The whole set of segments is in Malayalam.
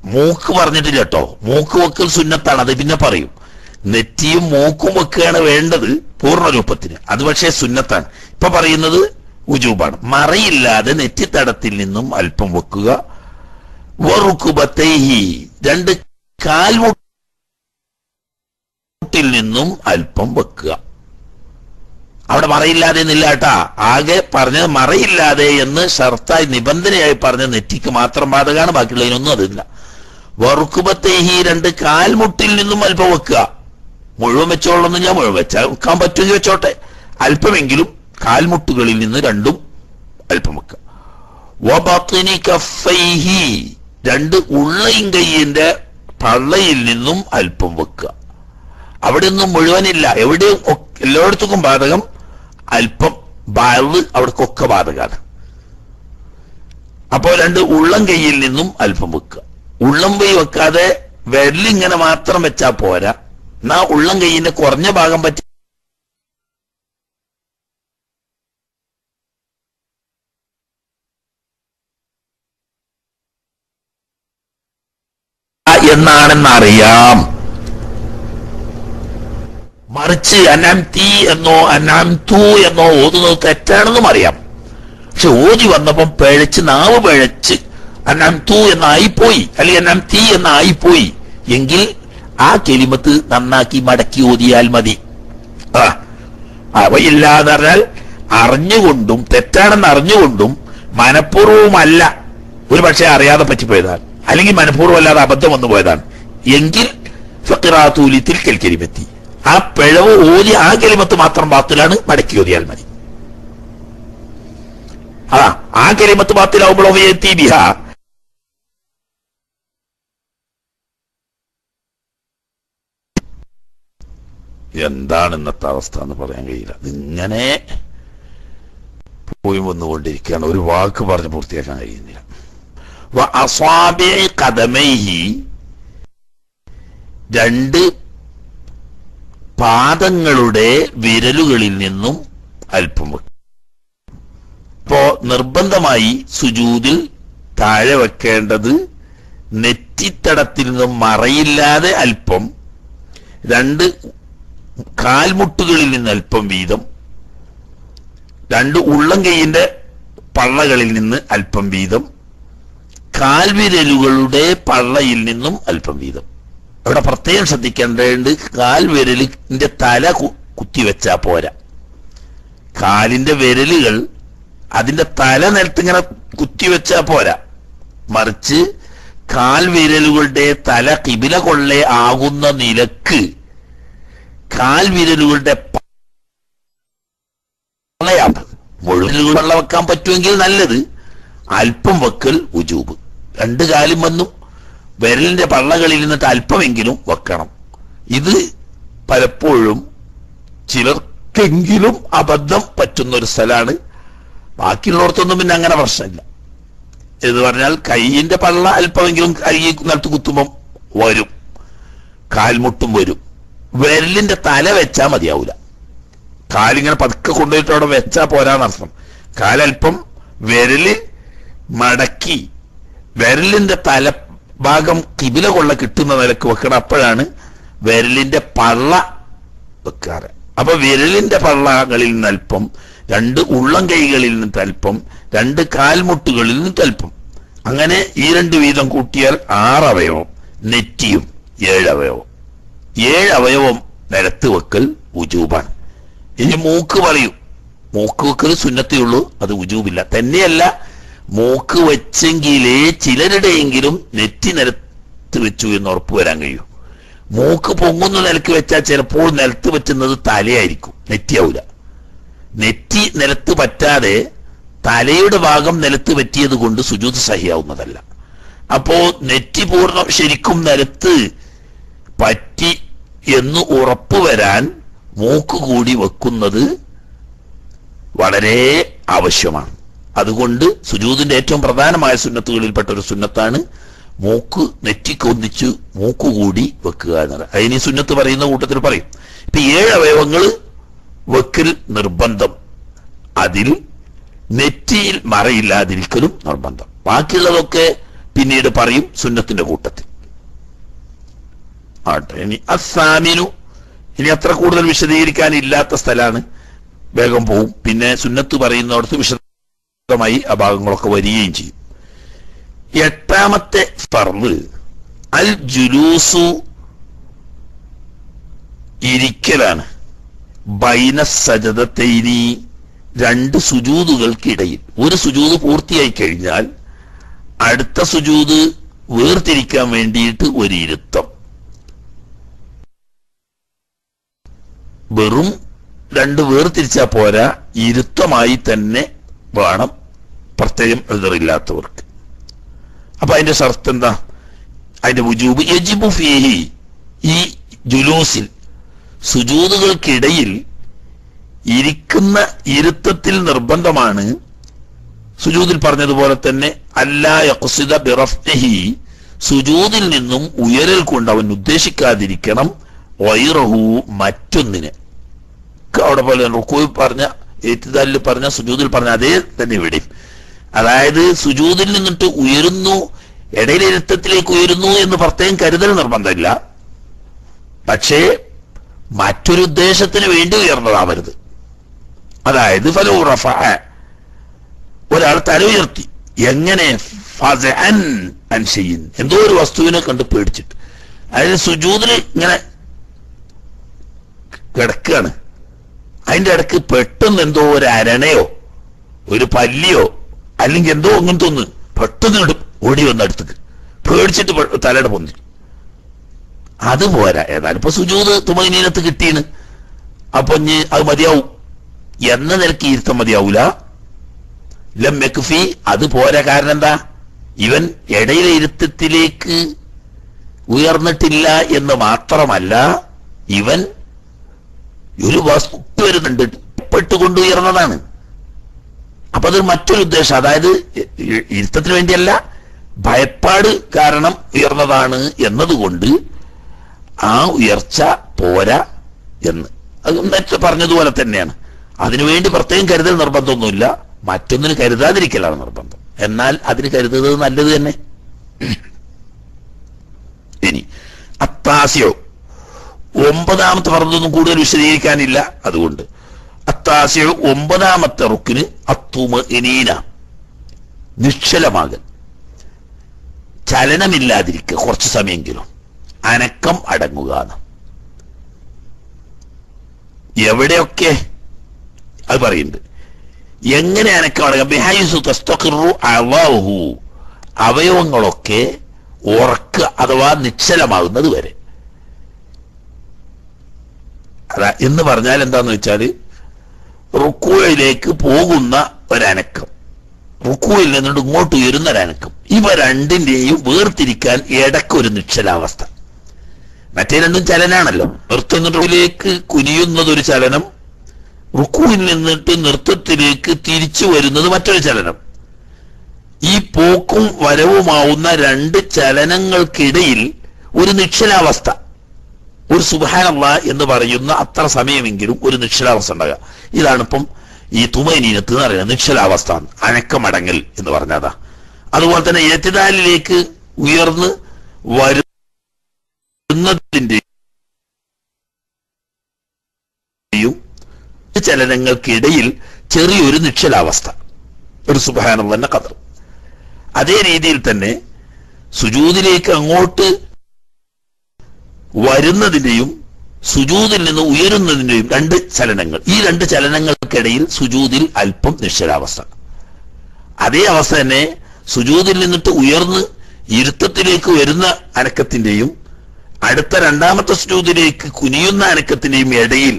മൂക്ക് പറഞ്ഞിട്ടില്ല കേട്ടോ മൂക്ക് വെക്കൽ സുന്നത്താണ് അത് പിന്നെ പറയും നെറ്റിയും മൂക്കും വെക്കുകയാണ് വേണ്ടത് പൂർണ്ണ രൂപത്തിന് അത് പക്ഷേ സുന്നത്താണ് ഇപ്പൊ പറയുന്നത് ഉജൂബാണ് മറയില്ലാതെ നെറ്റിത്തടത്തിൽ നിന്നും അല്പം വെക്കുക വറുക്കുബത്തേഹി രണ്ട് കാൽമുട്ടിൽ നിന്നും അല്പം വെക്കുക അവിടെ മറയില്ലാതെ എന്നില്ല കേട്ടാ ആകെ പറഞ്ഞത് മറയില്ലാതെ എന്ന് ഷർത്തായി നിബന്ധനയായി പറഞ്ഞ നെറ്റിക്ക് മാത്രം ബാധകമാണ് ബാക്കിയുള്ളതിനൊന്നും അതില്ല വറുക്കുബത്തേഹി രണ്ട് കാൽമുട്ടിൽ നിന്നും അല്പം വെക്കുക മുഴുവൻ വെച്ചോളൊന്നും ഞാൻ മുഴുവൻ വെച്ചാൽ വെക്കാൻ പറ്റുമെങ്കിൽ വെച്ചോട്ടെ അല്പമെങ്കിലും കാൽമുട്ടുകളിൽ നിന്ന് രണ്ടും അല്പം വെക്കുക വബത്നി കഫൈഹി രണ്ട് ഉള്ളയും കൈയിന്റെ പള്ളയിൽ നിന്നും അല്പം വെക്കുക അവിടെ ഒന്നും മുഴുവനില്ല എവിടെയും ഒ- എല്ലായിടത്തും ബാധകം അല്പം ബാവ് അവിടേക്കൊക്കെ ബാധകമാണ് അപ്പോ രണ്ട് ഉള്ളം കൈയിൽ നിന്നും അല്പം വെക്കുക ഉള്ളം കൈ വെക്കാതെ വിരലിങ്ങനെ മാത്രം വെച്ചാ പോരാ എന്നാ ഉള്ളം കൈയിന്റെ കുറഞ്ഞ ഭാഗം പറ്റി എന്നാണെന്നറിയാം മറിച്ച് അനാം തീ എന്നോ അനാം തൂ എന്നോ ഓതുന്നത് തെറ്റാണെന്നും അറിയാം പക്ഷെ ഓതി വന്നപ്പം പിഴച്ച് നാവ് പിഴച്ച് അനാം തൂ എന്നായിപ്പോയി അല്ലെങ്കിൽ അനാം തീ എന്നായിപ്പോയി എങ്കിൽ ആ കെലിമത്ത് നന്നാക്കി മടക്കി ഓതിയാൽ മതി ആ അവയില്ലാന്ന് പറഞ്ഞാൽ അറിഞ്ഞുകൊണ്ടും തെറ്റാണെന്ന് അറിഞ്ഞുകൊണ്ടും മനഃപൂർവ്വമല്ല ഒരു പക്ഷേ അറിയാതെ പറ്റിപ്പോയതാണ് അല്ലെങ്കിൽ മനഃപൂർവ്വം അല്ലാതെ അബദ്ധം വന്നു പോയതാണ് എങ്കിൽ ഫക്കിറാത്തൂലി തിൽക്കൽ കെലിമത്തി ആ പിഴവ് ഓതി ആ കെലിമത്ത് മാത്രം ബാത്തിലാണ് മടക്കി ഓതിയാൽ മതി ആ ആ കെലിമത്ത് ബാത്തിലാവുമ്പോഴോ എത്തി ബിഹ എന്താണ് ഇന്നത്തെ അവസ്ഥ എന്ന് പറയാൻ കഴിയില്ല ഇതിങ്ങനെ പോയി വന്നുകൊണ്ടിരിക്കുകയാണ് ഒരു വാക്ക് പറഞ്ഞ് പൂർത്തിയാക്കാൻ കഴിയുന്നില്ല വ അസ്വാബിഇ ഖദമൈഹി രണ്ട് പാദങ്ങളുടെ വിരലുകളിൽ നിന്നും അല്പം വെക്കും ഇപ്പോ നിർബന്ധമായി സുജൂതിൽ താഴെ വെക്കേണ്ടത് നെറ്റിത്തടത്തിൽ നിന്നും മറയില്ലാതെ അല്പം രണ്ട് കാൽമുട്ടുകളിൽ നിന്ന് അല്പം വീതം രണ്ട് ഉള്ളം കൈയിന്റെ പള്ളകളിൽ നിന്ന് അല്പം വീതം കാൽവിരലുകളുടെ പള്ളയിൽ നിന്നും അല്പം വീതം അവിടെ പ്രത്യേകം ശ്രദ്ധിക്കേണ്ടതുണ്ട് കാൽവിരലിന്റെ തല കു- കുത്തിവെച്ചാ പോരാ കാലിന്റെ വിരലുകൾ അതിന്റെ തല നിലത്തിങ്ങനെ കുത്തിവെച്ചാ പോരാ മറിച്ച് കാൽവിരലുകളുടെ തല കിബില കൊള്ളെ ആകുന്ന നിലക്ക് കാൽവിരലുകളുടെ പള്ളയാണ് മുഴുവൻ വെള്ളം വെക്കാൻ പറ്റുമെങ്കിൽ നല്ലത് അല്പം വെക്കൽ ഉജൂബ് രണ്ട് കാലും വന്നും വിരലിന്റെ പള്ളകളിൽ നിന്നിട്ട് അല്പമെങ്കിലും വെക്കണം ഇത് പലപ്പോഴും ചിലർക്കെങ്കിലും അബദ്ധം പറ്റുന്ന ഒരു സ്ഥലമാണ് ബാക്കിയുള്ളവർക്കൊന്നും പിന്നെ അങ്ങനെ പ്രശ്നമില്ല എന്ന് പറഞ്ഞാൽ കൈയിന്റെ പള്ള അല്പമെങ്കിലും കൈ നിലത്ത് കുത്തുമ്പം വരും കാൽമുട്ടും വരും വിരലിന്റെ തല വെച്ചാ മതിയാവൂല കാലിങ്ങനെ പതുക്കെ കൊണ്ടുപോയിട്ട് അവിടെ വെച്ചാ പോരാന്നർത്ഥം കാലല്പം വിരല് മടക്കി വിരലിന്റെ തല ഭാഗം കിബില കൊള്ള കിട്ടുന്ന നിലക്ക് വെക്കണം അപ്പോഴാണ് വിരലിന്റെ പള്ള വെക്കാറ് അപ്പൊ വിരലിന്റെ പള്ളകളിൽ നിന്ന് അല്പം രണ്ട് ഉള്ളം കൈകളിൽ നിന്ന് അല്പം രണ്ട് കാൽമുട്ടുകളിൽ നിന്ന് അല്പം അങ്ങനെ ഈ രണ്ട് വീതം കൂട്ടിയാൽ ആറ് അവയവം നെറ്റിയും ഏഴ് അവയവം ഏഴ് അവയവം നിരത്ത് വെക്കൽ ഉജൂബാണ് ഇനി മൂക്ക് പറയും മൂക്ക് വെക്കൽ സുന്നത്തേ ഉള്ളൂ അത് ഉജൂബില്ല തന്നെയല്ല മൂക്ക് വെച്ചെങ്കിലേ ചിലരുടെയെങ്കിലും നെറ്റി നിലത്ത് വെച്ചു എന്ന് ഉറപ്പ് വരാൻ കഴിയൂ മൂക്ക് പൊങ്ങുന്ന നിലക്ക് വെച്ചാൽ ചിലപ്പോൾ നിലത്ത് വെച്ചുന്നത് തലയായിരിക്കും നെറ്റിയാവൂല നെറ്റി നിലത്ത് പറ്റാതെ തലയുടെ ഭാഗം നിലത്ത് പറ്റിയത് കൊണ്ട് സുജൂത് സഹിയാവുന്നതല്ല അപ്പോ നെറ്റി പൂർണ്ണം ശരിക്കും നിലത്ത് പറ്റി എന്ന് ഉറപ്പ് വരാൻ മൂക്ക് കൂടി വെക്കുന്നത് വളരെ ആവശ്യമാണ് അതുകൊണ്ട് സുജൂദിന്റെ ഏറ്റവും പ്രധാനമായ സുന്നത്തുകളിൽപ്പെട്ട ഒരു സുന്നത്താണ് മൂക്ക് നെറ്റിക്കൊന്നിച്ച് മൂക്ക് കൂടി വെക്കുക എന്നത് അതിന് ഈ സുന്നത്ത് പറയുന്ന കൂട്ടത്തിൽ പറയും ഇപ്പൊ ഏഴ് അവയവങ്ങൾ വെക്കൽ നിർബന്ധം അതിൽ നെറ്റിയിൽ മറയില്ലാതിരിക്കലും നിർബന്ധം ബാക്കിയുള്ളതൊക്കെ പിന്നീട് പറയും സുന്നത്തിന്റെ കൂട്ടത്തിൽ ആട്ടെ ഇനി അസാമിനു ഇനി അത്ര കൂടുതൽ വിശദീകരിക്കാൻ ഇല്ലാത്ത സ്ഥലമാണ് വേഗം പോവും പിന്നെ സുന്നത്ത് പറയുന്നിടത്ത് വിശദമായി ആ ഭാഗങ്ങളൊക്കെ വരികയും ചെയ്യും എട്ടാമത്തെ ഫർള് അൽ ജുലൂസു ഇരിക്കലാണ് ബൈന സജതത്തൈനി രണ്ട് സുജൂതുകൾക്കിടയിൽ ഒരു സുജൂത് പൂർത്തിയായി കഴിഞ്ഞാൽ അടുത്ത സുജൂത് വേർതിരിക്കാൻ വേണ്ടിയിട്ട് ഒരു ഇരുത്തം വെറും രണ്ട് വേർതിരിച്ചാ പോരാ ഇരുത്തമായി തന്നെ വേണം പ്രത്യേകം എതിറില്ലാത്തവർക്ക് അപ്പൊ അതിന്റെ ഷർത്ത് എന്താ അതിന്റെ വുജൂബ് യജിബു ഫീഹി ഈ ജുലൂസിൽ സുജൂതുകൾക്കിടയിൽ ഇരിക്കുന്ന ഇരുത്തത്തിൽ നിർബന്ധമാണ് സുജൂദിൽ പറഞ്ഞതുപോലെ തന്നെ അല്ലാ യഖ്സിദ ബിറഫ്ഇഹി സുജൂദിൽ നിന്നും ഉയരൽ കൊണ്ട് അവൻ ഉദ്ദേശിക്കാതിരിക്കണം വൈറഹു മറ്റൊന്നിന് ഒക്കെ അവിടെ പോലെ റുക്കോയിൽ പറഞ്ഞ ഏറ്റുദാലിൽ പറഞ്ഞ സുജൂദിൽ പറഞ്ഞ അതേ തന്നെ ഇവിടെ അതായത് സുജൂദിൽ നിന്നിട്ട് ഉയരുന്നു ഇടയിലിരുത്തത്തിലേക്ക് ഉയരുന്നു എന്ന് പ്രത്യേകം കരുതൽ നിർബന്ധമില്ല പക്ഷേ മറ്റൊരു ഉദ്ദേശത്തിന് വേണ്ടി ഉയർന്നതാവരുത് അതായത് ഫലോ റഫ ഒരാൾ തല ഉയർത്തി എങ്ങനെ ഫസഅൻ അൻ ഷൈഇൻ. എന്തോ ഒരു വസ്തുവിനെ കണ്ട് പേടിച്ചിട്ട് അതായത് സുജൂദിൽ ഇങ്ങനെ കിടക്കുകയാണ് അതിന്റെ ഇടക്ക് പെട്ടെന്ന് എന്തോ ഒരു അരണയോ ഒരു പല്ലിയോ അല്ലെങ്കിൽ എന്തോ അങ്ങനത്തെ ഒന്ന് പെട്ടെന്ന് ഇങ്ങട് ഓടി വന്ന അടുത്തേക്ക് പേടിച്ചിട്ട് പെ- തലയുടെ പൊന്തി അത് പോരാ ഏതായാലും ഇപ്പൊ സുജൂത് തുമനീനത്ത് കിട്ടീന് അപ്പൊ ഇനി അത് മതിയാവും എന്ന നിലക്ക് ഇരുത്തം മതിയാവൂല ലം യക്ഫി അത് പോരാ കാരണം എന്താ ഇവൻ ഇടയിലെ ഇരുത്തത്തിലേക്ക് ഉയർന്നിട്ടില്ല എന്ന് മാത്രമല്ല ഇവൻ ഒരു വസ്തു വരുന്നുണ്ട് പെട്ടുകൊണ്ട് ഉയർന്നതാണ് അപ്പൊ അത് മറ്റൊരു ഉദ്ദേശം അതായത് ഇ- ഇ- ഇരുത്തത്തിന് വേണ്ടിയല്ല ഭയപ്പാട് കാരണം ഉയർന്നതാണ് എന്നതുകൊണ്ട് ആ ഉയർച്ച പോരാ എന്ന് അത് നേരത്തെ പറഞ്ഞതുപോലെ തന്നെയാണ് അതിനുവേണ്ടി പ്രത്യേകം കരുതൽ നിർബന്ധമൊന്നുമില്ല മറ്റൊന്നിന് കരുതാതിരിക്കലാണ് നിർബന്ധം എന്നാൽ അതിന് കരുതുന്നത് നല്ലത് തന്നെ ഇനി അത്താസിയോ ഒമ്പതാമത്തെ പറഞ്ഞതൊന്നും കൂടുതൽ വിശദീകരിക്കാനില്ല അതുകൊണ്ട് അത്താസിയോ ഒമ്പതാമത്തെ റുക്കിന് അത്തുമ ഇനീന നിശ്ചലമാകൽ ചലനമില്ലാതിരിക്കുക കുറച്ച് സമയമെങ്കിലും അനക്കം അടങ്ങുക എന്ന്. എവിടെയൊക്കെ അത് പറയുന്നുണ്ട് എങ്ങനെ അനക്കം അടങ്ങാം ബിഹൈസു തസ്തഖിറു അളാഹു അവയവങ്ങളൊക്കെ ഉറക്കുക അഥവാ നിശ്ചലമാകുന്നത് വരെ അതാ എന്ന് പറഞ്ഞാൽ എന്താന്ന് വെച്ചാല് റുക്കുവയിലേക്ക് പോകുന്ന ഒരനക്കം റുക്കുവിൽ നിന്നുകൊണ്ട് ഇങ്ങോട്ട് ഉയരുന്ന ഒരനക്കം ഇവ രണ്ടിന്റെയും വേർതിരിക്കാൻ ഇടയ്ക്കൊരു നിശ്ചലാവസ്ഥ മറ്റേ രണ്ടും ചലനാണല്ലോ നൃത്തനിലേക്ക് കുനിയുന്നത് ഒരു ചലനം റുക്കുവിൽ നിന്നിട്ട് നൃത്തത്തിലേക്ക് തിരിച്ചു വരുന്നത് മറ്റൊരു ചലനം ഈ പോക്കും വരവുമാവുന്ന രണ്ട് ചലനങ്ങൾക്കിടയിൽ ഒരു നിശ്ചലാവസ്ഥ ഒരു സുബാനല്ല എന്ന് പറയുന്ന അത്ര സമയമെങ്കിലും ഒരു നിശ്ചലാവസ്ഥ ഉണ്ടാകുക ഇതാണ് ഇപ്പം ഈ തുമനീനത്ത് എന്ന് പറയുന്നത് നിശ്ചലാവസ്ഥ അനക്കമടങ്ങൽ എന്ന് പറഞ്ഞതാ അതുപോലെ തന്നെ ഏറ്റുദാലിലേക്ക് ഉയർന്ന് വരുന്നതിന്റെയും ചലനങ്ങൾക്കിടയിൽ ചെറിയൊരു നിശ്ചലാവസ്ഥ ഒരു സുബാനം തന്നെ കതർ അതേ രീതിയിൽ തന്നെ സുജൂതിലേക്ക് അങ്ങോട്ട് വരുന്നതിന്റെയും സുജൂതിൽ നിന്ന് ഉയരുന്നതിന്റെയും രണ്ട് ചലനങ്ങൾ ഈ രണ്ട് ചലനങ്ങൾക്കിടയിൽ സുജൂതിൽ അല്പം നിശ്ചലാവസ്ഥ അതേ അവസ്ഥ തന്നെ സുജൂതിൽ നിന്നിട്ട് ഉയർന്ന് ഇരുത്തത്തിലേക്ക് വരുന്ന അനക്കത്തിന്റെയും അടുത്ത രണ്ടാമത്തെ സുജൂതിലേക്ക് കുനിയുന്ന അനക്കത്തിന്റെയും ഇടയിൽ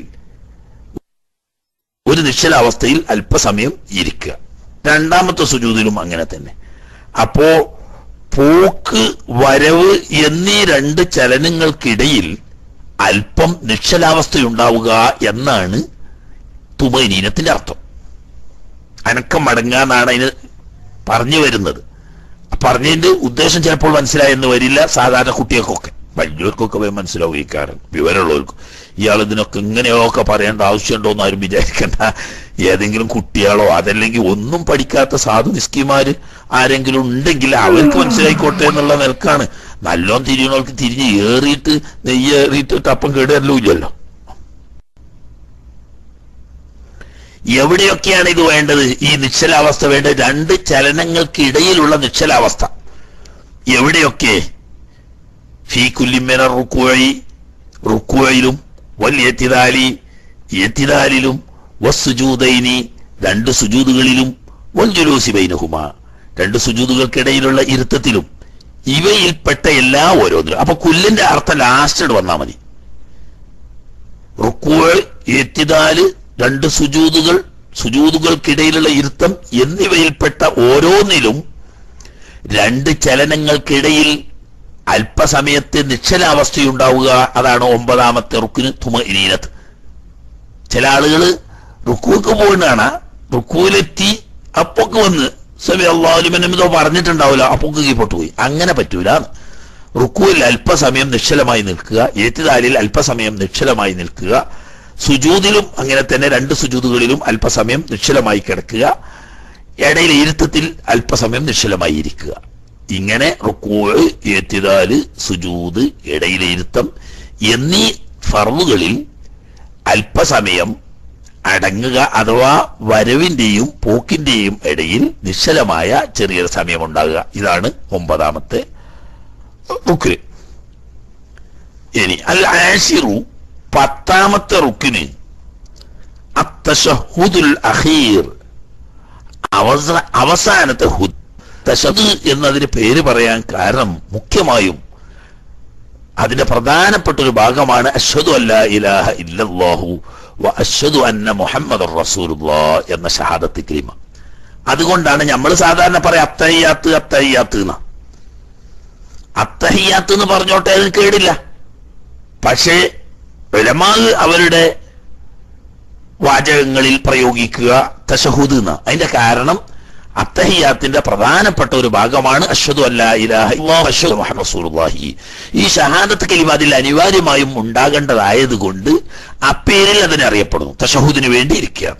ഒരു നിശ്ചലാവസ്ഥയിൽ അല്പസമയം ഇരിക്കുക രണ്ടാമത്തെ സുജൂതിലും അങ്ങനെ തന്നെ അപ്പോ പോക്ക് വരവ് എന്നീ രണ്ട് ചലനങ്ങൾക്കിടയിൽ അല്പം നിശ്ചലാവസ്ഥയുണ്ടാവുക എന്നാണ് തുമനീനത്തിന്റെ അർത്ഥം അനക്കം മടങ്ങാന്നാണ് അതിന് പറഞ്ഞു വരുന്നത് പറഞ്ഞതിന്റെ ഉദ്ദേശം ചിലപ്പോൾ മനസ്സിലായെന്ന് വരില്ല സാധാരണ കുട്ടികൾക്കൊക്കെ വലിയവർക്കൊക്കെ വേഗം മനസ്സിലാവും ഈ കാരണം വിവരമുള്ളവർക്കും ഇയാൾ ഇതിനൊക്കെ ഇങ്ങനെയൊക്കെ പറയേണ്ട ആവശ്യമുണ്ടോ എന്ന് ആരും വിചാരിക്കണ്ട ഏതെങ്കിലും കുട്ടികളോ അതല്ലെങ്കിൽ ഒന്നും പഠിക്കാത്ത സാധു നിസ്കിമാര് ആരെങ്കിലും ഉണ്ടെങ്കിൽ അവർക്ക് മനസ്സിലായിക്കോട്ടെ എന്നുള്ള നിലക്കാണ് നല്ലോണം തിരിയണവർക്ക് തിരിഞ്ഞ് ഏറിയിട്ട് നെയ്യേറിയിട്ട് അപ്പം കേടുവരല്ലോ ഇല്ലല്ലോ എവിടെയൊക്കെയാണ് ഇത് വേണ്ടത് ഈ നിശ്ചലാവസ്ഥ വേണ്ടത് രണ്ട് ചലനങ്ങൾക്കിടയിലുള്ള നിശ്ചലാവസ്ഥ എവിടെയൊക്കെ ഫീ കുല്ലിമ്മന റുക്കുഴി റുക്കുഴയിലും വലിയ എത്തിദാലി എത്തിദാലിലും വസ്സുജൂദൈനി രണ്ട് സുജൂതുകളിലും വൽജുലൂസി ബൈനഹുമ രണ്ട് സുജൂതുകൾക്കിടയിലുള്ള ഇരുത്തത്തിലും ഇവയിൽപ്പെട്ട എല്ലാ ഓരോന്നിലും അപ്പൊ കുല്ലിന്റെ അർത്ഥം ലാസ്റ്റ് വന്നാൽ മതി റുക്കുവൾ എത്തിദാല് രണ്ട് സുജൂതുകൾ സുജൂതുകൾക്കിടയിലുള്ള ഇരുത്തം എന്നിവയിൽപ്പെട്ട ഓരോന്നിലും രണ്ട് ചലനങ്ങൾക്കിടയിൽ അല്പസമയത്ത് നിശ്ചലാവസ്ഥയുണ്ടാവുക അതാണ് ഒമ്പതാമത്തെ റുക്കിന് തുമ ഇനീനത്ത് ചില ആളുകൾ റുക്കുവൊക്കെ പോകുന്നതാണ് റുക്കുവിലെത്തി അപ്പൊക്ക് വന്ന് സബി അള്ളാഹുലിമെന്നോ പറഞ്ഞിട്ടുണ്ടാവില്ല അപ്പൊക്ക് കീപ്പോട്ട് പോയി അങ്ങനെ പറ്റൂല റുക്കുവിൽ അല്പസമയം നിശ്ചലമായി നിൽക്കുക ഏറ്റുതാലിൽ അല്പസമയം നിശ്ചലമായി നിൽക്കുക സുജൂതിലും അങ്ങനെ തന്നെ രണ്ട് സുജൂതുകളിലും അല്പസമയം നിശ്ചലമായി കിടക്കുക ഇടയിൽ ഇരുത്തത്തിൽ അല്പസമയം നിശ്ചലമായി ഇരിക്കുക ഇങ്ങനെ റുക്കോഴ് ഏറ്റുതാല് സുജൂത് ഇടയിലെ ഇരുത്തം എന്നീ ഫർവുകളിൽ അല്പസമയം അടങ്ങുക അഥവാ വരവിന്റെയും പോക്കിന്റെയും ഇടയിൽ നിശ്ചലമായ ചെറിയൊരു സമയം ഉണ്ടാകുക ഇതാണ് ഒമ്പതാമത്തെ റുക്കിന് ഇനി അൽ ആഷിറു പത്താമത്തെ റുക്കിന് അത്തഷഹുദുൽ അഖീർ അവസ അവസാനത്തെ ഹുദ് തഷദ് എന്നതിന് പേര് പറയാൻ കാരണം മുഖ്യമായും അതിന്റെ പ്രധാനപ്പെട്ട ഒരു ഭാഗമാണ് അഷ്ഹദു അല്ലാ ഇലാഹ ഇല്ലല്ലാഹു വ അഷ്ഹദു അന്ന മുഹമ്മദ് റസൂലുള്ളാ എന്ന ഷഹാദത്ത് ക്ലിമ അതുകൊണ്ടാണ് നമ്മൾ സാധാരണ പറയാം അത്തഹിയാത്ത് അത്തഹിയാത്ത് എന്ന അത്തഹിയാത്ത് എന്ന് പറഞ്ഞോട്ടെ അതിന് കേടില്ല പക്ഷേ ഉലമാവ് അവരുടെ വാചകങ്ങളിൽ പ്രയോഗിക്കുക തഷഹൂദ് എന്ന അതിന്റെ കാരണം അത്തഹിയാത്തിന്റെ പ്രധാനപ്പെട്ട ഒരു ഭാഗമാണ് അഷ്ഹദു അല്ലാ ഇലാഹ ഇല്ലല്ലാഹു അഷ്ഹദു മുഹമ്മദ് റസൂലുള്ളാഹി ഈ ഷഹാദത്ത് കലിമ അതിൽ അനിവാര്യമായും ഉണ്ടാകേണ്ടതായതുകൊണ്ട് ആ പേരിൽ അതിനെ അറിയപ്പെടുന്നു തഷഹൂദിന് വേണ്ടി ഇരിക്കുക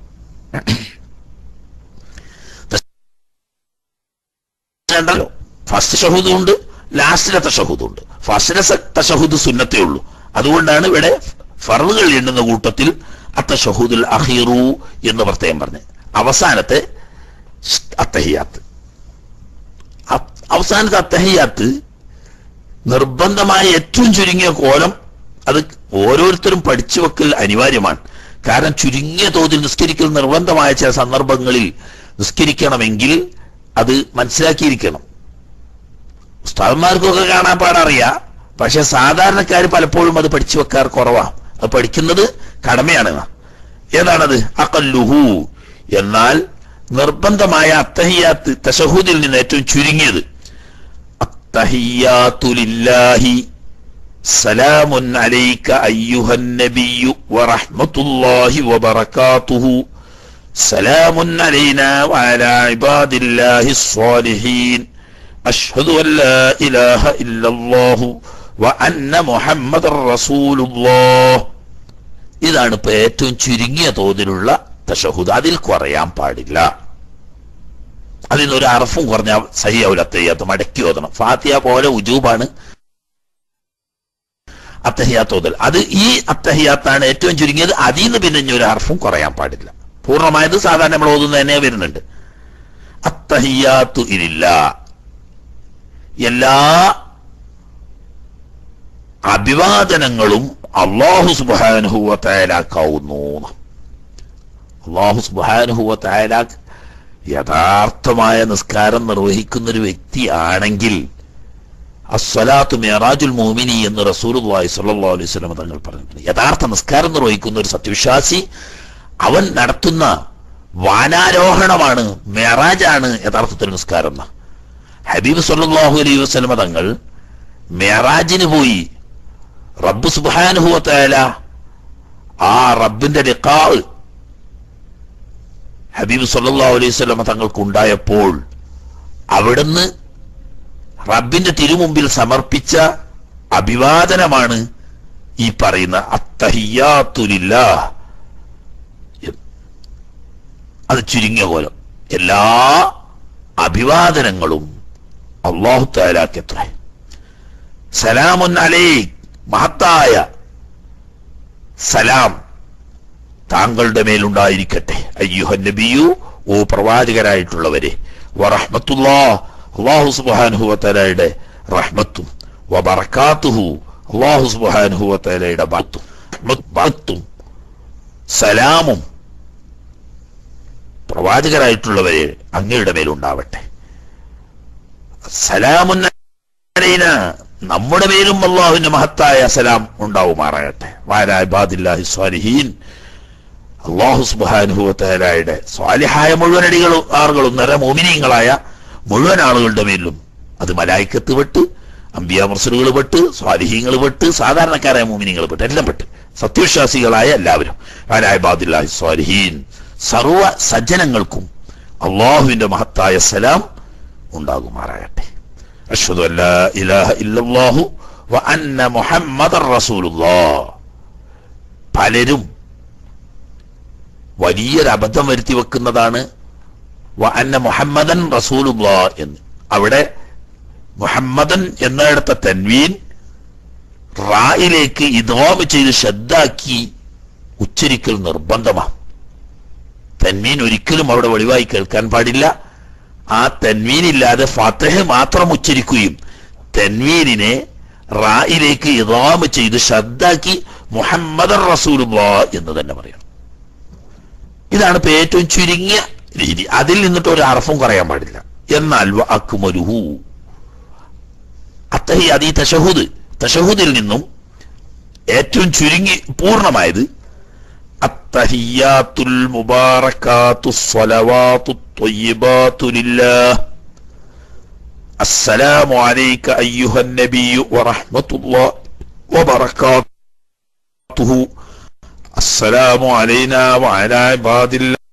ഉണ്ടല്ലോ ഫസ്റ്റ് ഷഹൂദും ഉണ്ട് ലാസ്റ്റിലെ തഷഹൂദും ഉണ്ട് ഫസ്റ്റിലെ തഷഹൂദ് സുന്നത്തേ ഉള്ളൂ അതുകൊണ്ടാണ് ഇവിടെ ഫറുകൾ എണ്ണുന്ന കൂട്ടത്തിൽ അത്തഷഹൂദുൽ അഹീറു എന്ന് പ്രത്യേകം പറഞ്ഞ് അവസാനത്തെ അത്തഹിയാത്ത് അ- അവസാനത്തെ അത്തഹിയാത്ത് നിർബന്ധമായ ഏറ്റവും ചുരുങ്ങിയ കോലം അത് ഓരോരുത്തരും പഠിച്ചു വെക്കൽ അനിവാര്യമാണ് കാരണം ചുരുങ്ങിയ തോതിൽ നിസ്കരിക്കൽ നിർബന്ധമായ ചില സന്ദർഭങ്ങളിൽ നിസ്കരിക്കണമെങ്കിൽ അത് മനസ്സിലാക്കിയിരിക്കണം ഉസ്താദന്മാർക്കൊക്കെ കാണാൻ പാടറിയാം പക്ഷെ സാധാരണക്കാർ പലപ്പോഴും അത് പഠിച്ചു വെക്കാർ കുറവാ അത് പഠിക്കുന്നത് കടമയാണ് ഏതാണത് അക്കല്ലുഹു എന്നാൽ നിർബന്ധമായ അത്തഹിയാത്ത് തഷഹൂദിൽ നിന്ന് ഏറ്റവും ചുരുങ്ങിയത് അത്തഹിയാത്തു ലില്ലാഹി സലാമുൻ അലൈക അയ്യുഹൻ നബിയു വറഹ്മത്തുള്ളാഹി വബറകാതുഹു സലാമുൻ അലൈനാ വഅലാ ഇബാദില്ലാഹി സ്വാലിഹീൻ അഷ്ഹദു അൻ ലാ ഇലാഹ ഇല്ലല്ലാഹു വഅന്ന മുഹമ്മദർ റസൂലുള്ളാഹ് ഇതാണ് ഇപ്പൊ ഏറ്റവും ചുരുങ്ങിയ തോതിലുള്ള തഷഹുദ് അതിൽ കുറയാൻ പാടില്ല അതിൽ നിന്ന് ഒരു അറഫും കുറഞ്ഞ സഹിയാവില്ല അത്തയ്യാത്ത് മടക്കി ഓതണം ഫാത്തിയ പോലെ ഉജൂബാണ് അത്തഹിയാത്ത് ഓതൽ അത് ഈ അത്തഹിയാത്താണ് ഏറ്റവും ചുരുങ്ങിയത് അതിൽ നിന്ന് പിന്നെ ഇനി ഒരു അർഫും കുറയാൻ പാടില്ല പൂർണ്ണമായത് സാധാരണ നമ്മൾ ഓതുന്നത് തന്നെ വരുന്നുണ്ട് അത്തഹിയാത്തു ഇല്ല എല്ലാ അഭിവാദനങ്ങളും അള്ളാഹു സുബാനുഹുവ തയ്യാറാക്കാവുന്നു അള്ളാഹു സുബാനുഹുവ തയ്യാറാക്ക് യഥാർത്ഥമായ നിസ്കാരം നിർവഹിക്കുന്ന ഒരു വ്യക്തിയാണെങ്കിൽ അസ്വലാത്തു മേറാജുൽ മോമിനി എന്ന് റസൂലുള്ളാഹി സ്വല്ലല്ലാഹു അലൈഹി വസല്ലം തങ്ങൾ പറഞ്ഞിട്ടുണ്ട് യഥാർത്ഥ നിസ്കാരം നിർവഹിക്കുന്ന ഒരു സത്യവിശ്വാസി അവൻ നടത്തുന്ന വാനാരോഹണമാണ് മെറാജാണ് യഥാർത്ഥത്തിൽ നിസ്കാരം എന്ന് ഹബീബ് സല്ലല്ലാഹു അലൈഹി വസല്ലം തങ്ങൾ മെറാജിന് പോയി റബ്ബ് സുബ്ഹാനഹു വതആല ആ റബ്ബിന്റെ ലിഖാവ് ഹബീബ് സല്ലല്ലാഹു അലൈഹി വസല്ലം തങ്ങൾക്ക് ഉണ്ടായപ്പോൾ അവിടുന്ന് റബ്ബിന്റെ തിരുമുമ്പിൽ സമർപ്പിച്ച അഭിവാദനമാണ് ഈ പറയുന്ന അത്തഹിയാത്തുലില്ല അത് ചുരുങ്ങിയ കോലം എല്ലാ അഭിവാദനങ്ങളും അള്ളാഹു താലാക്കത്ര സലാമുൻ അലൈക് മഹത്തായ സലാം താങ്കളുടെ മേലുണ്ടായിരിക്കട്ടെ അയ്യുഹൻ നബിയു ഓ പ്രവാചകരായിട്ടുള്ളവരെ വറഹ്മത്തുല്ലാ അള്ളാഹു സുബാനുഹുവത്തലയുടെ റഹ്മത്തും വബറക്കാത്തുഹു അള്ളാഹു സുബാനുഹുവത്തലയുടെ ബാത്തും ബാത്തും സലാമും പ്രവാചകരായിട്ടുള്ളവരെ അങ്ങയുടെ മേലുണ്ടാവട്ടെ സലാമുൻ അലൈന നമ്മുടെ മേലും അള്ളാഹുവിന്റെ മഹത്തായ സലാം ഉണ്ടാവുമാറാകട്ടെ വാരാബാദില്ലാഹി സ്വാലിഹീൻ അള്ളാഹു സുബാനുഭവത്തലായുടെ സ്വാലിഹായ മുഴുവൻ അടികളും ആളുകളും നിറ മോമിനിയങ്ങളായ മുഴുവൻ ആളുകളുടെ മേലും അത് മലായിക്കത്ത് പെട്ട് അമ്പിയ മുർസലുകൾ പെട്ട് സ്വാലിഹീങ്ങൾ പെട്ട് സാധാരണക്കാരായ മോമിനിയങ്ങൾ പെട്ട് എല്ലാം പെട്ട് സത്യവിശ്വാസികളായ എല്ലാവരും വാരാബാദില്ലാഹി സ്വാലിഹീൻ സർവ സജ്ജനങ്ങൾക്കും അള്ളാഹുവിന്റെ മഹത്തായ സലാം ഉണ്ടാകുമാറാകട്ടെ അഷ്ഹദു അല്ലാ ഇലാഹ ഇല്ലല്ലാഹു വ അന്ന മുഹമ്മദർ റസൂലുള്ളാഹ് പലരും വലിയൊരു അബദ്ധം വരുത്തി വെക്കുന്നതാണ് വ അന്ന മുഹമ്മദൻ റസൂലുള്ളാ എന്ന് അവിടെ മുഹമ്മദൻ എന്നിടത്ത തൻവീൻ റായിലേക്ക് ഇദ്വാമ് ചെയ്ത് ശ്രദ്ധാക്കി ഉച്ചരിക്കൽ നിർബന്ധമാണ് തൻവീൻ ഒരിക്കലും അവിടെ വെളിവായി കേൾക്കാൻ പാടില്ല ആ തൻവീനില്ലാതെ ഫത്തഹ് മാത്രം ഉച്ചരിക്കുകയും തൻവീനിനെ റായിലേക്ക് ഇതാമ് ചെയ്ത് ശ്രദ്ധാക്കി മുഹമ്മദ് റസൂലുള്ളാ എന്ന് തന്നെ പറയണം ഇതാണ് ഇപ്പൊ ഏറ്റവും ചുരുങ്ങിയ രീതി അതിൽ നിന്നിട്ട് ഒരു അർഫം കുറയാൻ പാടില്ല എന്നാൽ വ അക്മലുഹു അത്തഹി അത് ഈ തഷഹുദ് തഷഹുദിൽ നിന്നും ഏറ്റവും ചുരുങ്ങി പൂർണ്ണമായത് التحيات المباركات الصلوات الطيبات لله السلام عليك أيها النبي ورحمة الله وبركاته السلام علينا وعلى عباد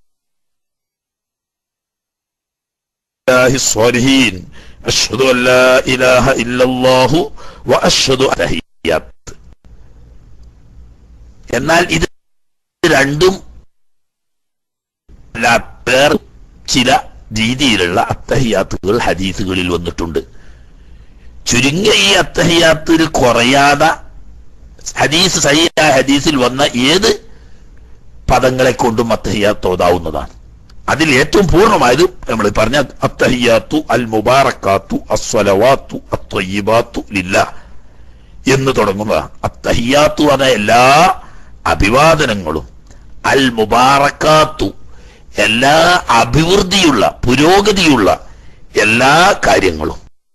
الله الصالحين أشهد أن لا إله إلا الله وأشهد أن تحيات എന്നാൽ ഇത് രണ്ടും പേർ ചില രീതിയിലുള്ള അത്തഹിയാത്തുകൾ ഹദീസുകളിൽ വന്നിട്ടുണ്ട് ചുരുങ്ങിയ ഈ അത്തഹിയാത്തിൽ കുറയാതെ ഹദീസ് സഹിയായ ഹദീസിൽ വന്ന ഏത് പദങ്ങളെ കൊണ്ടും അത്തഹിയാത്ത് ഓതാവുന്നതാണ് അതിൽ ഏറ്റവും പൂർണ്ണമായത് നമ്മൾ പറഞ്ഞ അത്തഹിയാത്തു അൽ മുബാറക്കാത്തു അസ്വലവാത്തു അത്വയ്യിബാത്തു ലില്ല എന്ന് തുടങ്ങുന്നതാണ് അത്തഹിയാത്തു എന്ന എല്ലാ അഭിവാദനങ്ങളും അൽ മുബാറക്കാത്തു എല്ലാ അഭിവൃദ്ധിയുള്ള പുരോഗതിയുള്ള എല്ലാ കാര്യങ്ങളും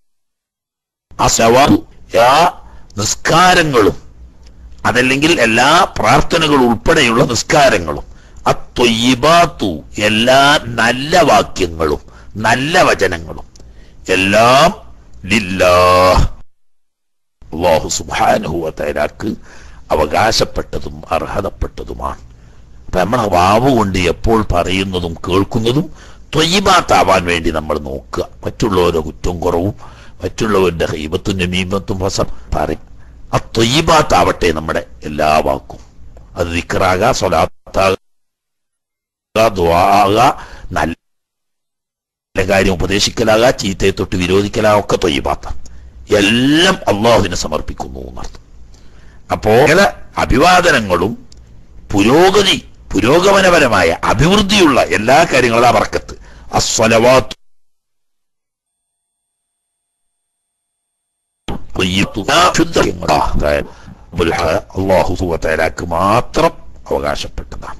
അസവാ എല്ലാ നിസ്കാരങ്ങളും അതല്ലെങ്കിൽ എല്ലാ പ്രാർത്ഥനകളും ഉൾപ്പെടെയുള്ള നിസ്കാരങ്ങളും അത്തൊയ്യിബാത്തു എല്ലാ നല്ല വാക്യങ്ങളും നല്ല വചനങ്ങളും എല്ലാം ലില്ലാഹ് അള്ളാഹു സുബാനുഹുവത്തരാക്ക് അവകാശപ്പെട്ടതും അർഹതപ്പെട്ടതുമാണ് അപ്പൊ നമ്മളെ വാവ് കൊണ്ട് എപ്പോൾ പറയുന്നതും കേൾക്കുന്നതും ത്വയ്യബാത്താവാൻ വേണ്ടി നമ്മൾ നോക്കുക മറ്റുള്ളവരുടെ കുറ്റവും കുറവും മറ്റുള്ളവരുടെ ഹൈബത്തും നമീമത്തും ഫസം പറയും ആ ത്വയ്യബാത്താവട്ടെ നമ്മുടെ എല്ലാ വാക്കും അത് ദിക്കറാക സ്വലാത്താക ദ്വാക നല്ല കാര്യം ഉപദേശിക്കലാക ചീത്തയെ തൊട്ട് വിരോധിക്കലാക ഒക്കെ ത്വയ്യബാത്ത എല്ലാം അള്ളാഹുവിനെ സമർപ്പിക്കുന്നു എന്നർത്ഥം അപ്പോ ചില അഭിവാദനങ്ങളും പുരോഗതി പുരോഗമനപരമായ അഭിവൃദ്ധിയുള്ള എല്ലാ കാര്യങ്ങളും അവർക്കത്ത് അസ്വലവാത്ത് അള്ളാഹു സുവത്തേലാക്ക് മാത്രം അവകാശപ്പെട്ടതാണ്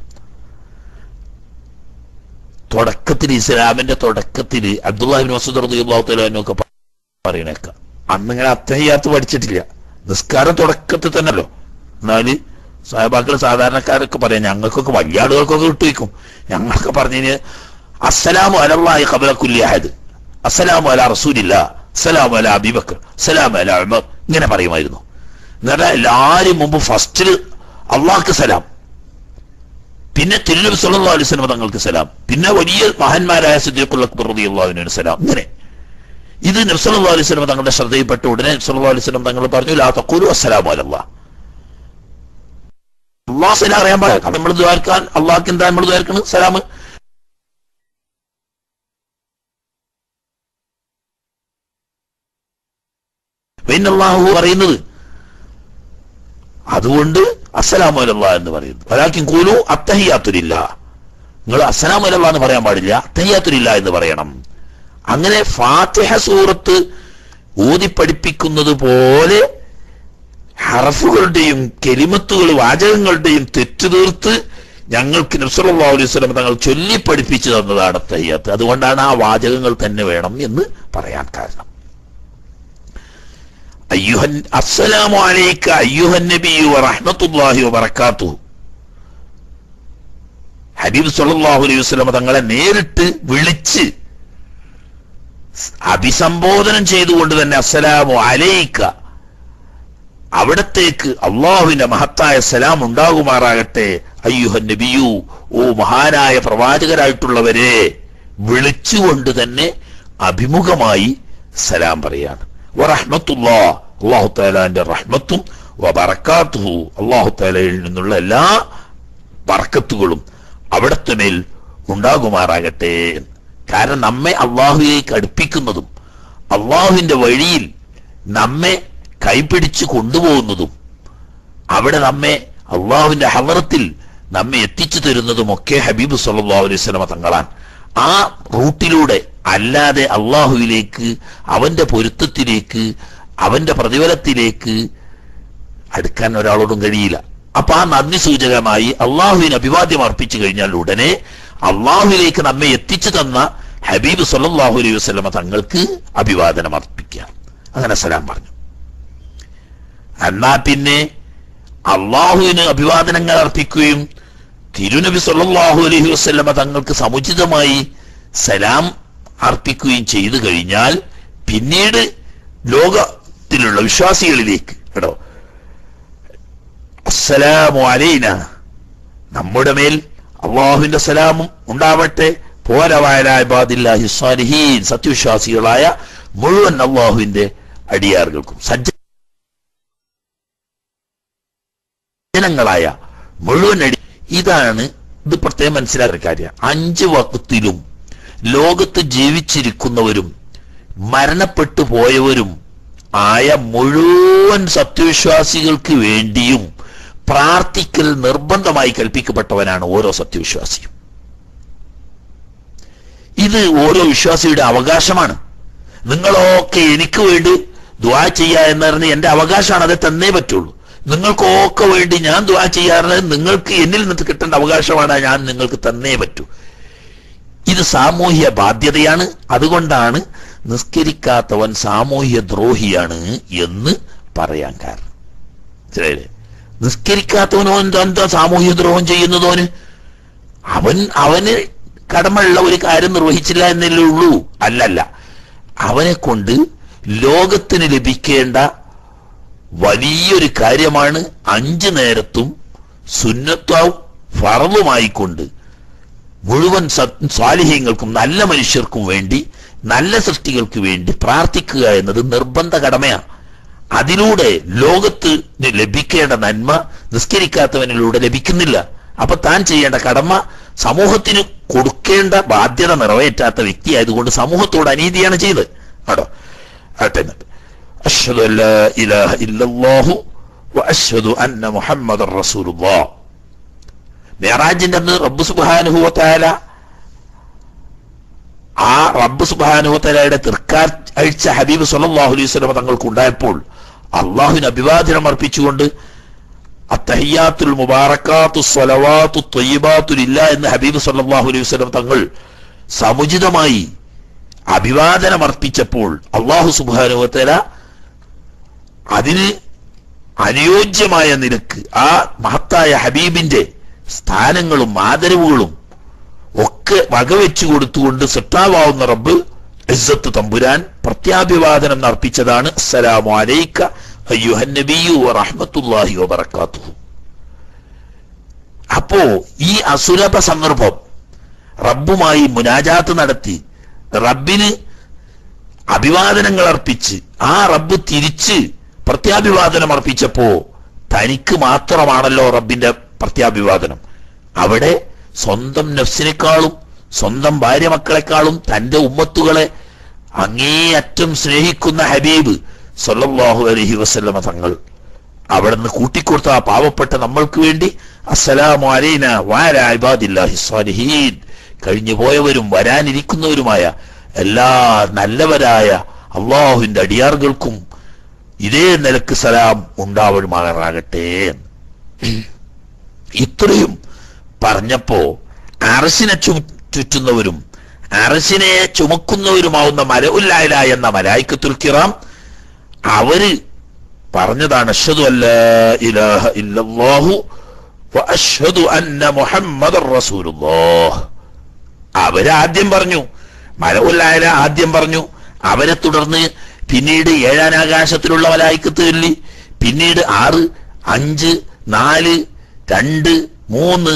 തുടക്കത്തിൽ ഇസ്ലാമിന്റെ തുടക്കത്തിൽ അബ്ദുല്ലാഹിബിൻ മസൂദ് റതി അള്ളാഹു തലാനൊക്കെ പറയണേക്ക അന്നിങ്ങനെ അത്തഹയ്യാത്ത് പഠിച്ചിട്ടില്ല നിസ്കാരം തുടക്കത്തിൽ തന്നെയല്ലോ എന്നാല് സാഹിബാക്കൾ സാധാരണക്കാരൊക്കെ പറയാം ഞങ്ങൾക്കൊക്കെ വലിയ ആളുകൾക്കൊക്കെ വിട്ടുവയ്ക്കും ഞങ്ങളൊക്കെ പറഞ്ഞു അസ്സലാമു അലല്ലാഹി ഖബല കുല്ലി അഹദ് അസ്സലാമു അല റസൂലില്ല അസ്സലാമു അല അബീബക്കർ അസ്സലാമു അല ഉമർ ഇങ്ങനെ പറയുമായിരുന്നു എന്നിട്ട് എല്ലാരും മുമ്പ് ഫസ്റ്റിൽ അള്ളാഹ്ക്ക് സലാം പിന്നെ തിരുനബി സല്ലല്ലാഹു അലൈഹി വസല്ലം തങ്ങൾക്ക് സലാം പിന്നെ വലിയ മഹാന്മാരായ സിദ്ദീഖുൽ അക്ബർ റളിയല്ലാഹു അൻഹു സലാം ഇങ്ങനെ ഇത് നബ്സല്ലാ അലൈഹി സ്വലം തങ്ങളുടെ ശ്രദ്ധയിൽപ്പെട്ട ഉടനെ നബ്സല്ലാ അലൈഹി സ്വലം തങ്ങൾ പറഞ്ഞു ലാ തഖൂലു അസ്സലാമു അലല്ലാ അള്ളാഹ് സലാം അറിയാൻ പാടില്ല നമ്മൾ ദ്വാരക്കാൻ അള്ളാഹ്ക്ക് എന്താ നമ്മൾ ദ്വാരക്കണത് സലാം പിന്നെ അള്ളാഹു പറയുന്നത് അതുകൊണ്ട് അസ്സലാമു അലല്ലാ എന്ന് പറയുന്നു ഒരാൾക്കും കൂലു അത്തഹിയാത്തുരില്ല നിങ്ങൾ അസ്സലാമു അലല്ലാ എന്ന് പറയാൻ പാടില്ല അത്തഹിയാത്തുരില്ല എന്ന് പറയണം അങ്ങനെ ഫാത്തിഹ സൂറത്ത് ഊതി പഠിപ്പിക്കുന്നത് പോലെ ഹറഫുകളുടെയും കെലിമത്തുകൾ വാചകങ്ങളുടെയും തെറ്റു തീർത്ത് ഞങ്ങൾക്ക് നബ്സല്ലാ അലൈഹി സ്വലം തങ്ങൾ ചൊല്ലി പഠിപ്പിച്ചു തന്നതാണ് തയ്യത്ത് അതുകൊണ്ടാണ് ആ വാചകങ്ങൾ തന്നെ വേണം എന്ന് പറയാൻ കാരണം അയ്യുഹൻ അസ്സലാമു അലൈക്ക അയ്യുഹൻ നബിയു വറഹ്മത്തുള്ളാഹി വബറകാതുഹു ഹബീബ് സല്ലല്ലാഹു അലൈഹി വസല്ലം തങ്ങളെ നേരിട്ട് വിളിച്ച് അഭിസംബോധനം ചെയ്തുകൊണ്ട് തന്നെ അസ്സലാമു അലൈക്ക അവിടത്തേക്ക് അള്ളാഹുവിന്റെ മഹത്തായ സലാം ഉണ്ടാകുമാറാകട്ടെ അയ്യുഹൻ നബിയു ഓ മഹാനായ പ്രവാചകരായിട്ടുള്ളവരെ വിളിച്ചുകൊണ്ട് തന്നെ അഭിമുഖമായി സലാം പറയാണ് വറഹ്മത്തുല്ലാ അള്ളാഹു താലാന്റെ റഹ്മത്തും വബറക്കാത്തുഹു അള്ളാഹു താലയിൽ നിന്നുള്ള എല്ലാ ബർക്കത്തുകളും അവിടത്തെ മേൽ ഉണ്ടാകുമാറാകട്ടെ കാരണം നമ്മെ അള്ളാഹുവിലേക്ക് അടുപ്പിക്കുന്നതും അള്ളാഹുവിന്റെ വഴിയിൽ നമ്മെ കൈപിടിച്ച് കൊണ്ടുപോകുന്നതും അവിടെ നമ്മെ അള്ളാഹുവിന്റെ ഹവറത്തിൽ നമ്മെ എത്തിച്ചു തരുന്നതുമൊക്കെ ഹബീബ് സല്ലാ അലൈഹി സ്വലമ തങ്ങളാൻ ആ റൂട്ടിലൂടെ അല്ലാതെ അള്ളാഹുവിലേക്ക് അവന്റെ പൊരുത്തത്തിലേക്ക് അവന്റെ പ്രതിഫലത്തിലേക്ക് അടുക്കാൻ ഒരാളോടും കഴിയില്ല അപ്പൊ ആ നന്ദി സൂചകമായി അള്ളാഹുവിന് അഭിവാദ്യം അർപ്പിച്ചു കഴിഞ്ഞാൽ ഉടനെ അള്ളാഹുവിലേക്ക് നമ്മെ എത്തിച്ചു തന്ന ഹബീബ് സല്ലാഹു അലൈഹി വസ്ലമ തങ്ങൾക്ക് അഭിവാദനം അർപ്പിക്കാം അങ്ങനെ സലാം പറഞ്ഞു എന്നാ പിന്നെ അള്ളാഹുവിന് അഭിവാദനങ്ങൾ അർപ്പിക്കുകയും തിരുനബി സല്ലാഹു അലൈഹി വസ്ലമ തങ്ങൾക്ക് സമുചിതമായി സലാം അർപ്പിക്കുകയും ചെയ്തു കഴിഞ്ഞാൽ പിന്നീട് ലോകത്തിലുള്ള വിശ്വാസികളിലേക്ക് കേട്ടോ അസ്സലാമു അലൈന നമ്മുടെ മേൽ അള്ളാഹുവിന്റെ സലാമും ഉണ്ടാവട്ടെ പോരവായലാഹിബാദില്ലാഹി സ്വാലിഹീൻ സത്യവിശ്വാസികളായ മുഴുവൻ അള്ളാഹുവിന്റെ അടിയാറുകൾക്കും സജ്ജനങ്ങളായ മുഴുവൻ അടി ഇതാണ് ഇത് പ്രത്യേകം മനസ്സിലാക്കുന്ന കാര്യം അഞ്ച് വക്കത്തിലും ലോകത്ത് ജീവിച്ചിരിക്കുന്നവരും മരണപ്പെട്ടു പോയവരും ആയ മുഴുവൻ സത്യവിശ്വാസികൾക്ക് വേണ്ടിയും പ്രാർത്ഥിക്കൽ നിർബന്ധമായി കൽപ്പിക്കപ്പെട്ടവനാണ് ഓരോ സത്യവിശ്വാസിയും ഇത് ഓരോ വിശ്വാസിയുടെ അവകാശമാണ് നിങ്ങളൊക്കെ എനിക്ക് വേണ്ടി ദ്വാ ചെയ്യുക എന്ന് പറഞ്ഞ് എന്റെ അവകാശമാണ് അത് തന്നേ പറ്റുള്ളൂ നിങ്ങൾക്കൊക്കെ വേണ്ടി ഞാൻ ദ്വാ ചെയ്യാറുള്ളത് നിങ്ങൾക്ക് എന്നിൽ നിന്ന് കിട്ടേണ്ട അവകാശമാണ് ഞാൻ നിങ്ങൾക്ക് തന്നേ പറ്റൂ ഇത് സാമൂഹ്യ ബാധ്യതയാണ് അതുകൊണ്ടാണ് നിസ്കരിക്കാത്തവൻ സാമൂഹ്യ ദ്രോഹിയാണ് എന്ന് പറയാൻ കാരണം ശരിയല്ലേ നിസ്കരിക്കാത്തവനോ എന്താ എന്താ സാമൂഹ്യ ദ്രോഹം ചെയ്യുന്നതോന് അവൻ അവന് കടമയുള്ള ഒരു കാര്യം നിർവഹിച്ചില്ല എന്നല്ലേ ഉള്ളൂ അല്ലല്ല അവനെ കൊണ്ട് ലോകത്തിന് ലഭിക്കേണ്ട വലിയൊരു കാര്യമാണ് അഞ്ചു നേരത്തും സുന്നത്വവും ഫറവുമായിക്കൊണ്ട് മുഴുവൻ സ്വാലിഹ്യങ്ങൾക്കും നല്ല മനുഷ്യർക്കും വേണ്ടി നല്ല സൃഷ്ടികൾക്ക് വേണ്ടി പ്രാർത്ഥിക്കുക എന്നത് നിർബന്ധ കടമയാണ് അതിലൂടെ ലോകത്ത് ലഭിക്കേണ്ട നന്മ നിസ്കരിക്കാത്തവനിലൂടെ ലഭിക്കുന്നില്ല അപ്പൊ താൻ ചെയ്യേണ്ട കടമ സമൂഹത്തിന് കൊടുക്കേണ്ട ബാധ്യത നിറവേറ്റാത്ത വ്യക്തി ആയതുകൊണ്ട് സമൂഹത്തോട് അനീതിയാണ് ചെയ്തത് കേട്ടോ ആട്ടെ അഷ്ഹദു അല്ലാ ഇലാഹ ഇല്ലല്ലാഹു വഅഷ്ഹദു അന്ന മുഹമ്മദർ റസൂലുള്ളാഹ് മേറാജിന്റെ അന്ന് റബ്ബ് സുബ്ഹാനഹു വതആല ആ റബ്ബ് സുബ്ഹാനഹു വതആലയുടെ തൃക്കാഴ്ച ഹബീബ് സല്ലല്ലാഹു അലൈഹി വസല്ലം തങ്ങൾക്ക് ഉണ്ടായപ്പോൾ അള്ളാഹുവിന് അഭിവാദനം അർപ്പിച്ചുകൊണ്ട് അത്തഹിയാത്തുൽ മുബാറക്കാത്തു സ്വലവാത്തു ത്വയ്യിബാത്തുലില്ല എന്ന് ഹബീബ് സല്ലല്ലാഹു അലൈഹി വസല്ലം തങ്ങൾ സമുചിതമായി അഭിവാദനം അർപ്പിച്ചപ്പോൾ അള്ളാഹു സുബ്ഹാനഹു വതആല അതിന് അനുയോജ്യമായ നിരക്ക് ആ മഹത്തായ ഹബീബിന്റെ സ്ഥാനങ്ങളും ആദരവുകളും ഒക്കെ വകവെച്ചു കൊടുത്തുകൊണ്ട് സെട്ടാവാവുന്ന റബ്ബ് ഇസ്സത്ത് തമ്പുരാൻ പ്രത്യാഭിവാദനം നടപ്പിച്ചതാണ് അസ്സലാമു അലൈക്ക അയ്യുഹൻ നബിയു റഹ്മത്തുല്ലാഹി വബറകാതുഹു അപ്പോ ഈ അസുലഭ സന്ദർഭം റബ്ബുമായി മുനാജാത്ത് നടത്തി റബ്ബിന് അഭിവാദനങ്ങൾ അർപ്പിച്ച് ആ റബ്ബ് തിരിച്ച് പ്രത്യാഭിവാദനം അർപ്പിച്ചപ്പോ തനിക്ക് മാത്രമാണല്ലോ റബ്ബിന്റെ പ്രത്യാഭിവാദനം അവിടെ സ്വന്തം നഫ്സിനേക്കാളും സ്വന്തം ഭാര്യ മക്കളെക്കാളും തന്റെ ഉമ്മത്തുകളെ അങ്ങേയറ്റം സ്നേഹിക്കുന്ന ഹബീബ് സല്ലല്ലാഹു അലൈഹി വസല്ലമ തങ്ങൾ അവിടുന്ന് കൂട്ടിക്കൊടുത്ത ആ പാവപ്പെട്ട നമ്മൾക്ക് വേണ്ടി അസ്സലാമു അലൈന വാല ഇബാദില്ലാഹി സ്വാലിഹീൻ കഴിഞ്ഞു പോയവരും വരാനിരിക്കുന്നവരുമായ എല്ലാ നല്ലവരായ അള്ളാഹുവിന്റെ അടിയാറുകൾക്കും ഇതേ നിലക്ക് സലാം ഉണ്ടാവുമാറാകട്ടെ ഇത്രയും പറഞ്ഞപ്പോ അറസിനെ ചു ചുറ്റുന്നവരും അറസിനെ ചുമക്കുന്നവരുമാവുന്ന മലഉല്ലായ എന്ന മലായിക്കത്തുൽ കിറാം അവര് പറഞ്ഞതാണ് അഷ്ഹദു അല്ലാ ഇലാഹ ഇല്ലല്ലാഹു വ അഷ്ഹദു അന്ന മുഹമ്മദർ റസൂലുള്ളാഹ് അവരാദ്യം പറഞ്ഞു മലഉല്ലായ ആദ്യം പറഞ്ഞു അവരെ തുടർന്ന് പിന്നീട് ഏഴാം ആകാശത്തിലുള്ള മലായിക്കത്ത് ചൊല്ലി പിന്നീട് ആറ് അഞ്ച് നാല് രണ്ട് മൂന്ന്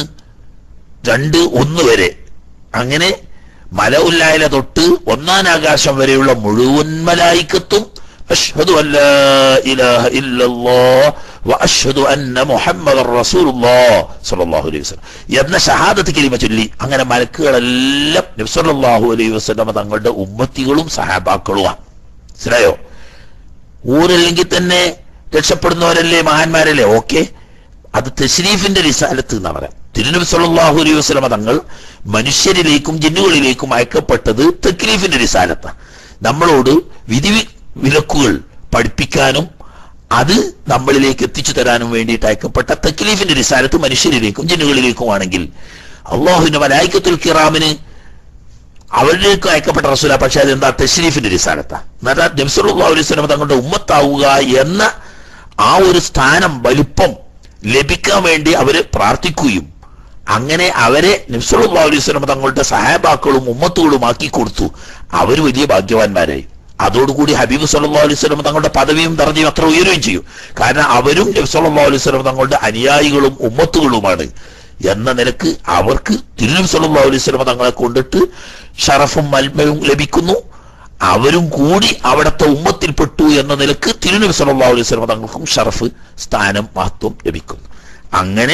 രണ്ട് ഒന്ന് വരെ അങ്ങനെ മല ഉല്ലായില തൊട്ട് ഒന്നാം ആകാശം വരെയുള്ള മുഴുവൻ മലായിക്കത്തും അഷ്ഹദു അല്ലാ ഇലാഹ ഇല്ലല്ലാഹ് വ അഷ്ഹദു അന്ന മുഹമ്മദർ റസൂലുള്ളാഹ് സ്വല്ലല്ലാഹു അലൈഹി വസല്ലം എന്ന ഷഹാദത്ത് കലിമ ചൊല്ലി അങ്ങനെ മലക്കുകളെല്ലാം നബി സല്ലല്ലാഹു അലൈഹി വസല്ലം തങ്ങളുടെ ഉമ്മത്തികളും സഹാബാക്കളുമാണ് മനസ്സിലായോ ഊരല്ലെങ്കിൽ തന്നെ രക്ഷപ്പെടുന്നവരല്ലേ മഹാന്മാരല്ലേ ഓക്കെ അത് തശ്രീഫിന്റെ റിസാലത്ത് എന്നാ പറയാം തിരുനബി സല്ലല്ലാഹു അലൈഹി വസല്ലമ തങ്ങൾ മനുഷ്യരിലേക്കും ജിന്നുകളിലേക്കും അയക്കപ്പെട്ടത് തക്ലീഫിന്റെ റിസാലത്താണ് നമ്മളോട് വിധി വി- വിലക്കുകൾ പഠിപ്പിക്കാനും അത് നമ്മളിലേക്ക് എത്തിച്ചു തരാനും വേണ്ടിയിട്ട് അയക്കപ്പെട്ട തക്ലീഫിന്റെ റിസാലത്ത് മനുഷ്യരിലേക്കും ജിന്നുകളിലേക്കുമാണെങ്കിൽ അള്ളാഹുവിന്റെ മലായിക്കത്തുൽ കിറാമിന് അവരിലേക്ക് അയക്കപ്പെട്ട റസൂല പക്ഷെ അതെന്താ തശ്രീഫിന്റെ റിസാലത്ത എന്നാൽ നബ്സുല്ലാ അലൈഹി സ്വലം തങ്ങളുടെ ഉമ്മത്താവുക എന്ന ആ ഒരു സ്ഥാനം വലിപ്പം ലഭിക്കാൻ വേണ്ടി അവര് പ്രാർത്ഥിക്കുകയും അങ്ങനെ അവരെ നബ്സുല്ലാ അലൈഹി സ്വലം തങ്ങളുടെ സഹാബാക്കളും ഉമ്മത്തുകളും ആക്കി കൊടുത്തു അവര് വലിയ ഭാഗ്യവാന്മാരായി അതോടുകൂടി ഹബീബ് സല്ലാ അലൈഹി സ്വലം തങ്ങളുടെ പദവിയും ദർജയും അത്ര ഉയരുകയും ചെയ്യും കാരണം അവരും നബി സല്ലല്ലാഹു അലൈഹി വസല്ലം തങ്ങളുടെ അനുയായികളും ഉമ്മത്തുകളുമാണ് എന്ന നിലക്ക് അവർക്ക് തിരുനബി സല്ലല്ലാഹു അലൈഹി വസല്ലം തങ്ങളെ കൊണ്ടിട്ട് ഷറഫും മൽമയും ലഭിക്കുന്നു അവരും കൂടി അവിടുത്തെ ഉമ്മത്തിൽപ്പെട്ടു എന്ന നിലക്ക് തിരുനബി സല്ലല്ലാഹു അലൈഹി വസല്ലം തങ്ങൾക്കും ഷറഫ് സ്ഥാനം മഹത്വം ലഭിക്കുന്നു അങ്ങനെ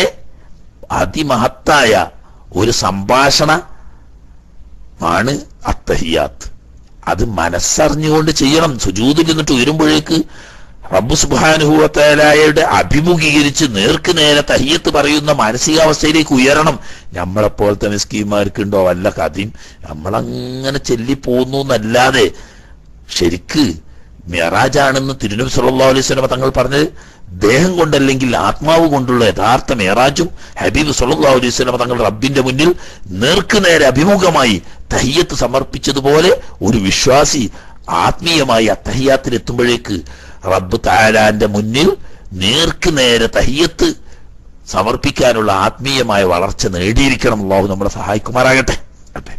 അതിമഹത്തായ ഒരു സംഭാഷണ ആണ് അത്തഹിയാത്ത് അത് മനസ്സറിഞ്ഞുകൊണ്ട് ചെയ്യണം സുജൂതിൽ നിന്നിട്ട് ഉയരുമ്പോഴേക്ക് റബ്ബു സുബാനുഭവത്തലായയുടെ അഭിമുഖീകരിച്ച് നേർക്ക് നേരെ തഹിയത്ത് പറയുന്ന മാനസികാവസ്ഥയിലേക്ക് ഉയരണം നമ്മളെപ്പോലത്തെ മിസ്കീന്മാർക്കുണ്ടോ വല്ല കഥയും നമ്മളങ്ങനെ ചെല്ലിപ്പോന്നു എന്നല്ലാതെ ശരിക്ക് മെറാജാണെന്ന് തിരുനബി സല്ലല്ലാഹു അലൈഹി വസല്ലം തങ്ങൾ പറഞ്ഞത് ദേഹം കൊണ്ടല്ലെങ്കിൽ ആത്മാവ് കൊണ്ടുള്ള യഥാർത്ഥ മേറാജും ഹബീബ് സല്ലല്ലാഹു അലൈഹി വസല്ലം തങ്ങൾ റബ്ബിന്റെ മുന്നിൽ നേർക്ക് നേരെ അഭിമുഖമായി തഹിയത്ത് സമർപ്പിച്ചതുപോലെ ഒരു വിശ്വാസി ആത്മീയമായി അത്തഹിയാത്തിൽ എത്തുമ്പോഴേക്ക് റബ്ബ് താലാന്റെ മുന്നിൽ നേർക്ക് നേരെ തഹിയത്ത് സമർപ്പിക്കാനുള്ള ആത്മീയമായ വളർച്ച നേടിയിരിക്കണം അള്ളാഹു നമ്മളെ സഹായിക്കുമാറാകട്ടെ അതെ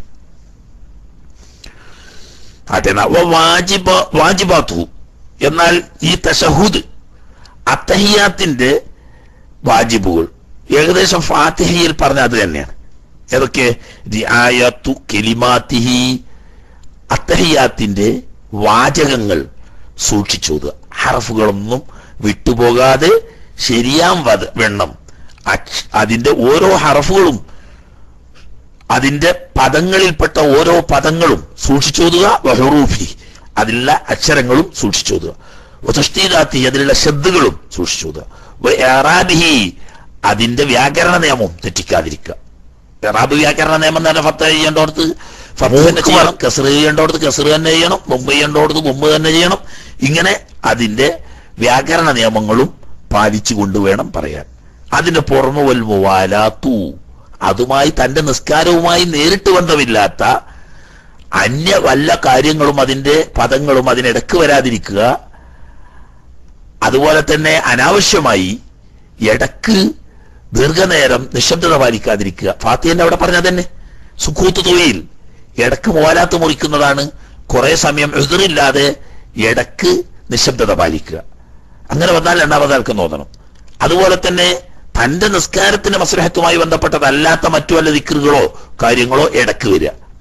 അതെ ന- വ വാജിബ വാജിബാത്തു എന്നാൽ ഈ തഷഹുദ് അത്തഹിയാത്തിന്റെ വാജിബുകൾ ഏകദേശം ഫാത്തിഹയിൽ പറഞ്ഞ അത് തന്നെയാണ് ഏതൊക്കെ റിആയത്തു കെലിമാത്തിഹി അത്തഹിയാത്തിന്റെ വാചകങ്ങൾ സൂക്ഷിച്ചോതുക ഹറഫുകളൊന്നും വിട്ടുപോകാതെ ശരിയാം വത വെണ്ണം അക്ഷ- അതിന്റെ ഓരോ ഹറഫുകളും അതിന്റെ പദങ്ങളിൽപ്പെട്ട ഓരോ പദങ്ങളും സൂക്ഷിച്ചോതുക വഹറൂഫി അതിലുള്ള അക്ഷരങ്ങളും സൂക്ഷിച്ചോതുക വതഷ്തീദാത്തി അതിലുള്ള ശബ്ദങ്ങളും സൂക്ഷിച്ചോതുക വഇറാബിഹി അതിന്റെ വ്യാകരണ നിയമം തെറ്റിക്കാതിരിക്കുക ഇറാബ് വ്യാകരണ നിയമം തന്നെ ഫത്ത ചെയ്യേണ്ടോടത്ത് ഫത്ത് തന്നെ ചെയ്യണം കസർ ചെയ്യേണ്ടോടത്ത് കസർ തന്നെ ചെയ്യണം മുമ്പ് ചെയ്യേണ്ടോടത്ത് മുമ്പ് തന്നെ ചെയ്യണം ഇങ്ങനെ അതിന്റെ വ്യാകരണ നിയമങ്ങളും പാലിച്ചു കൊണ്ടുവേണം പറയാൻ അതിന്റെ പുറമെ വൽ മുവാലാത്തു അതുമായി തന്റെ നിസ്കാരവുമായി നേരിട്ട് ബന്ധമില്ലാത്ത അന്യ വല്ല കാര്യങ്ങളും അതിന്റെ പദങ്ങളും അതിനിടക്ക് വരാതിരിക്കുക അതുപോലെ തന്നെ അനാവശ്യമായി ഇടക്ക് ദീർഘനേരം നിശബ്ദത പാലിക്കാതിരിക്കുക ഫാത്തിയന്റെ അവിടെ പറഞ്ഞ തന്നെ സുഖൂത്ത് തൊഴിൽ ഇടക്ക് മോലാത്ത് മുറിക്കുന്നതാണ് കുറെ സമയം എതിറില്ലാതെ ഇടക്ക് നിശബ്ദത പാലിക്കുക അങ്ങനെ വന്നാൽ രണ്ടാമതാൾക്ക് നോക്കണം അതുപോലെ തന്നെ തന്റെ നിസ്കാരത്തിന്റെ മസ്ലഹത്തുമായി ബന്ധപ്പെട്ടതല്ലാത്ത മറ്റു വല്ല ദിക്കറുകളോ കാര്യങ്ങളോ ഇടക്ക് വരിക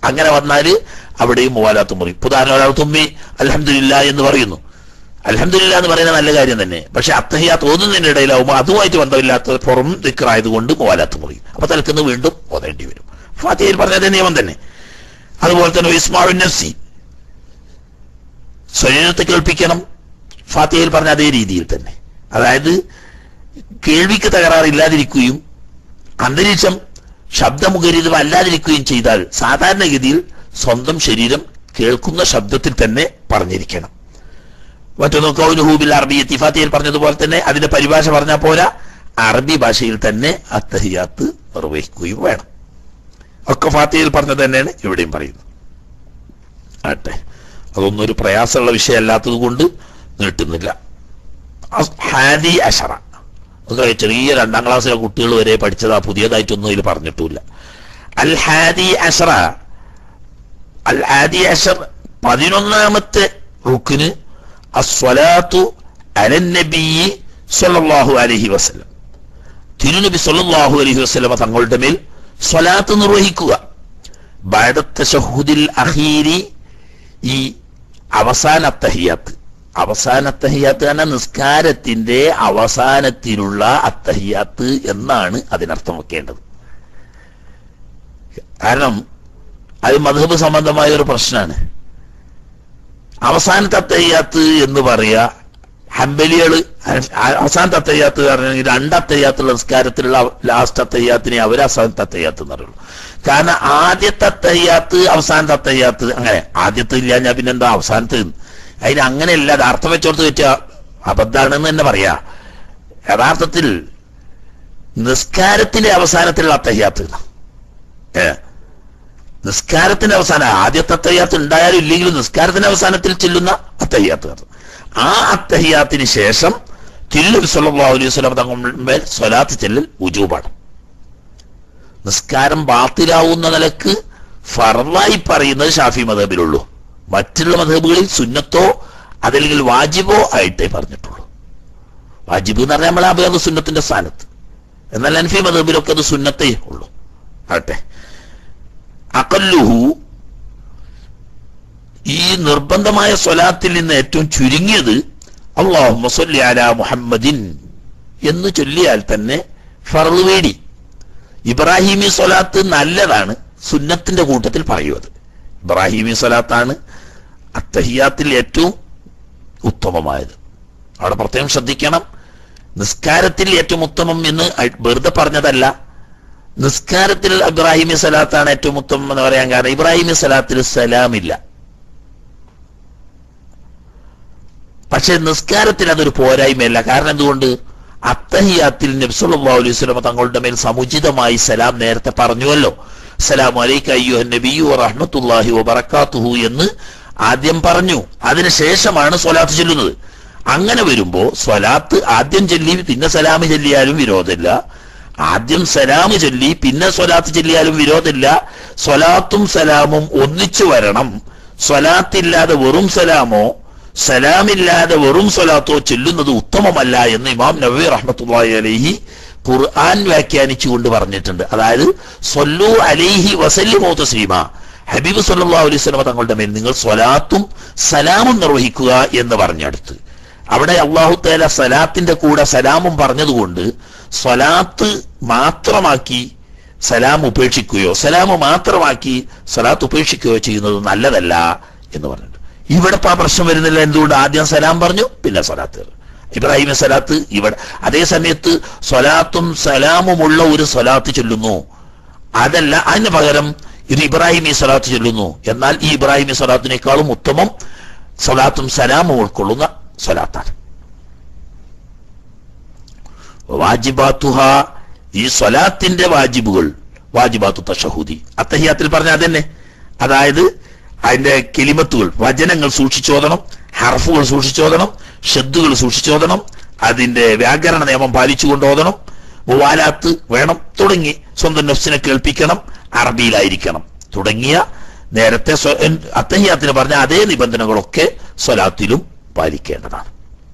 അങ്ങനെ വന്നാൽ അവിടെയും മുവാലാത്ത് മുറി ഉദാഹരണം ഒരാൾ തുമ്മി അലഹമില്ല എന്ന് പറയുന്നു അലഹമില്ല എന്ന് പറയുന്നത് നല്ല കാര്യം തന്നെ പക്ഷെ അത്തഹിയാത്ത് ഓതുന്നതിന്റെ ഇടയിലാവുമ്പോൾ അതുമായിട്ട് ബന്ധമില്ലാത്ത പുറം ദിക്കറായതുകൊണ്ട് മുവാലാത്ത് മുറി അപ്പൊ തലക്കുന്ന് വീണ്ടും ഓതേണ്ടി വരും ഫാത്തിഹയിൽ പറഞ്ഞ നിയമം തന്നെ അതുപോലെ തന്നെ ഇസ്മാവിൻ നഫ്സി സ്വയനത്തെ കേൾപ്പിക്കണം ഫാത്തിഹയിൽ പറഞ്ഞ അതേ രീതിയിൽ തന്നെ അതായത് കേൾവിക്ക് തകരാറില്ലാതിരിക്കുകയും അന്തരീക്ഷം ശബ്ദമുഖരിതം അല്ലാതിരിക്കുകയും ചെയ്താൽ സാധാരണഗതിയിൽ സ്വന്തം ശരീരം കേൾക്കുന്ന ശബ്ദത്തിൽ തന്നെ പറഞ്ഞിരിക്കണം മറ്റൊന്ന് കൗനുഹൂബിൽ അറബി ഫാത്തിഹയിൽ പറഞ്ഞതുപോലെ തന്നെ അതിന്റെ പരിഭാഷ പറഞ്ഞാൽ പോരാ അറബി ഭാഷയിൽ തന്നെ അത്തഹിയാത്ത് നിർവഹിക്കുകയും വേണം ഒക്കെ ഫാത്തിഹയിൽ പറഞ്ഞത് തന്നെയാണ് ഇവിടെയും പറയുന്നത് ആട്ടെ അതൊന്നും ഒരു പ്രയാസമുള്ള വിഷയമല്ലാത്തത് കൊണ്ട് നീട്ടുന്നില്ല അസ്- ഹാദി അഷറ ഒക്കെ ചെറിയ രണ്ടാം ക്ലാസ്സിലെ കുട്ടികൾ വരെ പഠിച്ചതാ പുതിയതായിട്ടൊന്നും ഇതിൽ പറഞ്ഞിട്ടില്ല അൽ ഹാദി അഷറ അൽ ഹാദി അഷർ പതിനൊന്നാമത്തെ റുക്കിന് അസ്വലാത്തു അലന്നബി സല്ലല്ലാഹു അലൈഹി വസല്ലം തിരുനബി സല്ലല്ലാഹു അലൈഹി വസല്ലമ തങ്ങളുടെ മേൽ സ്വലാത്ത് നിർവഹിക്കുക ബഅദ തശഹുദിൽ അഖീരി ഈ അവസാന അത്തഹിയാത്ത് അവസാന അത്തഹിയാത്ത് തന്നെ നിസ്കാരത്തിന്റെ അവസാനത്തിലുള്ള അത്തഹിയാത്ത് എന്നാണ് അതിനർത്ഥം വെക്കേണ്ടത് കാരണം അത് മധുബ് സംബന്ധമായ ഒരു പ്രശ്നമാണ് അവസാനത്തെ അത്തയ്യാത്ത് എന്ന് പറയാ ഹംബലികള് അവസാനത്തെ അത്തയ്യാത്ത് പറഞ്ഞെങ്കിൽ രണ്ടത്തയ്യാത്തുള്ള നിസ്കാരത്തിലുള്ള ലാസ്റ്റ് അത്തയ്യാത്തിനെ അവർ അവസാനത്തെ അത്തയ്യാത്ത് എന്ന് പറയുള്ളൂ കാരണം ആദ്യത്തെ അത്തയ്യാത്ത് അവസാനത്തെ അത്തയ്യാത്ത് അങ്ങനെ ആദ്യത്തെ ഇല്ല ഞാൻ പിന്നെന്താ അവസാനത്തെ എന്ന്. അതിന് അങ്ങനെയല്ല അത് അർത്ഥം വെച്ചോർത്ത് വെച്ച അബദ്ധാണെന്ന് തന്നെ പറയാ യഥാർത്ഥത്തിൽ നിസ്കാരത്തിന്റെ അവസാനത്തിലുള്ള അത്തയ്യാത്ത് ഏ നിസ്കാരത്തിന്റെ അവസാനം ആദ്യത്തെ അത്തയ്യാത്ത് ഉണ്ടായാലും ഇല്ലെങ്കിലും നിസ്കാരത്തിന്റെ അവസാനത്തിൽ ചെല്ലുന്ന അത്തയ്യാത്ത് ആ അത്തഹിയാത്തിന് ശേഷം തിരുനബി സല്ലല്ലാഹു അലൈഹി വസല്ലം തങ്ങൾ സ്വലാത്ത് ചെല്ലൽ ഉജൂബാണ് നിസ്കാരം ബാത്തിലാവുന്ന നിലക്ക് ഫർവായി പറയുന്നത് ഷാഫി മതബിലുള്ളൂ മറ്റുള്ള മതബുകളിൽ സുന്നത്തോ അതല്ലെങ്കിൽ വാജിബോ ആയിട്ടേ പറഞ്ഞിട്ടുള്ളൂ വാജിബ് എന്ന് പറഞ്ഞാൽ നമ്മൾ അബിയത് സുന്നത്തിന്റെ സ്ഥാനത്ത് എന്നാൽ അൻഫി മതബിലൊക്കെ അത് സുന്നത്തേ ഉള്ളൂ ആട്ടെ അകല്ലുഹു ഈ നിർബന്ധമായ സ്വലാത്തിൽ നിന്ന് ഏറ്റവും ചുരുങ്ങിയത് അള്ളാഹു സല്ലി അലാ മുഹമ്മദിൻ എന്ന് ചൊല്ലിയാൽ തന്നെ ഫറു വേടി ഇബ്രാഹിമി സ്വലാത്ത് നല്ലതാണ് സുന്നത്തിന്റെ കൂട്ടത്തിൽ പറയുന്നത് ഇബ്രാഹിമി സ്വലാത്താണ് അത്തഹിയാത്തിൽ ഏറ്റവും ഉത്തമമായത് അവിടെ പ്രത്യേകം ശ്രദ്ധിക്കണം നിസ്കാരത്തിൽ ഏറ്റവും ഉത്തമം എന്ന് അയ്- വെറുതെ പറഞ്ഞതല്ല നിസ്കാരത്തിൽ ഇബ്രാഹിമി സലാത്താണ് ഏറ്റവും ഉത്തമം എന്ന് പറയാൻ കാരണം ഇബ്രാഹിമി സലാത്തിൽ സലാമില്ല പക്ഷെ നിസ്കാരത്തിൽ അതൊരു പോരായ്മയല്ല കാരണം എന്തുകൊണ്ട് അത്തഹിയാത്തിൽ നബ്സല്ലാ അലൈഹി സ്വലമ തങ്ങളുടെ മേൽ സമുചിതമായി സലാം നേരത്തെ പറഞ്ഞുവല്ലോ സലാം അലൈക്ക അയ്യോ നബിയു റഹ്മത്തുല്ലാഹി വബറക്കാത്തുഹു എന്ന് ആദ്യം പറഞ്ഞു അതിനുശേഷമാണ് സ്വലാത്ത് ചൊല്ലുന്നത് അങ്ങനെ വരുമ്പോ സ്വലാത്ത് ആദ്യം ചൊല്ലി പിന്നെ സലാം ചൊല്ലിയാലും വിരോധമില്ല ആദ്യം സലാം ചൊല്ലി പിന്നെ സ്വലാത്ത് ചൊല്ലിയാലും വിരോധമില്ല സ്വലാത്തും സലാമും ഒന്നിച്ചു വരണം സ്വലാത്തില്ലാതെ വെറും സലാമോ സലാമില്ലാതെ വെറും സ്വലാത്തോ ചൊല്ലുന്നത് ഉത്തമമല്ല എന്ന് ഇമാം നബി റഹ്മത്തുള്ളാഹി അലൈഹി ഖുർആൻ വ്യാഖ്യാനിച്ചുകൊണ്ട് പറഞ്ഞിട്ടുണ്ട് അതായത് സൊല്ലു അലൈഹി വസല്ലിമോ തസ്ലീമ ഹബീബ് സല്ലല്ലാഹു അലൈഹി വസല്ലമ തങ്ങളുടെ മേൽ നിങ്ങൾ സ്വലാത്തും സലാമും നിർവഹിക്കുക എന്ന് പറഞ്ഞെടുത്ത് അവിടെ അള്ളാഹു തആല സലാത്തിന്റെ കൂടെ സലാമും പറഞ്ഞതുകൊണ്ട് സ്വലാത്ത് മാത്രമാക്കി സലാം ഉപേക്ഷിക്കുകയോ സലാം മാത്രമാക്കി സ്വലാത്ത് ഉപേക്ഷിക്കുകയോ ചെയ്യുന്നത് നല്ലതല്ല എന്ന് പറഞ്ഞിട്ടുണ്ട് ഇവിടെ ഇപ്പൊ ആ പ്രശ്നം വരുന്നില്ല എന്തുകൊണ്ട് ആദ്യം സലാം പറഞ്ഞു പിന്നെ സ്വലാത്ത് ഇബ്രാഹിം സ്വലാത്ത് ഇവിടെ അതേ സമയത്ത് സ്വലാത്തും സലാമുമുള്ള ഒരു സ്വലാത്ത് ചൊല്ലുന്നു അതല്ല അതിന് പകരം ഇത് ഇബ്രാഹിമി സ്വലാത്ത് ചൊല്ലുന്നു എന്നാൽ ഈ ഇബ്രാഹിമി സ്വലാത്തിനേക്കാളും ഉത്തമം സ്വലാത്തും സലാമും ഉൾക്കൊള്ളുന്ന സ്വലാത്താണ് വാജിബാത്തുഹ ഈ സ്വലാത്തിന്റെ വാജിബുകൾ വാജിബാത്തു തഷഹൂദി അത്തഹിയാത്തിൽ പറഞ്ഞ അതന്നെ അതായത് അതിന്റെ കെലിമത്തുകൾ വചനങ്ങൾ സൂക്ഷിച്ചോദണം ഹർഫുകൾ സൂക്ഷിച്ചോദണം ഷദ്ദുകൾ സൂക്ഷിച്ചോദണം അതിന്റെ വ്യാകരണ നിയമം പാലിച്ചുകൊണ്ട് ഓതണം മുവാലാത്ത് വേണം തുടങ്ങി സ്വന്തം നഫ്സിനെ കേൾപ്പിക്കണം അറബിയിലായിരിക്കണം തുടങ്ങിയ നേരത്തെ സ്വ- അത്തഹിയാത്തിന് പറഞ്ഞ അതേ നിബന്ധനകളൊക്കെ സ്വലാത്തിലും പാലിക്കേണ്ടതാണ്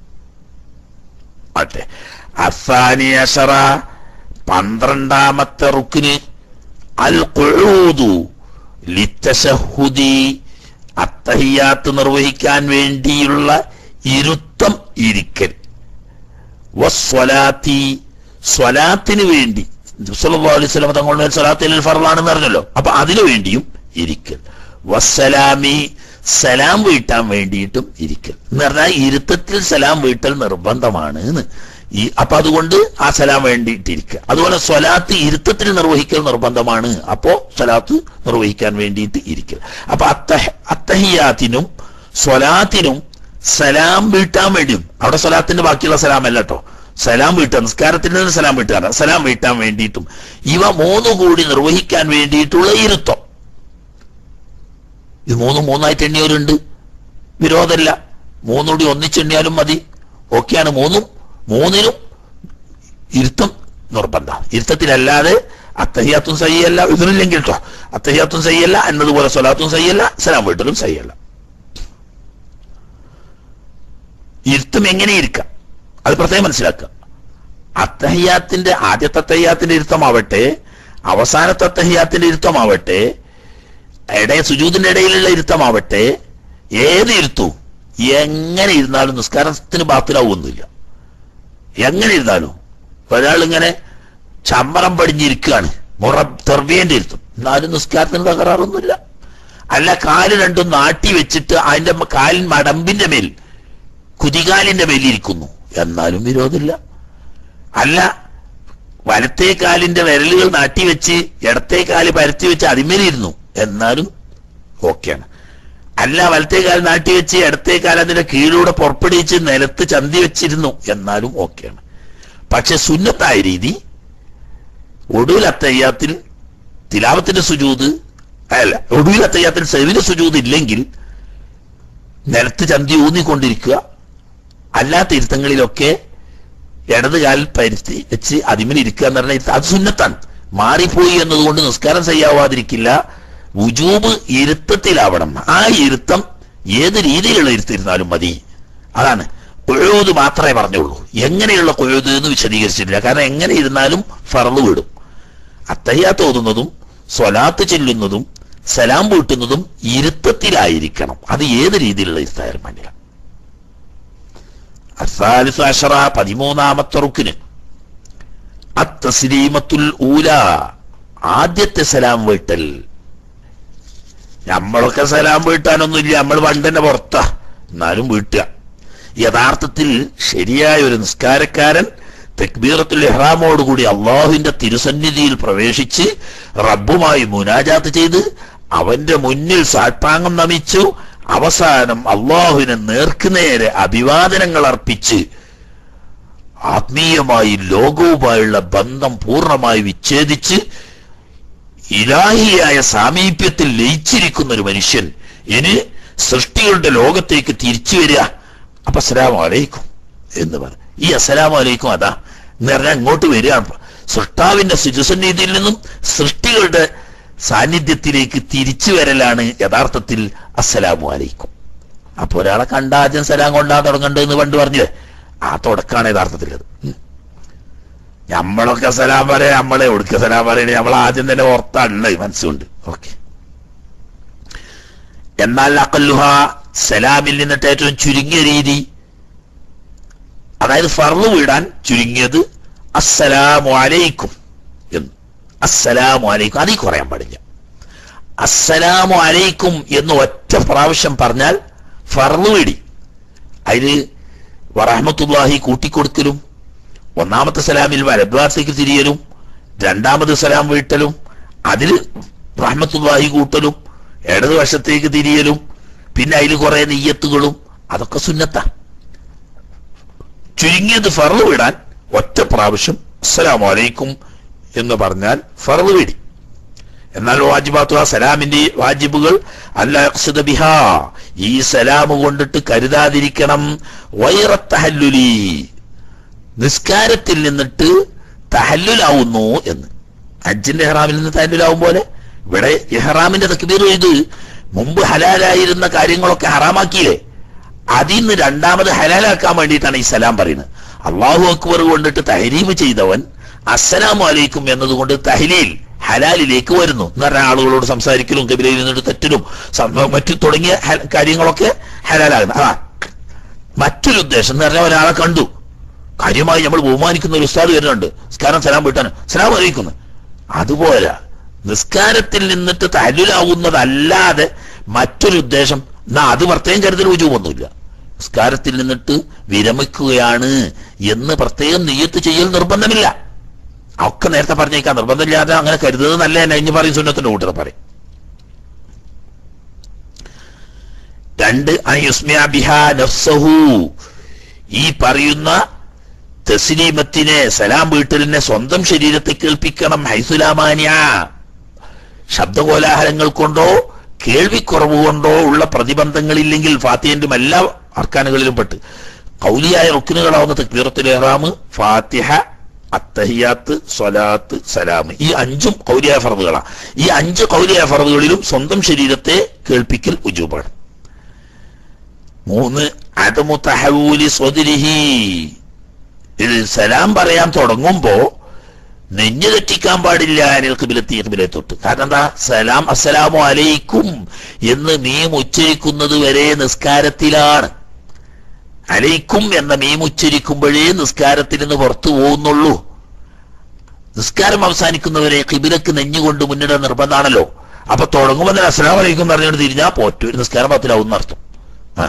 ആട്ടെ അസാനി അഷറ പന്ത്രണ്ടാമത്തെ റുക്കിന് അൽ ഖുഊദു ലിത്തശഹുദി അത്തഹിയാത്ത് നിർവഹിക്കാൻ വേണ്ടിയുള്ള ഇരുത്തം ഇരിക്കൽ വസ്വലാത്തി സ്വലാത്തിന് വേണ്ടി സല്ലല്ലാഹു അലൈഹി വസല്ലം തങ്ങളുടെ മേൽ സ്വലാത്തിൽ ഫർളാണെന്ന് പറഞ്ഞല്ലോ അപ്പൊ അതിനു വേണ്ടിയും ഇരിക്കൽ വസ്സലാമി സലാം വീട്ടാൻ വേണ്ടിയിട്ടും ഇരിക്കൽ എന്ന് പറഞ്ഞാൽ ഇരുത്തത്തിൽ സലാം വീട്ടൽ നിർബന്ധമാണ് എന്ന് ഈ അപ്പൊ അതുകൊണ്ട് ആ സലാം വേണ്ടിയിട്ടിരിക്കുക അതുപോലെ സ്വലാത്ത് ഇരുത്തത്തിൽ നിർവഹിക്കൽ നിർബന്ധമാണ് അപ്പോ സ്വലാത്ത് നിർവഹിക്കാൻ വേണ്ടിയിട്ട് ഇരിക്കൽ അപ്പൊ അത്തഹ അത്തഹിയാത്തിനും സ്വലാത്തിനും സലാം വീട്ടാൻ വേണ്ടിയും അവിടെ സ്വലാത്തിന്റെ ബാക്കിയുള്ള സലാം അല്ല കേട്ടോ സലാം വീട്ടുക നിസ്കാരത്തിൽ നിന്ന് സലാം വീട്ടുകാര സലാം വീട്ടാൻ വേണ്ടിയിട്ടും ഇവ മൂന്നു കൂടി നിർവഹിക്കാൻ വേണ്ടിയിട്ടുള്ള ഇരുത്തം ഇത് മൂന്നും മൂന്നായിട്ട് എണ്ണിയവരുണ്ട് വിരോധമല്ല മൂന്നുകൂടി ഒന്നിച്ചെണ്ണിയാലും മതി ഓക്കെയാണ് മൂന്നും മൂന്നിനും ഇരുത്തം നിർബന്ധം ഇരുത്തത്തിലല്ലാതെ അത്തഹിയാത്തും സയ്യല്ല ഇതിനില്ലെങ്കിൽ കേട്ടോ അത്തഹിയാത്തും സയ്യല്ല എന്നതുപോലെ സ്വലാത്തും സയ്യല്ല സലാം വീട്ടലും സയ്യല്ല ഇരുത്തം എങ്ങനെ ഇരിക്കാം അത് പ്രത്യേകം മനസ്സിലാക്കുക അത്തഹിയാത്തിന്റെ ആദ്യത്തെ അത്തഹിയാത്തിന്റെ ഇരുത്തമാവട്ടെ അവസാനത്തെ അത്തഹിയാത്തിന്റെ ഇരുത്തമാവട്ടെ ഇടയ സുജൂതിന്റെ ഇടയിലുള്ള ഇരുത്തമാവട്ടെ ഏത് ഇരുത്തു എങ്ങനെ ഇരുന്നാലും നിസ്കാരത്തിന് ബാത്തിലാവുന്നില്ല എങ്ങനെ ഇരുന്നാലും ഒരാൾ ഇങ്ങനെ ചമ്മറം പടിഞ്ഞിരിക്കുകയാണ് മുറ തെർവേന്റെ ഇരുത്തും എന്നാലും നിസ്കാരത്തിന് തകരാറൊന്നുമില്ല അല്ല കാല് രണ്ടും നാട്ടി വെച്ചിട്ട് അതിന്റെ മ- കാലിൻ മടമ്പിന്റെ മേൽ കുതികാലിന്റെ മേലിരിക്കുന്നു എന്നാലും വിരോധമില്ല അല്ല വലത്തേ കാലിന്റെ വിരലുകൾ നാട്ടി വെച്ച് ഇടത്തേ കാല് പരത്തി വെച്ച് അതിമേലിരുന്നു എന്നാലും ഓക്കെയാണ് അല്ല വലത്തേ കാൽ നാട്ടി വെച്ച് ഇടത്തേ കാൽ അതിന്റെ കീഴിലൂടെ പുറപ്പെടുവിച്ച് നിലത്ത് ചന്തി വെച്ചിരുന്നു എന്നാലും ഓക്കെയാണ് പക്ഷെ സുന്നത്തായ രീതി ഒടുവിൽ അത്തയ്യാത്തിൽ തിലാവത്തിന്റെ സുജൂത് അല്ല ഒടുവിൽ അത്തയ്യാത്തിൽ സെവിന് സുജൂത് ഇല്ലെങ്കിൽ നിലത്ത് ചന്തി ഊന്നിക്കൊണ്ടിരിക്കുക അല്ലാത്ത ഇരുത്തങ്ങളിലൊക്കെ ഇടത് കാലിൽ പരുത്തി വെച്ച് അതിമിൽ ഇരിക്കുക എന്ന് പറഞ്ഞാൽ ഇത് അത് സുന്നത്താണ് മാറിപ്പോയി എന്നതുകൊണ്ട് നിസ്കാരം ചെയ്യാവാതിരിക്കില്ല വുജൂബ് ഇരുത്തത്തിലാവണം ആ ഇരുത്തം ഏത് രീതിയിലുള്ള ഇരുത്തിരുന്നാലും മതി അതാണ് കൊഴുത് മാത്രമേ പറഞ്ഞുള്ളൂ എങ്ങനെയുള്ള കൊഴുത് എന്ന് വിശദീകരിച്ചിട്ടില്ല കാരണം എങ്ങനെ ഇരുന്നാലും ഫറന്ന് വിടും അത്തയ്യാത്ത് ഓതുന്നതും സ്വലാത്ത് ചെല്ലുന്നതും സലാം വീട്ടുന്നതും ഇരുത്തത്തിലായിരിക്കണം അത് ഏത് രീതിയിലുള്ള ഇരുത്തായാലും വേണ്ടില്ല അസാലിസ് അഷറ പതിമൂന്നാമത്തെ റുക്കിന് അത്തസ്ലീമത്തുൽ ഊല ആദ്യത്തെ സലാം വീട്ടൽ നമ്മളൊക്കെ സലാം വീട്ടാനൊന്നുമില്ല നമ്മൾ പണ്ടന്നെ പുറത്താ എന്നാലും വീട്ടുക യഥാർത്ഥത്തിൽ ശരിയായ ഒരു നിസ്കാരക്കാരൻ തെക്ബീറത്തുൽ ഇഹ്റാമോടുകൂടി അള്ളാഹുവിന്റെ തിരുസന്നിധിയിൽ പ്രവേശിച്ച് റബ്ബുമായി മുനാജാത്ത് ചെയ്ത് അവന്റെ മുന്നിൽ സാഷ്ടാംഗം നമിച്ചു അവസാനം അള്ളാഹുവിനെ നേർക്കുനേരെ അഭിവാദനങ്ങൾ അർപ്പിച്ച് ആത്മീയമായി ലോകവുമായുള്ള ബന്ധം പൂർണ്ണമായി വിച്ഛേദിച്ച് ഇലാഹിയായ സാമീപ്യത്തിൽ ലയിച്ചിരിക്കുന്ന ഒരു മനുഷ്യൻ ഇനി സൃഷ്ടികളുടെ ലോകത്തേക്ക് തിരിച്ചു വരിക അപ്പൊ അസ്സലാമു അലൈക്കും എന്ന് പറ ഈ അസ്സലാമു അലൈക്കും അതാ എന്ന് പറഞ്ഞാൽ ഇങ്ങോട്ട് വരികയാണ് സൃഷ്ടാവിന്റെ ശുചിസന്നിധിയിൽ നിന്നും സൃഷ്ടികളുടെ സാന്നിധ്യത്തിലേക്ക് തിരിച്ചു വരലാണ് യഥാർത്ഥത്തിൽ അസ്സലാമു അലൈക്കും അപ്പൊ ഒരാളെ കണ്ട ആദ്യം സലാം കൊണ്ടാ തുടങ്ങണ്ടെന്ന് പണ്ട് പറഞ്ഞില്ലേ ആ തുടക്കാണ് യഥാർത്ഥത്തിൽ അത് ഉം. നമ്മളൊക്കെ സലാം പറയാ നമ്മളെ ഒടുക്ക സലാം പറയണേ നമ്മൾ ആദ്യം തന്നെ ഓർത്താണുള്ളത് മനസ്സുകൊണ്ട് ഓക്കെ എന്നാൽ അക്കല്ലുഹ സലാമിൽ നിന്നിട്ട് ഏറ്റവും ചുരുങ്ങിയ രീതി അതായത് ഫർള് വീടാൻ ചുരുങ്ങിയത് അസ്സലാമു അലൈക്കും എന്ന് അസ്സലാമു അലൈക്കും അതിൽ കുറയാൻ പാടില്ല അസ്സലാമു അലൈക്കും എന്ന് ഒറ്റ പ്രാവശ്യം പറഞ്ഞാൽ ഫർള് വീടി അതിന് വറഹമത്തുല്ലാഹി കൂട്ടിക്കൊടുക്കലും ഒന്നാമത്തെ സലാമിൽ വലദ്വാസയ്ക്ക് തിരിയലും രണ്ടാമത് സലാം വീട്ടലും അതിൽ റഹ്മത്തുല്ലാഹി കൂട്ടലും ഇടതുവശത്തേക്ക് തിരിയലും പിന്നെ അതിൽ കുറെ നെയ്യത്തുകളും അതൊക്കെ സുന്നത്താ ചുരുങ്ങിയത് ഫറു വിടാൻ ഒറ്റ പ്രാവശ്യം അസ്സലാമു അലൈക്കും എന്ന് പറഞ്ഞാൽ ഫറു വിടി എന്നാൽ വാജിബാത്തു ആ സലാമിന്റെ വാജിബുകൾ അല്ല യഖ്സിദ ബിഹാ ഈ സലാം കൊണ്ടിട്ട് കരുതാതിരിക്കണം വൈറത്തഹല്ലുലി നിസ്കാരത്തിൽ നിന്നിട്ട് തഹല്ലുലാവുന്നു എന്ന് ഹജ്ജിന്റെ ഇഹ്റാമിൽ നിന്ന് തഹല്ലുലാവും പോലെ ഇവിടെ ഇഹ്റാമിന്റെ തക്ബീർ ഇത് മുമ്പ് ഹലാലായിരുന്ന കാര്യങ്ങളൊക്കെ ഹറാമാക്കിയില്ലേ അതിൽ നിന്ന് രണ്ടാമത് ഹലാലാക്കാൻ വേണ്ടിയിട്ടാണ് ഈ സലാം പറയുന്നത് അള്ളാഹു അക്ബർ കൊണ്ടിട്ട് തഹരീമ് ചെയ്തവൻ അസ്സലാമു അലൈക്കും എന്നതുകൊണ്ട് തഹ്ലീൽ ഹലാലിലേക്ക് വരുന്നു എന്ന് പറഞ്ഞാൽ ആളുകളോട് സംസാരിക്കലും കബിലയിൽ നിന്നിട്ട് തെറ്റലും സംഭവം മറ്റു തുടങ്ങിയ ഹ- കാര്യങ്ങളൊക്കെ ഹലാലാകുന്നു ആ മറ്റൊരു ഉദ്ദേശം എന്ന് പറഞ്ഞാൽ ഒരാളെ കണ്ടു കാര്യമായി നമ്മൾ ബഹുമാനിക്കുന്ന ഒരു ഉസ്താദ് വരുന്നുണ്ട് നിസ്കാരം സലാം വീട്ടാൻ സലാം അറിയിക്കുന്നു അതുപോലെ നിസ്കാരത്തിൽ നിന്നിട്ട് തല്ലുലാവുന്നതല്ലാതെ മറ്റൊരു ഉദ്ദേശം എന്നാ അത് പ്രത്യേകം കരുതൽ രുചുവൊന്നുമില്ല നിസ്കാരത്തിൽ നിന്നിട്ട് വിരമിക്കുകയാണ് എന്ന് പ്രത്യേകം നെയ്യത്ത് ചെയ്യൽ നിർബന്ധമില്ല ഒക്കെ നേരത്തെ പറഞ്ഞേക്കാം നിർബന്ധമില്ലാതെ അങ്ങനെ കരുതുന്നത് നല്ല തന്നെ ഇനി പറയും സുന്നത്തിന്റെ കൂട്ടർ പറയും രണ്ട് അയുസ്മിയ ബിഹാ നഫ്സഹു ഈ പറയുന്ന തസ്ലീമത്തിനെ സലാം വീട്ടലിനെ സ്വന്തം ശരീരത്തെ കേൾപ്പിക്കണം ഹൈസുലാമാന്യ ശബ്ദകോലാഹലങ്ങൾ കൊണ്ടോ കേൾവിക്കുറവ് കൊണ്ടോ ഉള്ള പ്രതിബന്ധങ്ങളില്ലെങ്കിൽ ഫാത്തിഹന്റെ എല്ലാ അർക്കാനുകളിലും പെട്ട് കൗലിയായ റുക്കിനുകളാവുന്ന തക്ബീറത്തുൽ ഇഹ്റാം ഫാത്തിഹ അത്തഹിയാത്ത് സ്വലാത്ത് സലാം ഈ അഞ്ചും കൗലിയായ ഫറദുകളാണ് ഈ അഞ്ച് കൗലിയായ ഫറദുകളിലും സ്വന്തം ശരീരത്തെ കേൾപ്പിക്കൽ ഉജൂബാണ് മൂന്ന് അതമു തഹവൂലി സ്വദിരിഹി ഇത് സലാം പറയാൻ തുടങ്ങുമ്പോ നെഞ്ഞു തെറ്റിക്കാൻ പാടില്ല അനിൽ കിബിലെത്തി കിബിലെ തൊട്ട് കാരണം എന്താ സലാം അസ്സലാമു അലൈക്കും എന്ന് മീം ഉച്ചരിക്കുന്നത് വരെ നിസ്കാരത്തിലാണ് അലൈക്കും എന്ന മീം ഉച്ചരിക്കുമ്പോഴേ നിസ്കാരത്തിൽ നിന്ന് പുറത്തു പോകുന്നുള്ളൂ നിസ്കാരം അവസാനിക്കുന്നവരെ കിബിലക്ക് നെഞ്ഞുകൊണ്ട് മുന്നിടാൻ നിർബന്ധമാണല്ലോ അപ്പൊ തുടങ്ങുമ്പോൾ തന്നെ അസ്സലാം അലൈക്കും എന്ന് പറഞ്ഞുകൊണ്ട് തിരിഞ്ഞാ പോറ്റു ഒരു നിസ്കാരം പത്തിലാവും അർത്ഥം ആ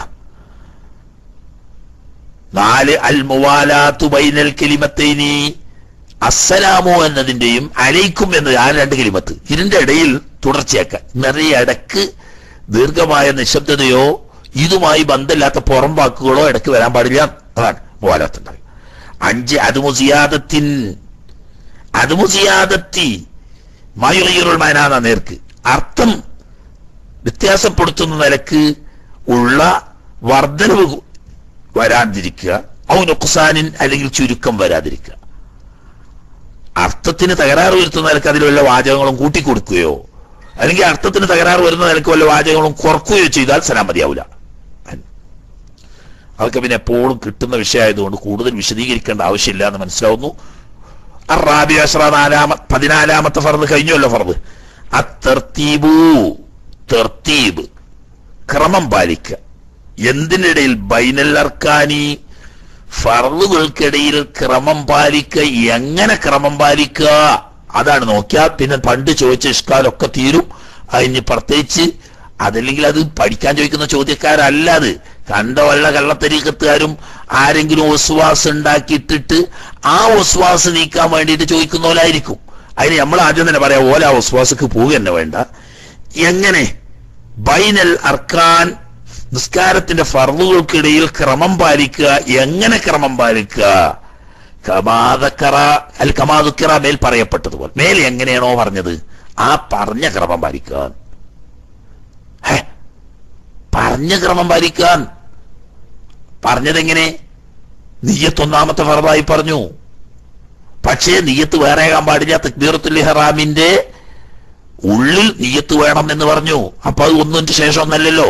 നാല് അൽ മുവാലാത്തു ബൈനൽ കലിമത്തൈനി അസ്സലാമു എന്നതിന്റെയും അലൈക്കും എന്നത് ആ രണ്ട് കലിമത്ത് ഇതിന്റെ ഇടയിൽ തുടർച്ചയാക്കാൻ നിറയെ ഇടക്ക് ദീർഘമായ നിശബ്ദതയോ ഇതുമായി ബന്ധമില്ലാത്ത പുറം വാക്കുകളോ ഇടക്ക് വരാൻ പാടില്ല അതാണ് മുവാലാത്തുണ്ടാകും അഞ്ച് അതുമുസിയാദത്തിൻ അതുമുസിയാദത്തി മയുറയുറുൾ മാനാന്ന നേർക്ക് അർത്ഥം വ്യത്യാസപ്പെടുത്തുന്ന നിലക്ക് ഉള്ള വർധനവ് വരാതിരിക്കുക ഔനുഖ്സാനിൻ അല്ലെങ്കിൽ ചുരുക്കം വരാതിരിക്കുക അർത്ഥത്തിന് തകരാറ് വരുത്തുന്ന നിലക്ക് അതിൽ വല്ല വാചകങ്ങളും കൂട്ടിക്കൊടുക്കുകയോ അല്ലെങ്കിൽ അർത്ഥത്തിന് തകരാറ് വരുന്ന നിലക്ക് വല്ല വാചകങ്ങളും കുറക്കുകയോ ചെയ്താൽ സലാം മതിയാവില്ല അതൊക്കെ പിന്നെ എപ്പോഴും കിട്ടുന്ന വിഷയമായതുകൊണ്ട് കൂടുതൽ വിശദീകരിക്കേണ്ട ആവശ്യമില്ല എന്ന് മനസ്സിലാവുന്നു അറാബി അഷ്റ നാലാമ പതിനാലാമത്തെ ഫർദ് കഴിഞ്ഞല്ലോ ഫർദ് അത്തർത്തീബു തെർത്തീബ് ക്രമം പാലിക്കുക എന്തിനിടയിൽ ബൈനൽ അർക്കാനി ഫർദുകൾക്കിടയിൽ ക്രമം പാലിക്കുക എങ്ങനെ ക്രമം പാലിക്കുക അതാണ് നോക്കിയാൽ പിന്നെ പണ്ട് ചോദിച്ച ഇഷ്കാലൊക്കെ തീരും അതിന് പ്രത്യേകിച്ച് അതല്ലെങ്കിൽ അത് പഠിക്കാൻ ചോദിക്കുന്ന ചോദ്യക്കാരല്ല അത് കണ്ട വല്ല കള്ളത്തരീക്കത്തുകാരും ആരെങ്കിലും ഒസ്വാസ് ഉണ്ടാക്കിയിട്ടിട്ട് ആ ഒസ്വാസ് നീക്കാൻ വേണ്ടിയിട്ട് ചോദിക്കുന്നവരായിരിക്കും അതിന് നമ്മൾ ആദ്യം തന്നെ പറയാം ഓല ആ ഒസ്വാസക്ക് പോവുക തന്നെ വേണ്ട എങ്ങനെ ബൈനൽ അർക്കാൻ നിസ്കാരത്തിന്റെ ഫർദുകൾക്കിടയിൽ ക്രമം പാലിക്കുക എങ്ങനെ ക്രമം പാലിക്കുക കമാതക്കറ അൽ കമാതുക്കറ മേൽ പറയപ്പെട്ടതുപോലെ മേൽ എങ്ങനെയാണോ പറഞ്ഞത് ആ പറഞ്ഞ ക്രമം പാലിക്കാൻ ഹേ, പറഞ്ഞ ക്രമം പാലിക്കാൻ പറഞ്ഞതെങ്ങനെ നീയത്ത് ഒന്നാമത്തെ ഫറദായി പറഞ്ഞു പക്ഷേ നീയത്ത് വേറെ ആകാൻ പാടില്ല തക്ബീറത്തുൽ ഇഹ്റാമിന്റെ ഉള്ളിൽ നീയത്ത് വേണം എന്ന് പറഞ്ഞു അപ്പൊ അത് ഒന്നിന്റെ ശേഷം ഒന്നല്ലല്ലോ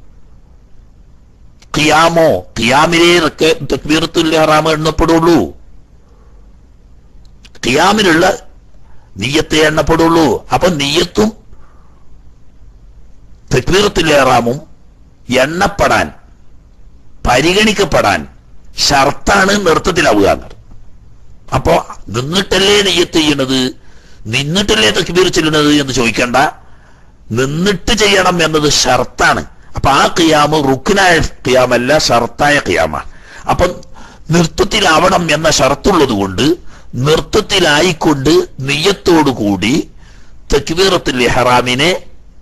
ഖിയാമോ ഖിയാമിലെ തക്ബീറത്തുൽ ഇഹ്റാം എണ്ണപ്പെടുള്ളൂ ഖിയാമിലുള്ള നീയത്തെ എണ്ണപ്പെടുള്ളൂ അപ്പൊ നീയത്തും തക്ബീറത്തുൽ ഇഹ്റാമും എണ്ണപ്പെടാൻ പരിഗണിക്കപ്പെടാൻ ഷർത്താണ് നൃത്തത്തിലാവുക എന്നത് അപ്പോ നിന്നിട്ടല്ലേ നെയ്യത്ത് ചെയ്യണത് നിന്നിട്ടല്ലേ തക്ബീർ ചെല്ലുന്നത് എന്ന് ചോദിക്കണ്ട നിന്നിട്ട് ചെയ്യണം എന്നത് ഷർത്താണ് അപ്പൊ ആ ഖിയാമ് റുക്കിനായ ഖിയാമല്ല ഷർത്തായ ഖിയാമാണ് അപ്പൊ നൃത്തത്തിലാവണം എന്ന ഷർത്തുള്ളത് കൊണ്ട് നൃത്തത്തിലായിക്കൊണ്ട് നെയ്യത്തോടുകൂടി തക്ബീറത്തുൽ ഇഹ്റാമിനെ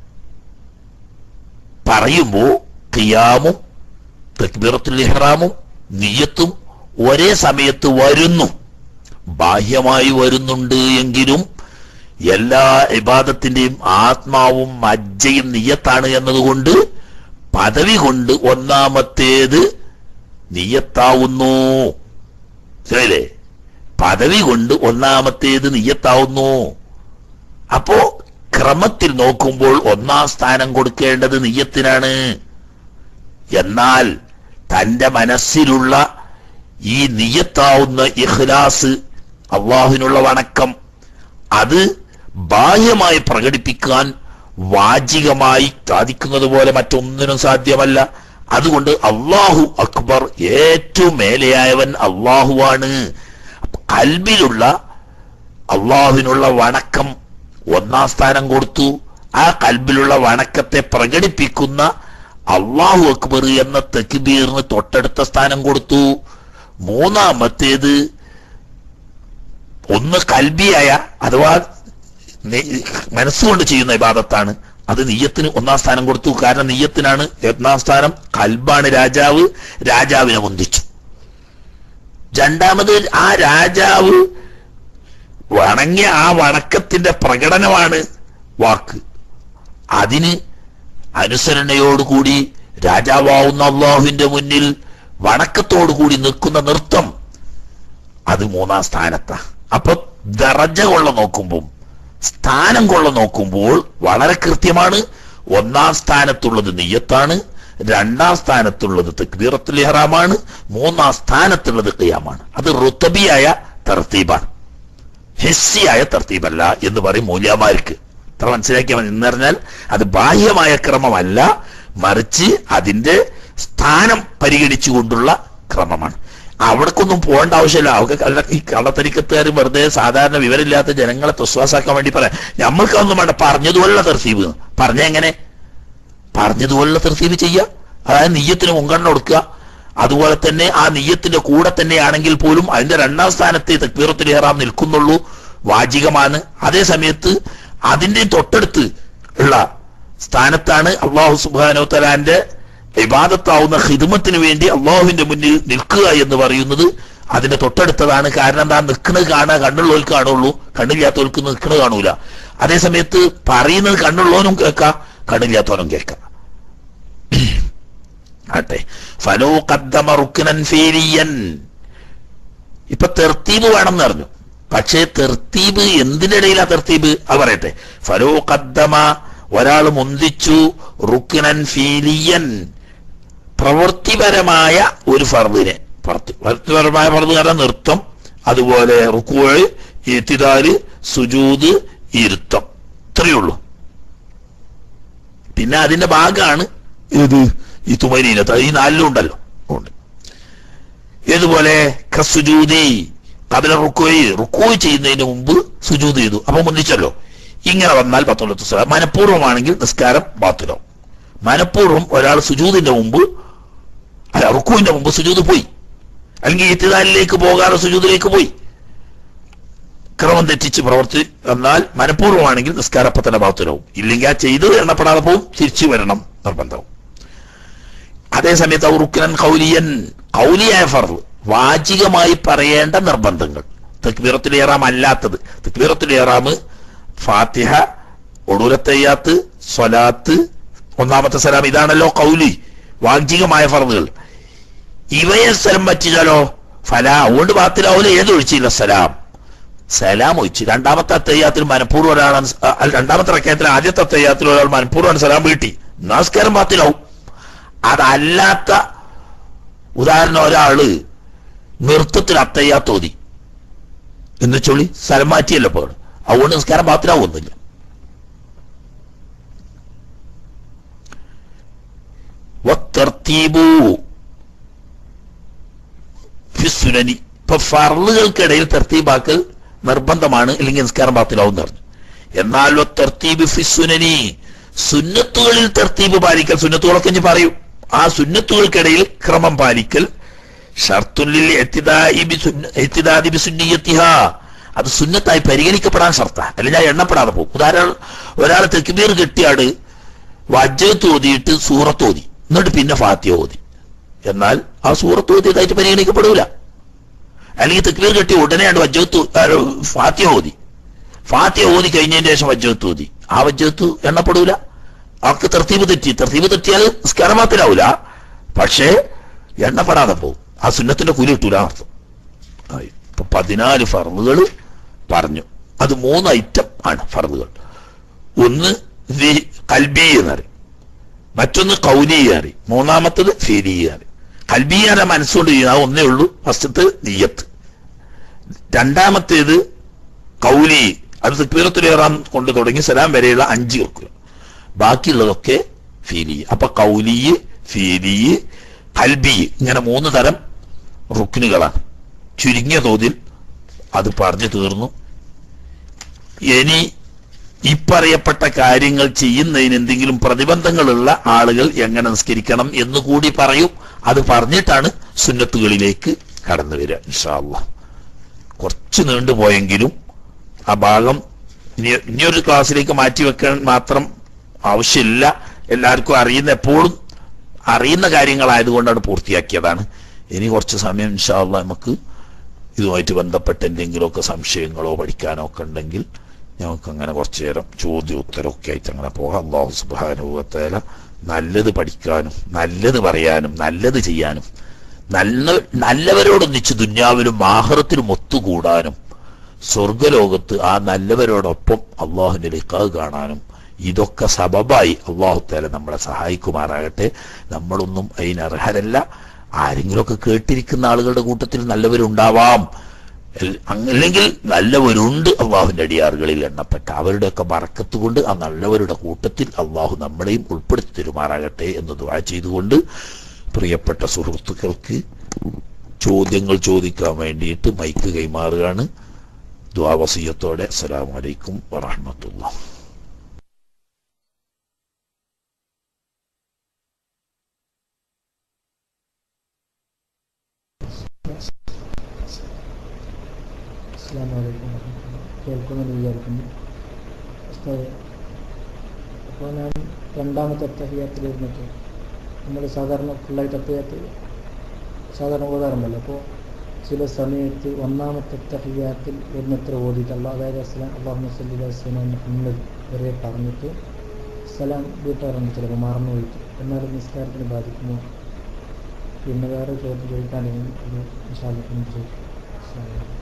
പറയുമ്പോ ഖിയാമും തക്ബീറത്തുൽ ഇഹ്റാമും നിയത്തും ഒരേ സമയത്ത് വരുന്നു ബാഹ്യമായി വരുന്നുണ്ട് എങ്കിലും എല്ലാ ഇബാദത്തിന്റെയും ആത്മാവും മജ്ജയും നിയത്താണ് എന്നതുകൊണ്ട് പദവി കൊണ്ട് ഒന്നാമത്തേത് നിയത്താവുന്നു ശരിയല്ലേ പദവി കൊണ്ട് ഒന്നാമത്തേത് നിയത്താവുന്നു അപ്പോ ക്രമത്തിൽ നോക്കുമ്പോൾ ഒന്നാം സ്ഥാനം കൊടുക്കേണ്ടത് നിയ്യത്തിനാണ് എന്നാൽ തന്റെ മനസ്സിലുള്ള ഈ നിയ്യത്താവുന്ന ഇഖ്ലാസ് അള്ളാഹുവിനുള്ള വണക്കം അത് ബാഹ്യമായി പ്രകടിപ്പിക്കാൻ വാചികമായി സാധിക്കുന്നത് പോലെ മറ്റൊന്നിനും സാധ്യമല്ല അതുകൊണ്ട് അള്ളാഹു അക്ബർ ഏറ്റവും മേലെയായവൻ അള്ളാഹുവാണ് കൽബിലുള്ള അള്ളാഹുവിനുള്ള വണക്കം ഒന്നാം സ്ഥാനം കൊടുത്തു ആ കൽബിലുള്ള വണക്കത്തെ പ്രകടിപ്പിക്കുന്ന അള്ളാഹു അക്ബർ എന്ന തെക്കുബീറിന് തൊട്ടടുത്ത സ്ഥാനം കൊടുത്തു മൂന്നാമത്തേത് ഒന്ന് കൽബിയായ അഥവാ നെ- മനസ്സുകൊണ്ട് ചെയ്യുന്ന ഇബാദത്താണ് അത് നെയ്യത്തിന് ഒന്നാം സ്ഥാനം കൊടുത്തു കാരണം നെയ്യത്തിനാണ് ഒന്നാം സ്ഥാനം കൽബാണ് രാജാവ് രാജാവിനെ വന്ദിച്ചു രണ്ടാമത് ആ രാജാവ് വണങ്ങിയ ആ വണക്കത്തിന്റെ പ്രകടനമാണ് വാക്ക് അതിന് അനുസരണയോടുകൂടി രാജാവാവുന്ന അള്ളാഹുവിന്റെ മുന്നിൽ വണക്കത്തോടുകൂടി നിൽക്കുന്ന നൃത്തം അത് മൂന്നാം സ്ഥാനത്താ അപ്പൊ ദറജ കൊള്ള നോക്കുമ്പോൾ സ്ഥാനം കൊള്ള നോക്കുമ്പോൾ വളരെ കൃത്യമാണ് ഒന്നാം സ്ഥാനത്തുള്ളത് നെയ്യത്താണ് രണ്ടാം സ്ഥാനത്തുള്ളത് തക്ബീറത്തുൽ ഇഹ്റാമാണ് മൂന്നാം സ്ഥാനത്തുള്ളത് ഖിയാമാണ് അത് റുത്തബിയായ തർത്തീബാണ് ഹെസ്സിയായ തർത്തീബല്ല എന്ന് പറയും മൂല്യമാർക്ക് അത്ര മനസ്സിലാക്കിയാൽ മതി എന്ന് പറഞ്ഞാൽ അത് ബാഹ്യമായ ക്രമമല്ല മറിച്ച് അതിന്റെ സ്ഥാനം പരിഗണിച്ചുകൊണ്ടുള്ള ക്രമമാണ് അവിടേക്കൊന്നും പോകേണ്ട ആവശ്യമില്ല അവർക്ക് കള്ള ഈ കള്ളത്തരിക്കത്തുകാർ വെറുതെ സാധാരണ വിവരമില്ലാത്ത ജനങ്ങളെ തൊസ്വാസാക്കാൻ വേണ്ടി പറയാം നമ്മൾക്കൊന്നും വേണ്ട പറഞ്ഞതുപോലുള്ള തെർസീബ് പറഞ്ഞ എങ്ങനെ പറഞ്ഞതുപോലുള്ള തെർസീബ് ചെയ്യുക അതായത് നെയ്യത്തിന് മുൻഗണന കൊടുക്കുക അതുപോലെ തന്നെ ആ നെയ്യത്തിന്റെ കൂടെ തന്നെയാണെങ്കിൽ പോലും അതിന്റെ രണ്ടാം സ്ഥാനത്തെ തക്ബീറത്തുൽ ഇഹ്റാം നിൽക്കുന്നുള്ളൂ വാചികമാണ് അതേ സമയത്ത് അതിന്റെ തൊട്ടടുത്ത് ഉള്ള സ്ഥാനത്താണ് അള്ളാഹു സുബാനോ തലാന്റെ ഇബാദത്താവുന്ന ഹിദമത്തിന് വേണ്ടി അള്ളാഹുവിന്റെ മുന്നിൽ നിൽക്കുക എന്ന് പറയുന്നത് അതിന്റെ തൊട്ടടുത്തതാണ് കാരണം എന്താ നിൽക്കുന്നത് കാണുക കണ്ണുള്ളവർക്ക് കാണുള്ളൂ കണ്ണില്ലാത്തവർക്ക് നിൽക്കുന്നത് കാണൂല അതേ സമയത്ത് പറയുന്നത് കണ്ണുള്ളവനും കേൾക്കാം കണ്ണില്ലാത്തവനും കേൾക്കാം ആട്ടെ ഫലോ കദ്ദമ റുക്നൻ ഫേരിയൻ ഇപ്പൊ തെർത്തീബ് വേണമെന്ന് പറഞ്ഞു പക്ഷേ തെർത്തീബ് എന്തിനിടയിലാ തെർത്തീബ് അത് പറയട്ടെ ഫലോ കദ്ദമ ഒരാൾ മുന്തിച്ചു റുക്നൻ ഫീലിയൻ പ്രവൃത്തിപരമായ ഒരു ഫർദിനെ പ്രവൃത്തി- പ്രവൃത്തിപരമായ ഫർദ് കാരണം നൃത്തം അതുപോലെ റുക്കുവഴ് എത്തിദാല് സുജൂത് ഇരുത്തം ഇത്രയേ ഉള്ളൂ പിന്നെ അതിന്റെ ഭാഗമാണ് ഇത് ഈ തുമരീനത്ത് ഈ നാലിലും ഉണ്ടല്ലോ ഉണ്ട് ഏതുപോലെ കസുജൂതി കപില റുക്കോയി റുക്കോയ് ചെയ്യുന്നതിന് മുമ്പ് സുജൂത് ചെയ്തു അപ്പൊ മുന്നിച്ചല്ലോ ഇങ്ങനെ വന്നാൽ പത്തൊമ്പത് സ്വലാം മനഃപൂർവ്വമാണെങ്കിൽ നിസ്കാരം ബാത്തിലാവും മനഃപൂർവ്വം ഒരാൾ സുജൂതിന്റെ മുമ്പ് അല്ല റുക്കുവിന്റെ മുമ്പ് സുജൂത് പോയി അല്ലെങ്കിൽ ഇത്തിദാലിലേക്ക് പോകാതെ സുജൂതിലേക്ക് പോയി ക്രമം തെറ്റിച്ച് പ്രവർത്തി എന്നാൽ മനഃപൂർവ്വമാണെങ്കിൽ നിസ്കാരപ്പത്തന ബാത്തിലാവും ഇല്ലെങ്കിൽ ആ ചെയ്തത് എണ്ണപ്പെടാതെ പോവും തിരിച്ചു വരണം നിർബന്ധവും അതേ സമയത്ത് ഔ റുക്നൻ കൗലിയൻ കൗലിയായ ഫർദ് വാചികമായി പറയേണ്ട നിർബന്ധങ്ങൾ തക്ബീറത്തുൽ ഇഹ്റാം അല്ലാത്തത് തക്ബീറത്തുൽ ഇഹ്റാം ഫാത്തിഹ ഒടൂരത്തയ്യാത്ത് സ്വലാത്ത് ഒന്നാമത്തെ സലാം ഇതാണല്ലോ കൗലി വാചികമായ ഫർദുകൾ ഇവയെ സ്ഥലം വച്ചാലോ ഫല അതുകൊണ്ട് ബാത്തിലാവൂല ഏത് ഒഴിച്ചില്ല സലാം സലാം ഒഴിച്ച് രണ്ടാമത്തെ അത്തയ്യാത്തിൽ മനഃപൂർവ്വം ഒരാളാണ് സ- അല്ല, രണ്ടാമത്തെ റക്കയത്തിൽ ആദ്യത്തെ അത്തയ്യാത്തിൽ ഒരാൾ മനഃപൂർവ്വമാണ് സലാം വീട്ടി നമസ്കാരം ബാത്തിലാവും അതല്ലാത്ത ഉദാഹരണം ഒരാള് നൃത്തത്തിൽ അത്തയ്യാ തോതി എന്ന് ചൊല്ലി സ്ഥലം മാറ്റിയല്ലോ ഇപ്പോൾ അതുകൊണ്ട് നിസ്കാരം ബാത്തിലാവുന്നില്ല വത്തർത്തീബു ഫിസ്സുനനി ഇപ്പൊ ഫർളുകൾക്കിടയിൽ തർത്തീബാക്കൽ നിർബന്ധമാണ് ഇല്ലെങ്കിൽ നിസ്കാരം ബാത്തിലാവും എന്ന് പറഞ്ഞു എന്നാൽ തർത്തീബ് ഫിസ്സുനനി സുന്നത്തുകളിൽ തർത്തീബ് പാലിക്കൽ സുന്നത്തുകളൊക്കെ ഇനി പറയും ആ സുന്നത്തുകൾക്കിടയിൽ ക്രമം പാലിക്കൽ ഷർത്തുല്ലിൽ എത്തിദാഇ ബിസുന്ന- എത്തിദാദി ബിസുന്നിയത്തിഹാ. അത് സുന്നത്തായി പരിഗണിക്കപ്പെടാൻ ഷർത്താ അല്ലെങ്കിൽ ഞാൻ എണ്ണപ്പെടാതെ പോകും ഉദാഹരണം ഒരാൾ തെക്കുബീർ കെട്ടിയാട് വജ്ജത്ത് ഓതിയിട്ട് സൂറത്ത് ഓതി എന്നിട്ട് പിന്നെ ഫാത്തിയ ഓതി എന്നാൽ ആ സൂറത്ത് ഓതിയതായിട്ട് പരിഗണിക്കപ്പെടൂല അല്ലെങ്കിൽ തെക്കുബീർ കെട്ടി ഉടനെയാണ് വജ്ജത്ത് ഫാത്തിയ ഓതി ഫാത്തിയ ഓതി കഴിഞ്ഞതിന് ശേഷം വജ്ജത്ത് ഓതി ആ വജ്ജത്ത് എണ്ണപ്പെടൂല അവർക്ക് തർത്തീബ് തെറ്റി തർത്തീബ് തെറ്റിയാൽ നിസ്കാരമാത്തിലാവൂല പക്ഷേ എണ്ണപ്പെടാതെ പോകും ആ സുന്നത്തിന്റെ കൂലി കിട്ടൂല അർത്ഥം ആയി. ഇപ്പൊ പതിനാല് ഫർദുകൾ പറഞ്ഞു അത് മൂന്ന് ഐറ്റം ആണ് ഫർദുകൾ ഒന്ന് വി- കൽബി എന്നറി മറ്റൊന്ന് കൗലിയാറി മൂന്നാമത്തത് ഫെരിയാറി കൽബിയാരെ മനസ്സുകൊണ്ട് ചെയ്യുന്ന ആ ഒന്നേ ഉള്ളൂ ഫസ്റ്റത്തെ നീയത്ത് രണ്ടാമത്തേത് കൗലി അത് തക്ബീറത്തുലേറാൻ കൊണ്ട് തുടങ്ങി സലാം വരെയുള്ള അഞ്ച് റുക്കുകൾ ബാക്കിയുള്ളതൊക്കെ ഫീലി അപ്പൊ കൗലി ഫീലി കൽബി ഇങ്ങനെ മൂന്ന് തരം റുക്കിനുകളാണ് ചുരുങ്ങിയ തോതിൽ അത് പറഞ്ഞു തീർന്നു ഇനി ഈ പറയപ്പെട്ട കാര്യങ്ങൾ ചെയ്യുന്നതിന് എന്തെങ്കിലും പ്രതിബന്ധങ്ങളുള്ള ആളുകൾ എങ്ങനെ നിസ്കരിക്കണം എന്ന് കൂടി പറയും അത് പറഞ്ഞിട്ടാണ് സുന്നത്തുകളിലേക്ക് കടന്നു വരിക ഇൻഷാല്ല കുറച്ച് നീണ്ടുപോയെങ്കിലും ആ ഭാഗം ഇനി ഇനിയൊരു ക്ലാസ്സിലേക്ക് മാറ്റി വെക്കാൻ മാത്രം ആവശ്യമില്ല എല്ലാവർക്കും അറിയുന്ന എപ്പോഴും അറിയുന്ന കാര്യങ്ങളായതുകൊണ്ടാണ് പൂർത്തിയാക്കിയതാണ് ഇനി കുറച്ച് സമയം ഇൻഷാല്ല നമുക്ക് ഇതുമായിട്ട് ബന്ധപ്പെട്ട എന്തെങ്കിലുമൊക്കെ സംശയങ്ങളോ പഠിക്കാനോ ഒക്കെ ഉണ്ടെങ്കിൽ ഞങ്ങൾക്ക് അങ്ങനെ കുറച്ചു നേരം ചോദ്യ ഉത്തരമൊക്കെ ആയിട്ട് അങ്ങനെ പോകാം അള്ളാഹു സുബാനുഭവത്തേല നല്ലത് പഠിക്കാനും നല്ലത് പറയാനും നല്ലത് ചെയ്യാനും നല്ല നല്ലവരോടൊന്നിച്ച് ദുന്യാവിലും ആഹ്റത്തിലും ഒത്തുകൂടാനും സ്വർഗലോകത്ത് ആ നല്ലവരോടൊപ്പം അള്ളാഹുവിന്റെ ലിക്കാവ് കാണാനും ഇതൊക്കെ സബബായി അള്ളാഹു തേല നമ്മളെ സഹായിക്കുമാറാകട്ടെ നമ്മളൊന്നും അതിനർഹരല്ല ആരെങ്കിലുമൊക്കെ കേട്ടിരിക്കുന്ന ആളുകളുടെ കൂട്ടത്തിൽ നല്ലവരുണ്ടാവാം എൽ- അല്ലെങ്കിൽ നല്ലവരുണ്ട് അള്ളാഹുവിന്റെ അടിയാറുകളിൽ എണ്ണപ്പെട്ട അവരുടെയൊക്കെ ബറക്കത്ത് കൊണ്ട് ആ നല്ലവരുടെ കൂട്ടത്തിൽ അള്ളാഹു നമ്മളെയും ഉൾപ്പെടുത്തി തരുമാറാകട്ടെ എന്ന് ദുആ ചെയ്തുകൊണ്ട് പ്രിയപ്പെട്ട സുഹൃത്തുക്കൾക്ക് ചോദ്യങ്ങൾ ചോദിക്കാൻ വേണ്ടിയിട്ട് മൈക്ക് കൈമാറുകയാണ് ദ്വാവസീയത്തോടെ അസ്സലാമു അലൈക്കും വറഹ്മത്തുള്ളാ അസ്സാം വലൈക്കും കേൾക്കുമെന്ന് വിചാരിക്കുന്നു ഉസ്താദെ അപ്പോൾ ഞാൻ രണ്ടാമത്തെ അത്തഹിയാത്തിൽ ഇരുന്നിട്ട് നമ്മൾ സാധാരണ ഫുള്ളായിട്ട് അത്തഹിയാത്ത് സാധാരണ ഓതാറുണ്ടല്ലോ അപ്പോൾ ചില സമയത്ത് ഒന്നാമത്തെ അത്തഹിയാത്തിൽ ഇരുന്നത്ര ഓതിയിട്ട് അള്ളാഹ് അതായത് അസ്ലാം അള്ളാഹു സല്ലി വസ്ലാം മുഹമ്മദ് വരെ പറഞ്ഞിട്ട് സലാം വീട്ടാറുണ്ട് ചിലപ്പോൾ മറന്നു പോയിട്ട് എന്നാലും നിസ്കാരത്തിന് ബാധിക്കുമോ പിന്നെ വേറെ ചോദ്യം ചോദിക്കാനെങ്കിൽ ഒരു വിശാലം ചോദിക്കും അസ്സലാമു അലൈക്കും.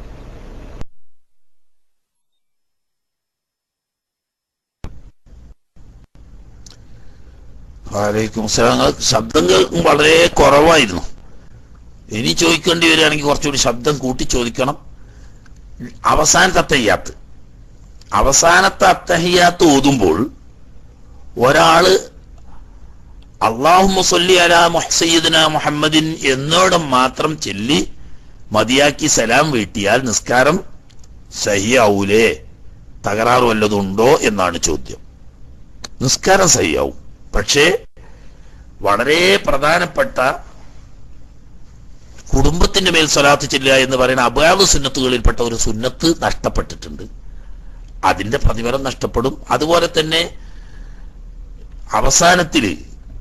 വലൈക്കും അസ്സലാം ശബ്ദം കേൾക്കും വളരെ കുറവായിരുന്നു ഇനി ചോദിക്കേണ്ടി വരികയാണെങ്കിൽ കുറച്ചുകൂടി ശബ്ദം കൂട്ടി ചോദിക്കണം അവസാനത്തെ അത്തഹിയാത്ത് അവസാനത്തെ അത്തഹിയാത്ത് ഓതുമ്പോൾ ഒരാള് അള്ളാഹു മുസല്ലി അല മുഹസയ്യിദ്ന മുഹമ്മദിൻ എന്നോടം മാത്രം ചൊല്ലി മതിയാക്കി സലാം വീട്ടിയാൽ നിസ്കാരം സഹിയാവൂലേ തകരാറ് വല്ലതുണ്ടോ എന്നാണ് ചോദ്യം നിസ്കാരം സഹിയാവും പക്ഷേ വളരെ പ്രധാനപ്പെട്ട കുടുംബത്തിന്റെ മേൽ സ്വലാത്ത് ചെല്ലുക എന്ന് പറയുന്ന അബാദ് സുന്നത്തുകളിൽപ്പെട്ട ഒരു സുന്നത്ത് നഷ്ടപ്പെട്ടിട്ടുണ്ട് അതിന്റെ പ്രതിഫലം നഷ്ടപ്പെടും അതുപോലെ തന്നെ അവസാനത്തില്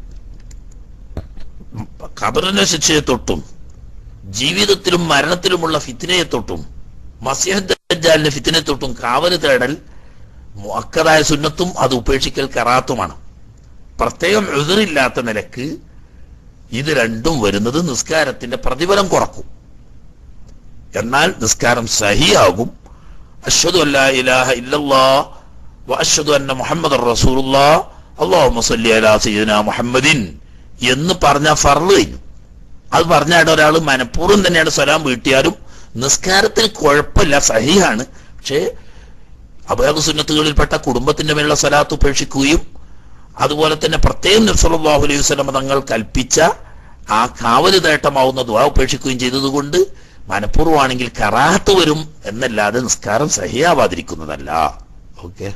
ഖബറിന്റെ ശിക്ഷയെ തൊട്ടും ജീവിതത്തിലും മരണത്തിലുമുള്ള ഫിത്തിനയെ തൊട്ടും മസിഹദ്ദാലിന്റെ ഫിത്തിനെ തൊട്ടും കാവല് തേടൽ മുഅക്കദായ സുന്നത്തും അത് ഉപേക്ഷിക്കൽ കറാത്തുമാണ് പ്രത്യേകം എതിറില്ലാത്ത നിലക്ക് ഇത് രണ്ടും വരുന്നത് നിസ്കാരത്തിന്റെ പ്രതിഫലം കുറക്കും എന്നാൽ നിസ്കാരം സഹിയാകും അഷ്ഹദു അല്ലാ ഇലാഹ ഇല്ലല്ലാ വ അഷ്ഹദു അന്ന മുഹമ്മദ് റസൂലുള്ളാ അല്ലാഹുമ്മ സല്ലി അലാ സയ്യിദിന മുഹമ്മദിൻ എന്ന് പറഞ്ഞ ഫർള് കഴിഞ്ഞു അത് പറഞ്ഞായിട്ട് ഒരാൾ മനഃപൂർവ്വം തന്നെയാണ് സ്വലാം വീട്ടിയാലും നിസ്കാരത്തിന് കുഴപ്പമില്ല സഹിയാണ് പക്ഷേ അബാദ് സുന്നത്തുകളിൽപ്പെട്ട കുടുംബത്തിന്റെ മേലുള്ള സ്വലാത്ത് ഉപേക്ഷിക്കുകയും അതുപോലെ തന്നെ പ്രത്യേകം നബ്സല്ലാഹു അലൈഹി വസല്ലം തങ്ങൾ കൽപ്പിച്ച ആ കാവല് തേട്ടമാവുന്ന ദ്വാ ഉപേക്ഷിക്കുകയും ചെയ്തതുകൊണ്ട് മനഃപൂർവ്വമാണെങ്കിൽ കറാഹത്ത് വരും എന്നല്ലാതെ നിസ്കാരം സഹിയാവാതിരിക്കുന്നതല്ല ഓക്കെ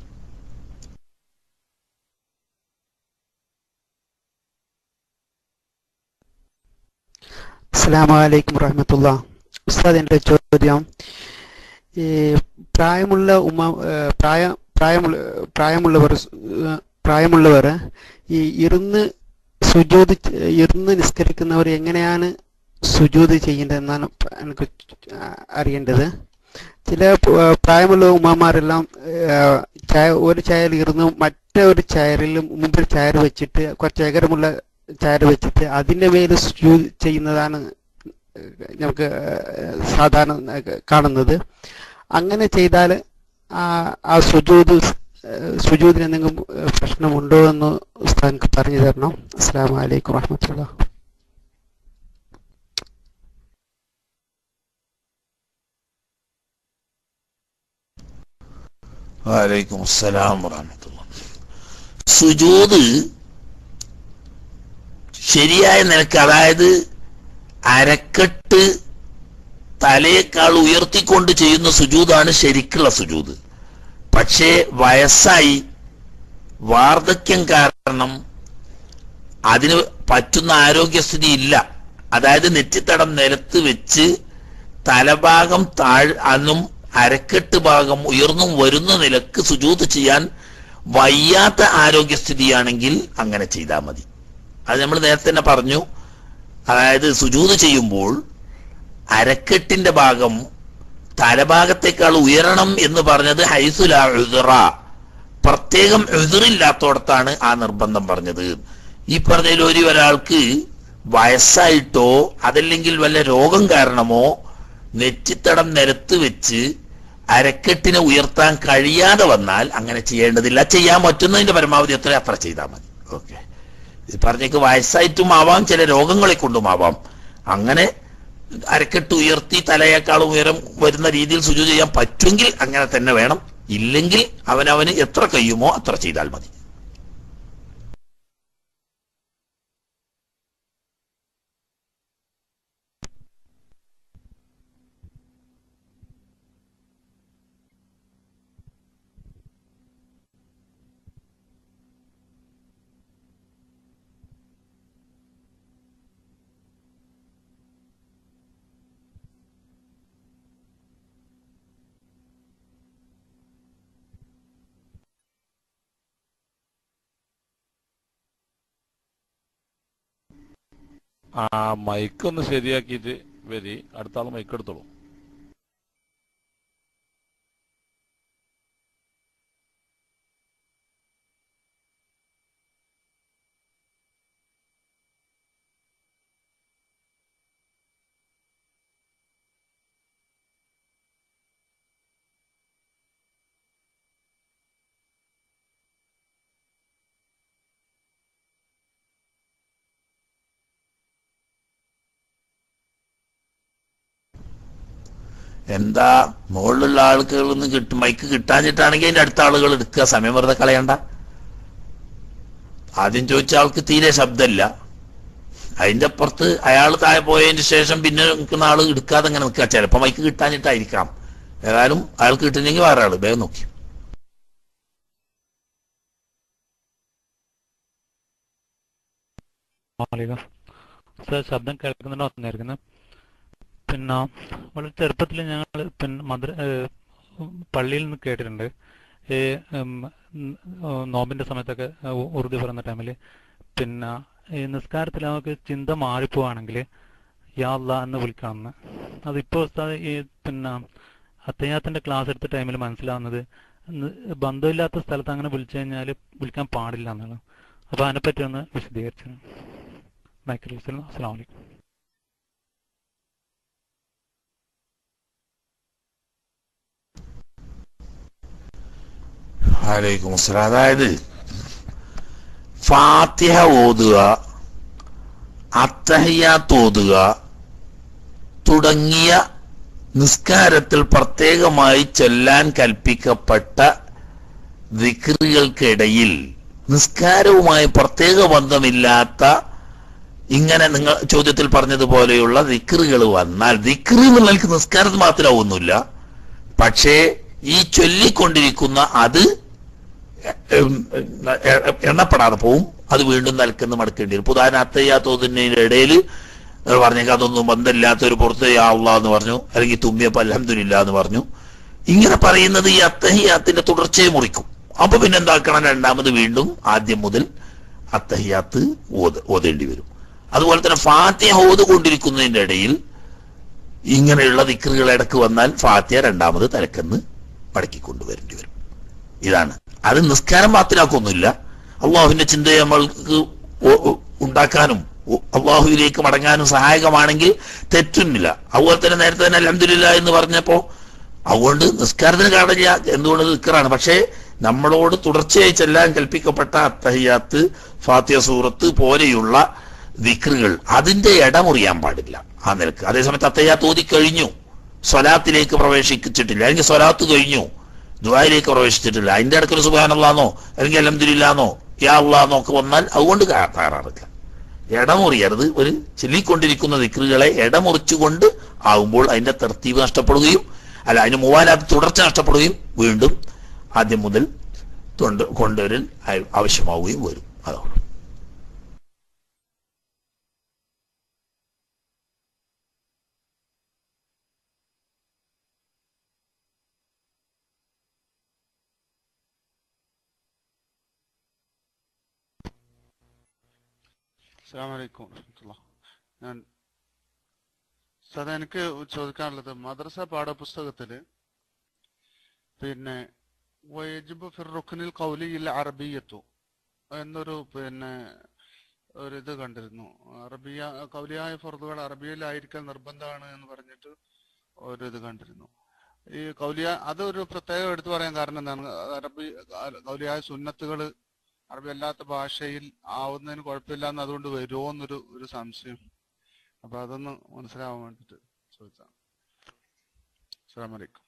അസ്സാം വലൈക്കും വറഹമത്തുള്ള ഉസ്താദ് എൻ്റെ ചോദ്യം ഈ പ്രായമുള്ള ഉമ്മ ഏഹ് പ്രായ പ്രായമുള്ള പ്രായമുള്ളവർ ഏഹ് പ്രായമുള്ളവർ ഈ ഇരുന്ന് സുജൂത് ചെ- ഇരുന്ന് നിസ്കരിക്കുന്നവർ എങ്ങനെയാണ് സുജൂത് ചെയ്യേണ്ടതെന്നാണ് പ- എനിക്ക് അറിയേണ്ടത് ചില പ- പ്രായമുള്ള ഉമ്മമാരെല്ലാം ഏഹ് ചായ ഒരു ചായയിൽ ഇരുന്ന് മറ്റേ ഒരു ചായറിൽ മുമ്പിൽ ചായർ വെച്ചിട്ട് കുറച്ച് ഏകരമുള്ള ചായർ വെച്ചിട്ട് അതിൻ്റെ മേൽ സുജൂത് ചെയ്യുന്നതാണ് നമുക്ക് സാധാരണ കാണുന്നത് അങ്ങനെ ചെയ്താൽ ആ ആ സുജൂത് സുജൂദിന് എന്തെങ്കിലും പ്രശ്നമുണ്ടോ എന്ന് ഉസ്താദ് പറഞ്ഞു തരണം അസ്സാം വലൈക്കും വാഹമത്തുള്ള വലൈക്കും അസ്സലാം വറഹമത്തുള്ള സുജൂദ് ശരിയായ നിലക്ക് അതായത് അരക്കെട്ട് തലയേക്കാൾ ഉയർത്തിക്കൊണ്ട് ചെയ്യുന്ന സുജൂദാണ് ശരിക്കുള്ള സുജൂദ് പക്ഷേ വയസ്സായി വാർദ്ധക്യം കാരണം അതിന് പറ്റുന്ന ആരോഗ്യസ്ഥിതി ഇല്ല അതായത് നെറ്റിത്തടം നിലത്ത് വെച്ച് തലഭാഗം താഴ് അന്നും അരക്കെട്ട് ഭാഗം ഉയർന്നും വരുന്ന നിലക്ക് സുജൂത് ചെയ്യാൻ വയ്യാത്ത ആരോഗ്യസ്ഥിതിയാണെങ്കിൽ അങ്ങനെ ചെയ്താൽ മതി അത് നമ്മൾ നേരത്തെ തന്നെ പറഞ്ഞു അതായത് സുജൂത് ചെയ്യുമ്പോൾ അരക്കെട്ടിന്റെ ഭാഗം തലഭാഗത്തേക്കാൾ ഉയരണം എന്ന് പറഞ്ഞത് ഹൈസുല ഉദറ പ്രത്യേകം എതിറില്ലാത്തോടത്താണ് ആ നിർബന്ധം പറഞ്ഞത് ഈ പറഞ്ഞതിൽ ഒരു ഒരാൾക്ക് വയസ്സായിട്ടോ അതല്ലെങ്കിൽ വല്ല രോഗം കാരണമോ നെറ്റിത്തടം നിരത്ത് വെച്ച് അരക്കെട്ടിനെ ഉയർത്താൻ കഴിയാതെ വന്നാൽ അങ്ങനെ ചെയ്യേണ്ടതില്ല ചെയ്യാൻ പറ്റുന്നതിന്റെ പരമാവധി എത്ര അത്ര ചെയ്താൽ മതി ഓക്കെ പറഞ്ഞേക്ക് വയസ്സായിട്ടും ആവാം ചില രോഗങ്ങളെ കൊണ്ടും ആവാം അങ്ങനെ അരക്കെട്ട് ഉയർത്തി തലയേക്കാളും ഉയരം വരുന്ന രീതിയിൽ സുജു ചെയ്യാൻ പറ്റുമെങ്കിൽ അങ്ങനെ തന്നെ വേണം ഇല്ലെങ്കിൽ അവനവന് എത്ര കഴിയുമോ അത്ര ചെയ്താൽ മതി ആ മൈക്ക് ഒന്ന് ശരിയാക്കിയിട്ട് വരി അടുത്ത ആൾ മൈക്ക് എടുത്തോളൂ എന്താ മുകളിലുള്ള ആളുകൾ നിന്ന് കിട്ടും മൈക്ക് കിട്ടാഞ്ഞിട്ടാണെങ്കിൽ അതിന്റെ അടുത്ത ആളുകൾ എടുക്കുക സമയം വെറുതെ കളയണ്ട ആദ്യം ചോദിച്ച ആൾക്ക് തീരെ ശബ്ദമില്ല അതിന്റെ അപ്പുറത്ത് അയാൾ താഴെ പോയതിന് ശേഷം പിന്നെ നിൽക്കുന്ന ആള് എടുക്കാതെ അങ്ങനെ നിൽക്കുക ചിലപ്പോ മൈക്ക് കിട്ടാഞ്ഞിട്ടായിരിക്കാം ഏതായാലും അയാൾക്ക് കിട്ടുന്നെങ്കിൽ വേറെ ആള് വേഗം നോക്കി മാലികം സാർ ശബ്ദം കേൾക്കുന്നുണ്ടോ എന്നായിരിക്കുന്നത് പിന്നെ വളരെ ചെറുപ്പത്തിൽ ഞങ്ങൾ പിന്നെ മദ്ര ഏഹ് പള്ളിയിൽ നിന്ന് കേട്ടിട്ടുണ്ട് ഈ ഉം, ഉം, നോമ്പിന്റെ സമയത്തൊക്കെ ഉ- ഉറുദു പറയുന്ന ടൈമിൽ പിന്നെ ഈ നിസ്കാരത്തിൽ നമുക്ക് ചിന്ത മാറിപ്പോവാണെങ്കിൽ യാ അല്ലാ എന്ന് വിളിക്കണമെന്ന് അതിപ്പോൾ ഉസ്താദ് ഈ പിന്നെ അത്തയ്യാത്തിന്റെ ക്ലാസ് എടുത്ത ടൈമിൽ മനസ്സിലാവുന്നത് ന്ന് ബന്ധമില്ലാത്ത സ്ഥലത്ത് അങ്ങനെ വിളിച്ചു കഴിഞ്ഞാൽ വിളിക്കാൻ പാടില്ല എന്നാണ് അപ്പൊ അതിനെപ്പറ്റി ഒന്ന് വിശദീകരിച്ചു മൈക്കിൾ അസ്സാം വലൈക്കും വലൈക്കും അസ്സലാം അതായത് ഫാത്തിഹ ഓതുക അത്തഹയ്യാത്ത് ഓതുക തുടങ്ങിയ നിസ്കാരത്തിൽ പ്രത്യേകമായി ചൊല്ലാൻ കൽപ്പിക്കപ്പെട്ട ദിക്റുകൾക്കിടയിൽ നിസ്കാരവുമായി പ്രത്യേക ബന്ധമില്ലാത്ത ഇങ്ങനെ നിങ്ങൾ ചോദ്യത്തിൽ പറഞ്ഞതുപോലെയുള്ള ദിക്റുകൾ വന്നാൽ ദിക്റ് എന്നുള്ളവർക്ക് നിസ്കാരത്തിൽ മാത്രമാവുന്നില്ല പക്ഷേ ഈ ചൊല്ലിക്കൊണ്ടിരിക്കുന്ന അത് ഉം, എ- എ- എണ്ണപ്പെടാതെ പോവും അത് വീണ്ടും നൽകുന്ന മടക്കേണ്ടി വരും ഉദാഹരണം അത്തയ്യാത്തോതിന്റെ ഇടയിൽ പറഞ്ഞേക്കാം അതൊന്നും ബന്ധമില്ലാത്ത ഒരു പുറത്ത് യാവുള്ള എന്ന് പറഞ്ഞു അല്ലെങ്കിൽ തുമ്മിയപ്പോ അലഹമില്ല എന്ന് പറഞ്ഞു ഇങ്ങനെ പറയുന്നത് ഈ അത്തഹിയാത്തിന്റെ തുടർച്ചയെ മുറിക്കും അപ്പൊ പിന്നെ എന്താക്കണം രണ്ടാമത് വീണ്ടും ആദ്യം മുതൽ അത്തഹിയാത്ത് ഓത് ഓതേണ്ടി വരും അതുപോലെ തന്നെ ഫാത്തിഹ ഓതുകൊണ്ടിരിക്കുന്നതിന്റെ ഇടയിൽ ഇങ്ങനെയുള്ള ദിക്കറുകൾ ഇടക്ക് വന്നാൽ ഫാത്തിഹ രണ്ടാമത് തലക്കെന്ന് മടക്കി കൊണ്ടുവരേണ്ടി വരും ഇതാണ് അത് നിസ്കാരം മാത്രമാക്കൊന്നുമില്ല അള്ളാഹുവിന്റെ ചിന്തയെ നമ്മൾക്ക് ഒ- ഒ- ഉണ്ടാക്കാനും ഒ- അള്ളാഹുവിലേക്ക് മടങ്ങാനും സഹായകമാണെങ്കിൽ തെറ്റുന്നില്ല അതുപോലെ തന്നെ നേരത്തെ തന്നെ അലഹമില്ല എന്ന് പറഞ്ഞപ്പോ അതുകൊണ്ട് നിസ്കാരത്തിന് കാണില്ല എന്തുകൊണ്ട് നിൽക്കറാണ് പക്ഷേ നമ്മളോട് തുടർച്ചയായി ചെല്ലാൻ കൽപ്പിക്കപ്പെട്ട അത്തഹിയാത്ത് ഫാത്തിയ സൂറത്ത് പോലെയുള്ള ദിക്റുകൾ അതിന്റെ ഇടമുറിയാൻ പാടില്ല ആ നിലക്ക് അതേസമയത്ത് അത്തയ്യാത്ത് ഓതി കഴിഞ്ഞു സ്വലാത്തിലേക്ക് പ്രവേശിച്ചിട്ടില്ല അല്ലെങ്കിൽ സ്വലാത്ത് കഴിഞ്ഞു ദ്വായിലേക്ക് പ്രവേശിച്ചിട്ടില്ല അതിന്റെ ഇടയ്ക്കൊരു സുബാനല്ലാന്നോ അല്ലെങ്കിൽ അലഹദില്ലാന്നോ യാ അള്ളാന്നോ ഒക്കെ വന്നാൽ അതുകൊണ്ട് കാ- തകരാറില്ല ഇടമുറിയരുത് ഒരു ചൊല്ലിക്കൊണ്ടിരിക്കുന്ന ദിക്റുകളെ ഇടമുറിച്ചുകൊണ്ട് ആകുമ്പോൾ അതിന്റെ തെർത്തീവ് നഷ്ടപ്പെടുകയും അല്ല അതിന് മൂവാലാത്ത തുടർച്ച നഷ്ടപ്പെടുകയും വീണ്ടും ആദ്യം മുതൽ കൊണ്ട് കൊണ്ടുവരൽ ആയ- ആവശ്യമാവുകയും വരും അതാണ് അസ്സാം വലൈക്കും വറഹമത്തുള്ള ഞാൻ സാധാ എനിക്ക് ചോദിക്കാനുള്ളത് മദ്രസ പാഠപുസ്തകത്തില് പിന്നെ വയജിബ് ഫിർ റുഖ്നിൽ കൗലിയിൽ അറബിയത്തു എന്നൊരു പിന്നെ ഒരു ഇത് കണ്ടിരുന്നു അറബിയ കൗലിയായ ഫർദുകൾ അറബിയിലായിരിക്കൽ നിർബന്ധമാണ് എന്ന് പറഞ്ഞിട്ട് ഒരു ഇത് കണ്ടിരുന്നു ഈ കൗലിയ അതൊരു പ്രത്യേകം എടുത്തു പറയാൻ കാരണം എന്താണ് അറബി കൗലിയായ സുന്നത്തുകൾ അറബി അല്ലാത്ത ഭാഷയിൽ ആവുന്നതിന് കുഴപ്പമില്ല എന്ന് അതുകൊണ്ട് വരുമോ എന്നൊരു ഒരു സംശയം അപ്പൊ അതൊന്ന് മനസ്സിലാവാൻ വേണ്ടിട്ട് ചോദിച്ചാണ് അസ്സാം വലൈക്കും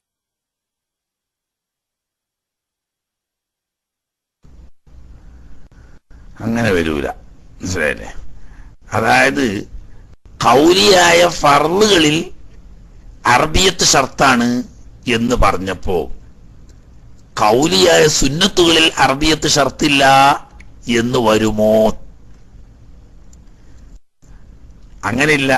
അങ്ങനെ വരൂല മനസ്സിലായില്ലേ അതായത് കൗലിയായ ഫർളുകളിൽ അറബിയത്ത് ഷർത്താണ് എന്ന് പറഞ്ഞപ്പോ കൗലിയായ സുന്നത്തുകളിൽ അറബിയത്ത് ഷർത്തില്ല എന്ന് വരുമോ അങ്ങനെയില്ല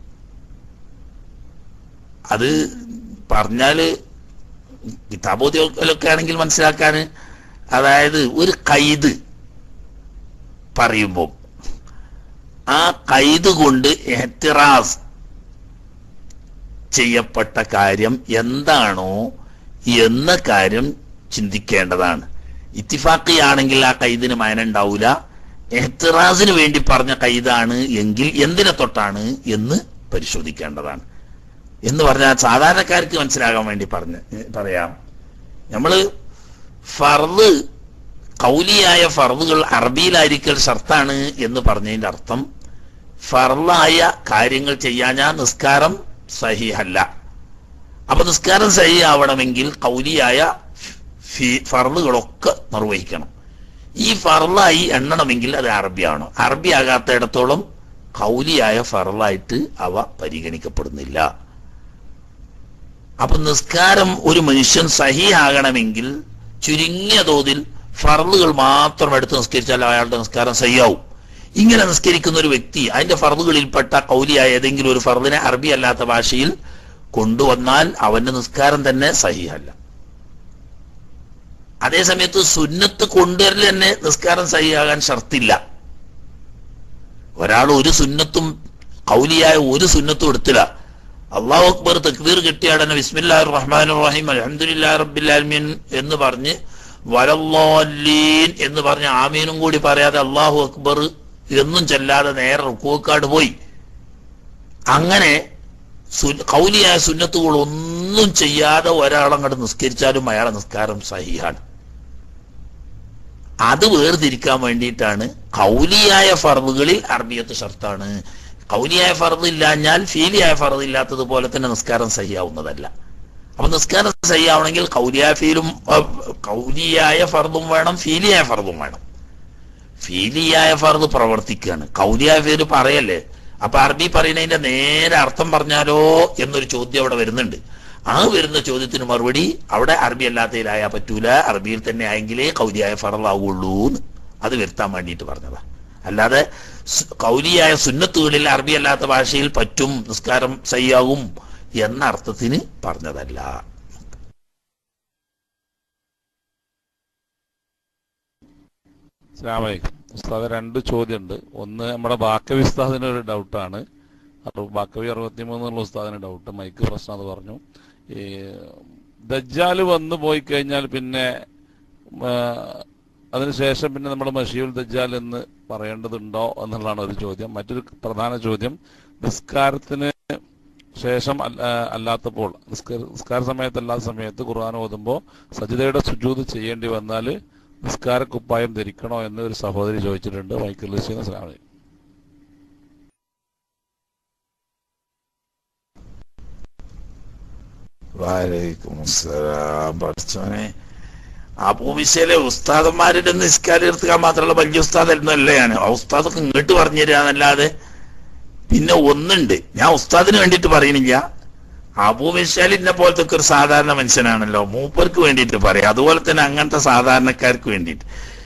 അത് പറഞ്ഞാല് കിതാബോദ്യമൊക്കെ ആണെങ്കിൽ മനസ്സിലാക്കാൻ അതായത് ഒരു കൈത് പറയുമ്പോൾ ആ കൈത് കൊണ്ട് എഹ്തിറാസ് ചെയ്യപ്പെട്ട കാര്യം എന്താണോ എന്ന കാര്യം ചിന്തിക്കേണ്ടതാണ് ഇത്തിഫാക്കിയാണെങ്കിൽ ആ കൈദിന് മയന ഉണ്ടാവൂല എഹ്തിറാസിന് വേണ്ടി പറഞ്ഞ കൈതാണ് എങ്കിൽ എന്തിനെ തൊട്ടാണ് എന്ന് പരിശോധിക്കേണ്ടതാണ് എന്ന് പറഞ്ഞാൽ സാധാരണക്കാർക്ക് മനസ്സിലാകാൻ വേണ്ടി പറഞ്ഞ് പറയാം നമ്മള് ഫർദ് കൗലിയായ ഫർദുകൾ അറബിയിലായിരിക്കൽ ഷർത്താണ് എന്ന് പറഞ്ഞതിന്റെ അർത്ഥം ഫർലായ കാര്യങ്ങൾ ചെയ്യാഞ്ഞാ നിസ്കാരം സഹിഹല്ല അപ്പൊ നിസ്കാരം സഹി ആവണമെങ്കിൽ കൗലിയായ ഫി- ഫർളുകളൊക്കെ നിർവഹിക്കണം ഈ ഫർലായി എണ്ണണമെങ്കിൽ അത് അറബിയാണ് അറബി ആകാത്തയിടത്തോളം കൗലിയായ ഫർലായിട്ട് അവ പരിഗണിക്കപ്പെടുന്നില്ല അപ്പൊ നിസ്കാരം ഒരു മനുഷ്യൻ സഹി ആകണമെങ്കിൽ ചുരുങ്ങിയ തോതിൽ ഫർളുകൾ മാത്രം എടുത്ത് നിസ്കരിച്ചാൽ അയാളുടെ നിസ്കാരം സഹിയാവും ഇങ്ങനെ നിസ്കരിക്കുന്ന ഒരു വ്യക്തി അതിന്റെ ഫർളുകളിൽപ്പെട്ട കൗലിയായ ഏതെങ്കിലും ഒരു ഫർദിനെ അറബി അല്ലാത്ത ഭാഷയിൽ കൊണ്ടുവന്നാൽ അവന്റെ നിസ്കാരം തന്നെ സഹിയല്ല അതേസമയത്ത് സുന്നത്ത് കൊണ്ടുവരൽ തന്നെ നിസ്കാരം സഹിയാകാൻ ഷർത്തില്ല ഒരാൾ ഒരു സുന്നത്തും കൗലിയായ ഒരു സുന്നത്തും എടുത്തില്ല അള്ളാഹു അക്ബർ തക്ബീർ കിട്ടിയാടനെ ബിസ്മില്ലാഹിർ റഹ്മാനിർ റഹീം അൽഹംദുലില്ലാഹി റബ്ബിൽ ആലമീൻ എന്ന് പറഞ്ഞ് വലല്ലാലീൻ എന്ന് പറഞ്ഞ് ആമീനും കൂടി പറയാതെ അള്ളാഹു അക്ബർ എന്നും ചെല്ലാതെ നേരെ റുക്കൂക്കാട് പോയി അങ്ങനെ സു- കൗലിയായ സുന്നത്തുകൾ ഒന്നും ചെയ്യാതെ ഒരാളങ്ങോട്ട് നിസ്കരിച്ചാലും അയാളെ നിസ്കാരം സഹിയാണ് അത് വേർതിരിക്കാൻ വേണ്ടിയിട്ടാണ് കൗലിയായ ഫർദുകളിൽ അറബിയത്ത് ഷർത്താണ് കൗലിയായ ഫർദ് ഇല്ലാഞ്ഞാൽ ഫീലിയായ ഫർദ് ഇല്ലാത്തതുപോലെ തന്നെ നിസ്കാരം സഹിയാവുന്നതല്ല അപ്പൊ നിസ്കാരം സഹിയാവണമെങ്കിൽ കൗലിയായ ഫീലും അഹ്, കൗലിയായ ഫർദും വേണം ഫീലിയായ ഫർദും വേണം ഫീലിയായ ഫർദ് പ്രവർത്തിക്കുകയാണ് കൗലിയായ ഫീല് പറയല്ലേ അപ്പൊ അറബി പറയുന്നതിന്റെ നേരെ അർത്ഥം പറഞ്ഞാലോ എന്നൊരു ചോദ്യം അവിടെ വരുന്നുണ്ട് ആ വരുന്ന ചോദ്യത്തിന് മറുപടി അവിടെ അറബി അല്ലാത്തതിലായാ പറ്റൂല അറബിയിൽ തന്നെ ആയെങ്കിലേ കൗലിയായ ഫറലാവുള്ളൂ എന്ന് അത് വരുത്താൻ വേണ്ടിയിട്ട് പറഞ്ഞതാ അല്ലാതെ സ് കൗലിയായ സുന്നത്തുകളിൽ അറബി അല്ലാത്ത ഭാഷയിൽ പറ്റും നിസ്കാരം സയ്യാവും എന്ന അർത്ഥത്തിന് പറഞ്ഞതല്ല അസ്സലാമലൈക്കും ഉസ്താദ് രണ്ട് ചോദ്യമുണ്ട് ഒന്ന് നമ്മുടെ ബാക്കവി ഉസ്താദിന് ഒരു ഡൗട്ടാണ് അറു- ബാക്കവി അറുപത്തിമൂന്നുള്ള ഉസ്താദിന് ഡൗട്ട് മൈക്ക് പ്രശ്നം അത് പറഞ്ഞു ഈ ദജ്ജാല് വന്നു പോയി കഴിഞ്ഞാൽ പിന്നെ ആ, അതിനുശേഷം പിന്നെ നമ്മൾ മഷിയുൽ ദജ്ജാൽ എന്ന് പറയേണ്ടതുണ്ടോ എന്നുള്ളതാണ് ഒരു ചോദ്യം മറ്റൊരു പ്രധാന ചോദ്യം നിസ്കാരത്തിന് ശേഷം അല്ല- ആ, അല്ലാത്തപ്പോൾ നിസ്ക- നിസ്കാര സമയത്ത് അല്ലാത്ത സമയത്ത് ഖുർആൻ ഓതുമ്പോൾ സജിതയുടെ സുജൂത് ചെയ്യേണ്ടി വന്നാൽ നിസ്കാര കുപ്പായം ധരിക്കണോ എന്ന് ഒരു സഹോദരി ചോദിച്ചിട്ടുണ്ട് മൈക്കിൾ ലിസ്റ്റിന് സ്ലാമി വാലൈക്കും അസ്സലാം പഠിച്ചോനെ അപ്പോ വിഷയിലെ ഉസ്താദന്മാരുടെ നിസ്കാരം എടുത്തുക്കാൻ മാത്രമല്ല വലിയ ഉസ്താദല്ലേ ഞാൻ ആ ഉസ്താദൊക്കെ ഇങ്ങോട്ട് പറഞ്ഞു തരാന്നല്ലാതെ പിന്നെ ഒന്നുണ്ട് ഞാൻ ഉസ്താദിന് വേണ്ടിയിട്ട് പറയണില്ല അബൂ വിശാലിനെ പോലത്തെ ഒക്കെ ഒരു സാധാരണ മനുഷ്യനാണല്ലോ മൂപ്പർക്ക് വേണ്ടിയിട്ട് പറയാം അതുപോലെ തന്നെ അങ്ങനത്തെ സാധാരണക്കാർക്ക് വേണ്ടിയിട്ട്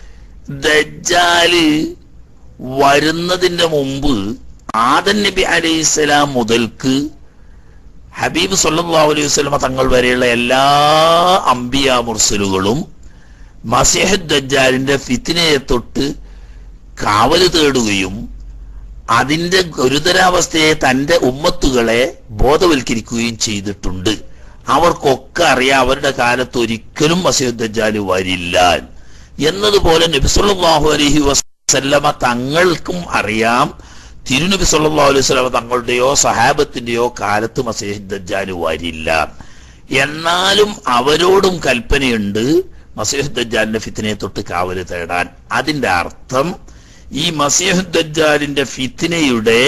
ദജ്ജാല് വരുന്നതിന്റെ മുമ്പ് ആദൻ നബി അലൈഹിസ്സലാം മുതൽക്ക് ഹബീബ് സല്ലല്ലാഹു അലൈഹി വസല്ലമ തങ്ങൾ വരെയുള്ള എല്ലാ അംബിയ മുർസലുകളും മസീഹ് ദജ്ജാലിന്റെ ഫിത്തിനയെ തൊട്ട് കാവല് തേടുകയും അതിന്റെ ഗുരുതരാവസ്ഥയെ തന്റെ ഉമ്മത്തുകളെ ബോധവൽക്കരിക്കുകയും ചെയ്തിട്ടുണ്ട് അവർക്കൊക്കെ അറിയാം അവരുടെ കാലത്ത് ഒരിക്കലും മസീദ് ദജ്ജാല് വരില്ല എന്നതുപോലെ നബി സല്ലല്ലാഹു അലൈഹി വസല്ലമ തങ്ങൾക്കും അറിയാം തിരുനബി സല്ലല്ലാഹു അലൈഹി വസല്ലമ തങ്ങളുടെയോ സഹാബത്തിന്റെയോ കാലത്ത് മസീഹ് ദജ്ജാല് വരില്ല എന്നാലും അവരോടും കൽപ്പനയുണ്ട് മസീഹ് ദജ്ജാലിന്റെ ഫിത്തിനെ തൊട്ട് കാവല് തേടാൻ അതിന്റെ അർത്ഥം ഈ മസീഹ് ദജ്ജാലിന്റെ ഫിത്തിനയുടെ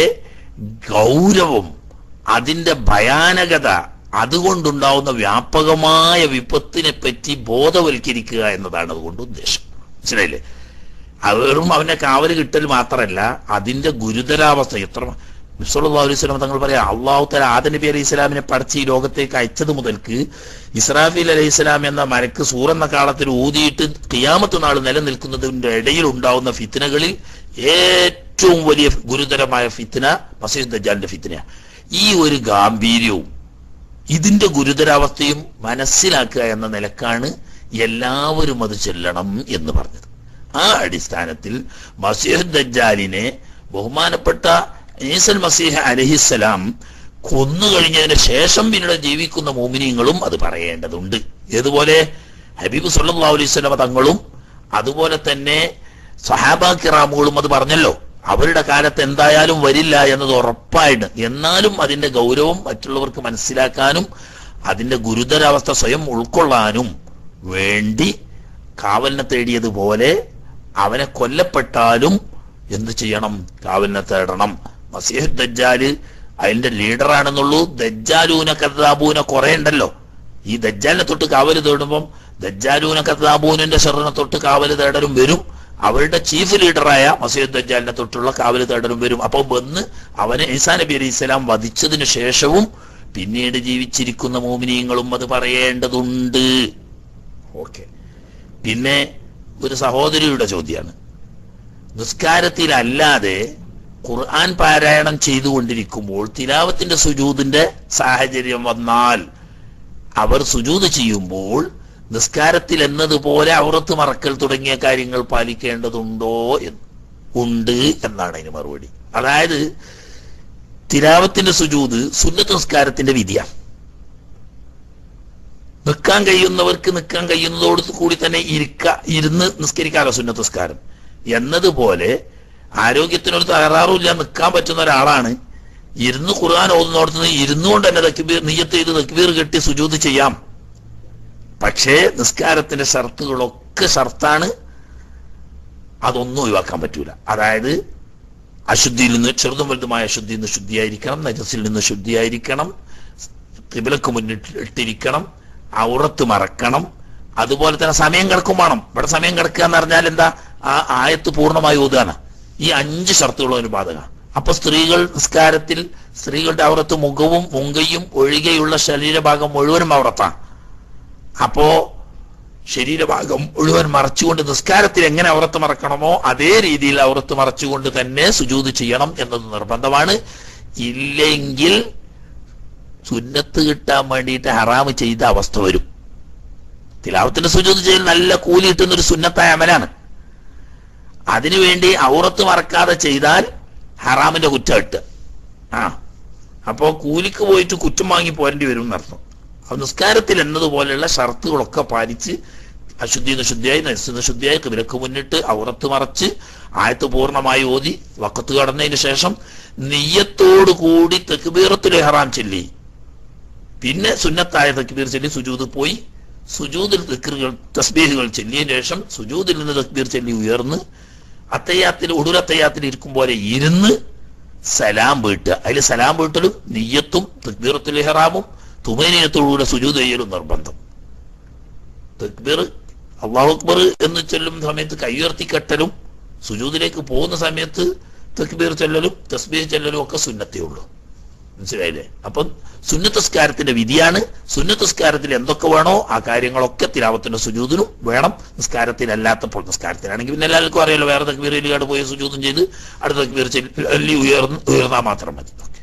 ഗൗരവം അതിന്റെ ഭയാനകത അതുകൊണ്ടുണ്ടാവുന്ന വ്യാപകമായ വിപത്തിനെ പറ്റി ബോധവൽക്കരിക്കുക എന്നതാണ് അതുകൊണ്ട് ഉദ്ദേശം മനസ്സിലായില്ലേ അത് വെറും അവനെ കാവല് കിട്ടൽ മാത്രമല്ല അതിന്റെ ഗുരുതരാവസ്ഥ എത്ര നബിസ്വല്ലാ അലൈഹി സ്വലം തങ്ങൾ പറയാം അള്ളാഹു തല ആദ നബി അലൈഹി സ്വലാമിനെ പഠിച്ച് ഈ ലോകത്തേക്ക് അയച്ചത് മുതൽക്ക് ഇസ്രാഫീൽ അലൈഹി സ്വലാം എന്ന മരക്ക് സൂറെന്ന കാലത്തിൽ ഊതിയിട്ട് കിയാമത്ത് നാൾ നിലനിൽക്കുന്നതിന്റെ ഇടയിൽ ഉണ്ടാവുന്ന ഫിത്തിനകളിൽ ഏറ്റവും വലിയ ഗുരുതരമായ ഫിത്തിന മസീദ് ദജ്ജാലിന്റെ ഫിത്തിന ഈ ഒരു ഗാംഭീര്യവും ഇതിന്റെ ഗുരുതരാവസ്ഥയും മനസ്സിലാക്കുക എന്ന നിലക്കാണ് എല്ലാവരും അത് ചെല്ലണം എന്ന് പറഞ്ഞത് ആ അടിസ്ഥാനത്തിൽ മസീഹ് ദജ്ജാലിനെ ബഹുമാനപ്പെട്ട ഈസൽ മസീഹ് അലഹിസ്സലാം കൊന്നു കഴിഞ്ഞതിന് ശേഷം പിന്നീട് ജീവിക്കുന്ന മോമിനിയങ്ങളും അത് പറയേണ്ടതുണ്ട് ഏതുപോലെ ഹബീബ് സല്ലല്ലാഹു അലൈഹി വസല്ലമ തങ്ങളും അതുപോലെ തന്നെ സഹാബാ കിറാമുകളും അത് പറഞ്ഞല്ലോ അവരുടെ കാലത്ത് എന്തായാലും വരില്ല എന്നത് ഉറപ്പായിട്ട് എന്നാലും അതിന്റെ ഗൗരവം മറ്റുള്ളവർക്ക് മനസ്സിലാക്കാനും അതിന്റെ ഗുരുതരാവസ്ഥ സ്വയം ഉൾക്കൊള്ളാനും വേണ്ടി കാവലിനെ തേടിയതുപോലെ അവനെ കൊല്ലപ്പെട്ടാലും എന്ത് ചെയ്യണം കാവലിനെ തേടണം മസീഹ് ദജ്ജാല് അതിന്റെ ലീഡറാണെന്നുള്ളൂ ദജ്ജാലൂന കഥാബൂന കുറെ ഉണ്ടല്ലോ ഈ ദജ്ജാലിനെ തൊട്ട് കാവല് തേടുമ്പം ദജ്ജാലൂന കഥാബൂനിന്റെ ശരണ തൊട്ട് കാവല് തേടലും വരും അവരുടെ ചീഫ് ലീഡറായ മസീദ് ദജ്ജാലിനെ തൊട്ടുള്ള കാവല് തേടലും വരും അപ്പോൾ വന്ന് അവനെ ഈസാ നബി അലൈഹി സ്വലാം വധിച്ചതിന് ശേഷവും പിന്നീട് ജീവിച്ചിരിക്കുന്ന മോമിനിയങ്ങളും അത് പറയേണ്ടതുണ്ട് ഓക്കെ പിന്നെ ഒരു സഹോദരിയുടെ ചോദ്യമാണ് നിസ്കാരത്തിലല്ലാതെ ഖുർആൻ പാരായണം ചെയ്തുകൊണ്ടിരിക്കുമ്പോൾ തിലാവത്തിന്റെ സുജൂദിന്റെ സാഹചര്യം വന്നാൽ അവർ സുജൂത് ചെയ്യുമ്പോൾ നിസ്കാരത്തിൽ എന്നതുപോലെ ഔറത്ത് മറക്കൽ തുടങ്ങിയ കാര്യങ്ങൾ പാലിക്കേണ്ടതുണ്ടോ എന്ന് ഉണ്ട് എന്നാണ് അതിന് മറുപടി അതായത് തിലാവത്തിന്റെ സുജൂത് സുന്നത്ത് നിസ്കാരത്തിന്റെ വിധിയാണ് നിൽക്കാൻ കഴിയുന്നവർക്ക് നിൽക്കാൻ കഴിയുന്നതോട് കൂടി തന്നെ ഇരിക്ക ഇരുന്ന് നിസ്കരിക്കാലോ സുന്നത്ത് നിസ്കാരം എന്നതുപോലെ ആരോഗ്യത്തിനൊരു തകരാറുമില്ല നിൽക്കാൻ പറ്റുന്ന ഒരാളാണ് ഇരുന്ന് ഖുർആൻ ഓതുന്നോടത്ത് ഇരുന്നുകൊണ്ട് തന്നെ തക്ബീർ നീയത്ത് ചെയ്ത് തക്ബീർ കെട്ടി സുജൂത് ചെയ്യാം പക്ഷേ നിസ്കാരത്തിന്റെ ഷർത്തുകളൊക്കെ ഷർത്താണ് അതൊന്നും ഒഴിവാക്കാൻ പറ്റൂല അതായത് അശുദ്ധിയിൽ നിന്ന് ചെറുതും വലുതുമായ അശുദ്ധിയിൽ നിന്ന് ശുദ്ധിയായിരിക്കണം നജസിൽ നിന്ന് ശുദ്ധിയായിരിക്കണം കിബിലക്ക് മുന്നിട്ടിരിക്കണം ഔറത്ത് മറക്കണം അതുപോലെ തന്നെ സമയം കിടക്കും വേണം ഇവിടെ സമയം കിടക്കുക എന്ന് പറഞ്ഞാൽ എന്താ ആ ആയത്ത് പൂർണ്ണമായി ഓതുകയാണ് ഈ അഞ്ച് ഷർത്തുകളും ഒരു ബാധക അപ്പൊ സ്ത്രീകൾ നിസ്കാരത്തിൽ സ്ത്രീകളുടെ ഔറത്ത് മുഖവും മുങ്കയും ഒഴികെയുള്ള ശരീരഭാഗം മുഴുവനും ഔറത്താണ് അപ്പോ ശരീരഭാഗം മുഴുവൻ മറച്ചുകൊണ്ട് നിസ്കാരത്തിൽ എങ്ങനെ ഔറത്ത് മറക്കണമോ അതേ രീതിയിൽ ഔറത്ത് മറച്ചുകൊണ്ട് തന്നെ സുജൂത് ചെയ്യണം എന്നത് നിർബന്ധമാണ് ഇല്ലെങ്കിൽ സുന്നത്ത് കിട്ടാൻ വേണ്ടിയിട്ട് ഹറാമ് ചെയ്ത അവസ്ഥ വരും തിലാവത്തിന്റെ സുജൂത് ചെയ്യൽ നല്ല കൂലി കിട്ടുന്ന ഒരു സുന്നത്തായ അമലാണ് അതിനുവേണ്ടി ഔറത്ത് മറക്കാതെ ചെയ്താൽ ഹറാമിന്റെ കുറ്റം ഇട്ട് ആ അപ്പോ കൂലിക്ക് പോയിട്ട് കുറ്റം വാങ്ങി പോരേണ്ടി വരും എന്നർത്ഥം അപ്പൊ നിസ്കാരത്തിൽ എന്നതുപോലെയുള്ള ഷർത്തുകളൊക്കെ പാലിച്ച് അശുദ്ധി ശുദ്ധിയായി നരസിന് ശുദ്ധിയായി കിബിലക്ക് മുന്നിട്ട് ഔറത്ത് മറച്ച് ആയത്ത് പൂർണ്ണമായി ഓതി വക്കത്ത് കടന്നതിന് ശേഷം നെയ്യത്തോടു കൂടി തെക്കുബീറത്തിൽ ഹറാം ചെല്ലി പിന്നെ സുന്നത്തായ തക്ബീർ ചൊല്ലി സുജൂദ് പോയി സുജൂദിൽ തക്ബീറുകൾ തസ്ബീഹുകൾ ചെല്ലിയതിനു ശേഷം സുജൂദിൽ നിന്ന് തക്ബീർ ചൊല്ലി ഉയർന്ന് അത്തയ്യാത്തിൽ ഒടുരത്തയ്യാത്തിൽ ഇരിക്കും പോലെ ഇരുന്ന് സലാം വീട്ടുക അതിൽ സലാം വീട്ടലും നിയ്യത്തും തക്ബീറത്തുൽ ഇഹ്റാമും തുമേനിയത്തോടുകൂടെ സുജൂത് ചെയ്യലും നിർബന്ധം തക്ബീർ അള്ളാഹു അക്ബർ എന്ന് ചൊല്ലും സമയത്ത് കൈയുയർത്തി കെട്ടലും സുജൂദിലേക്ക് പോകുന്ന സമയത്ത് തക്ബീർ ചൊല്ലലും തസ്ബീർ ചൊല്ലലും ഒക്കെ സുന്നത്തേ ഉള്ളൂ മനസ്സിലായില്ലേ അപ്പം സുന്നത്തസ്കാരത്തിന്റെ വിധിയാണ് സുന്നത്തസ്കാരത്തിൽ എന്തൊക്കെ വേണോ ആ കാര്യങ്ങളൊക്കെ തിലാവത്തിന്റെ സുജൂതിനും വേണം നിസ്കാരത്തിലല്ലാത്തപ്പോൾ നിസ്കാരത്തിലാണെങ്കിൽ പിന്നെ എല്ലാവർക്കും അറിയാലോ വേറെ തക്ബീറിൽ പോയി സുജൂതും ചെയ്ത് അടുത്ത തക്ബീർ ചൊല്ലി ഉയർന്ന് ഉയർന്നാൽ മാത്രം മതി ഓക്കെ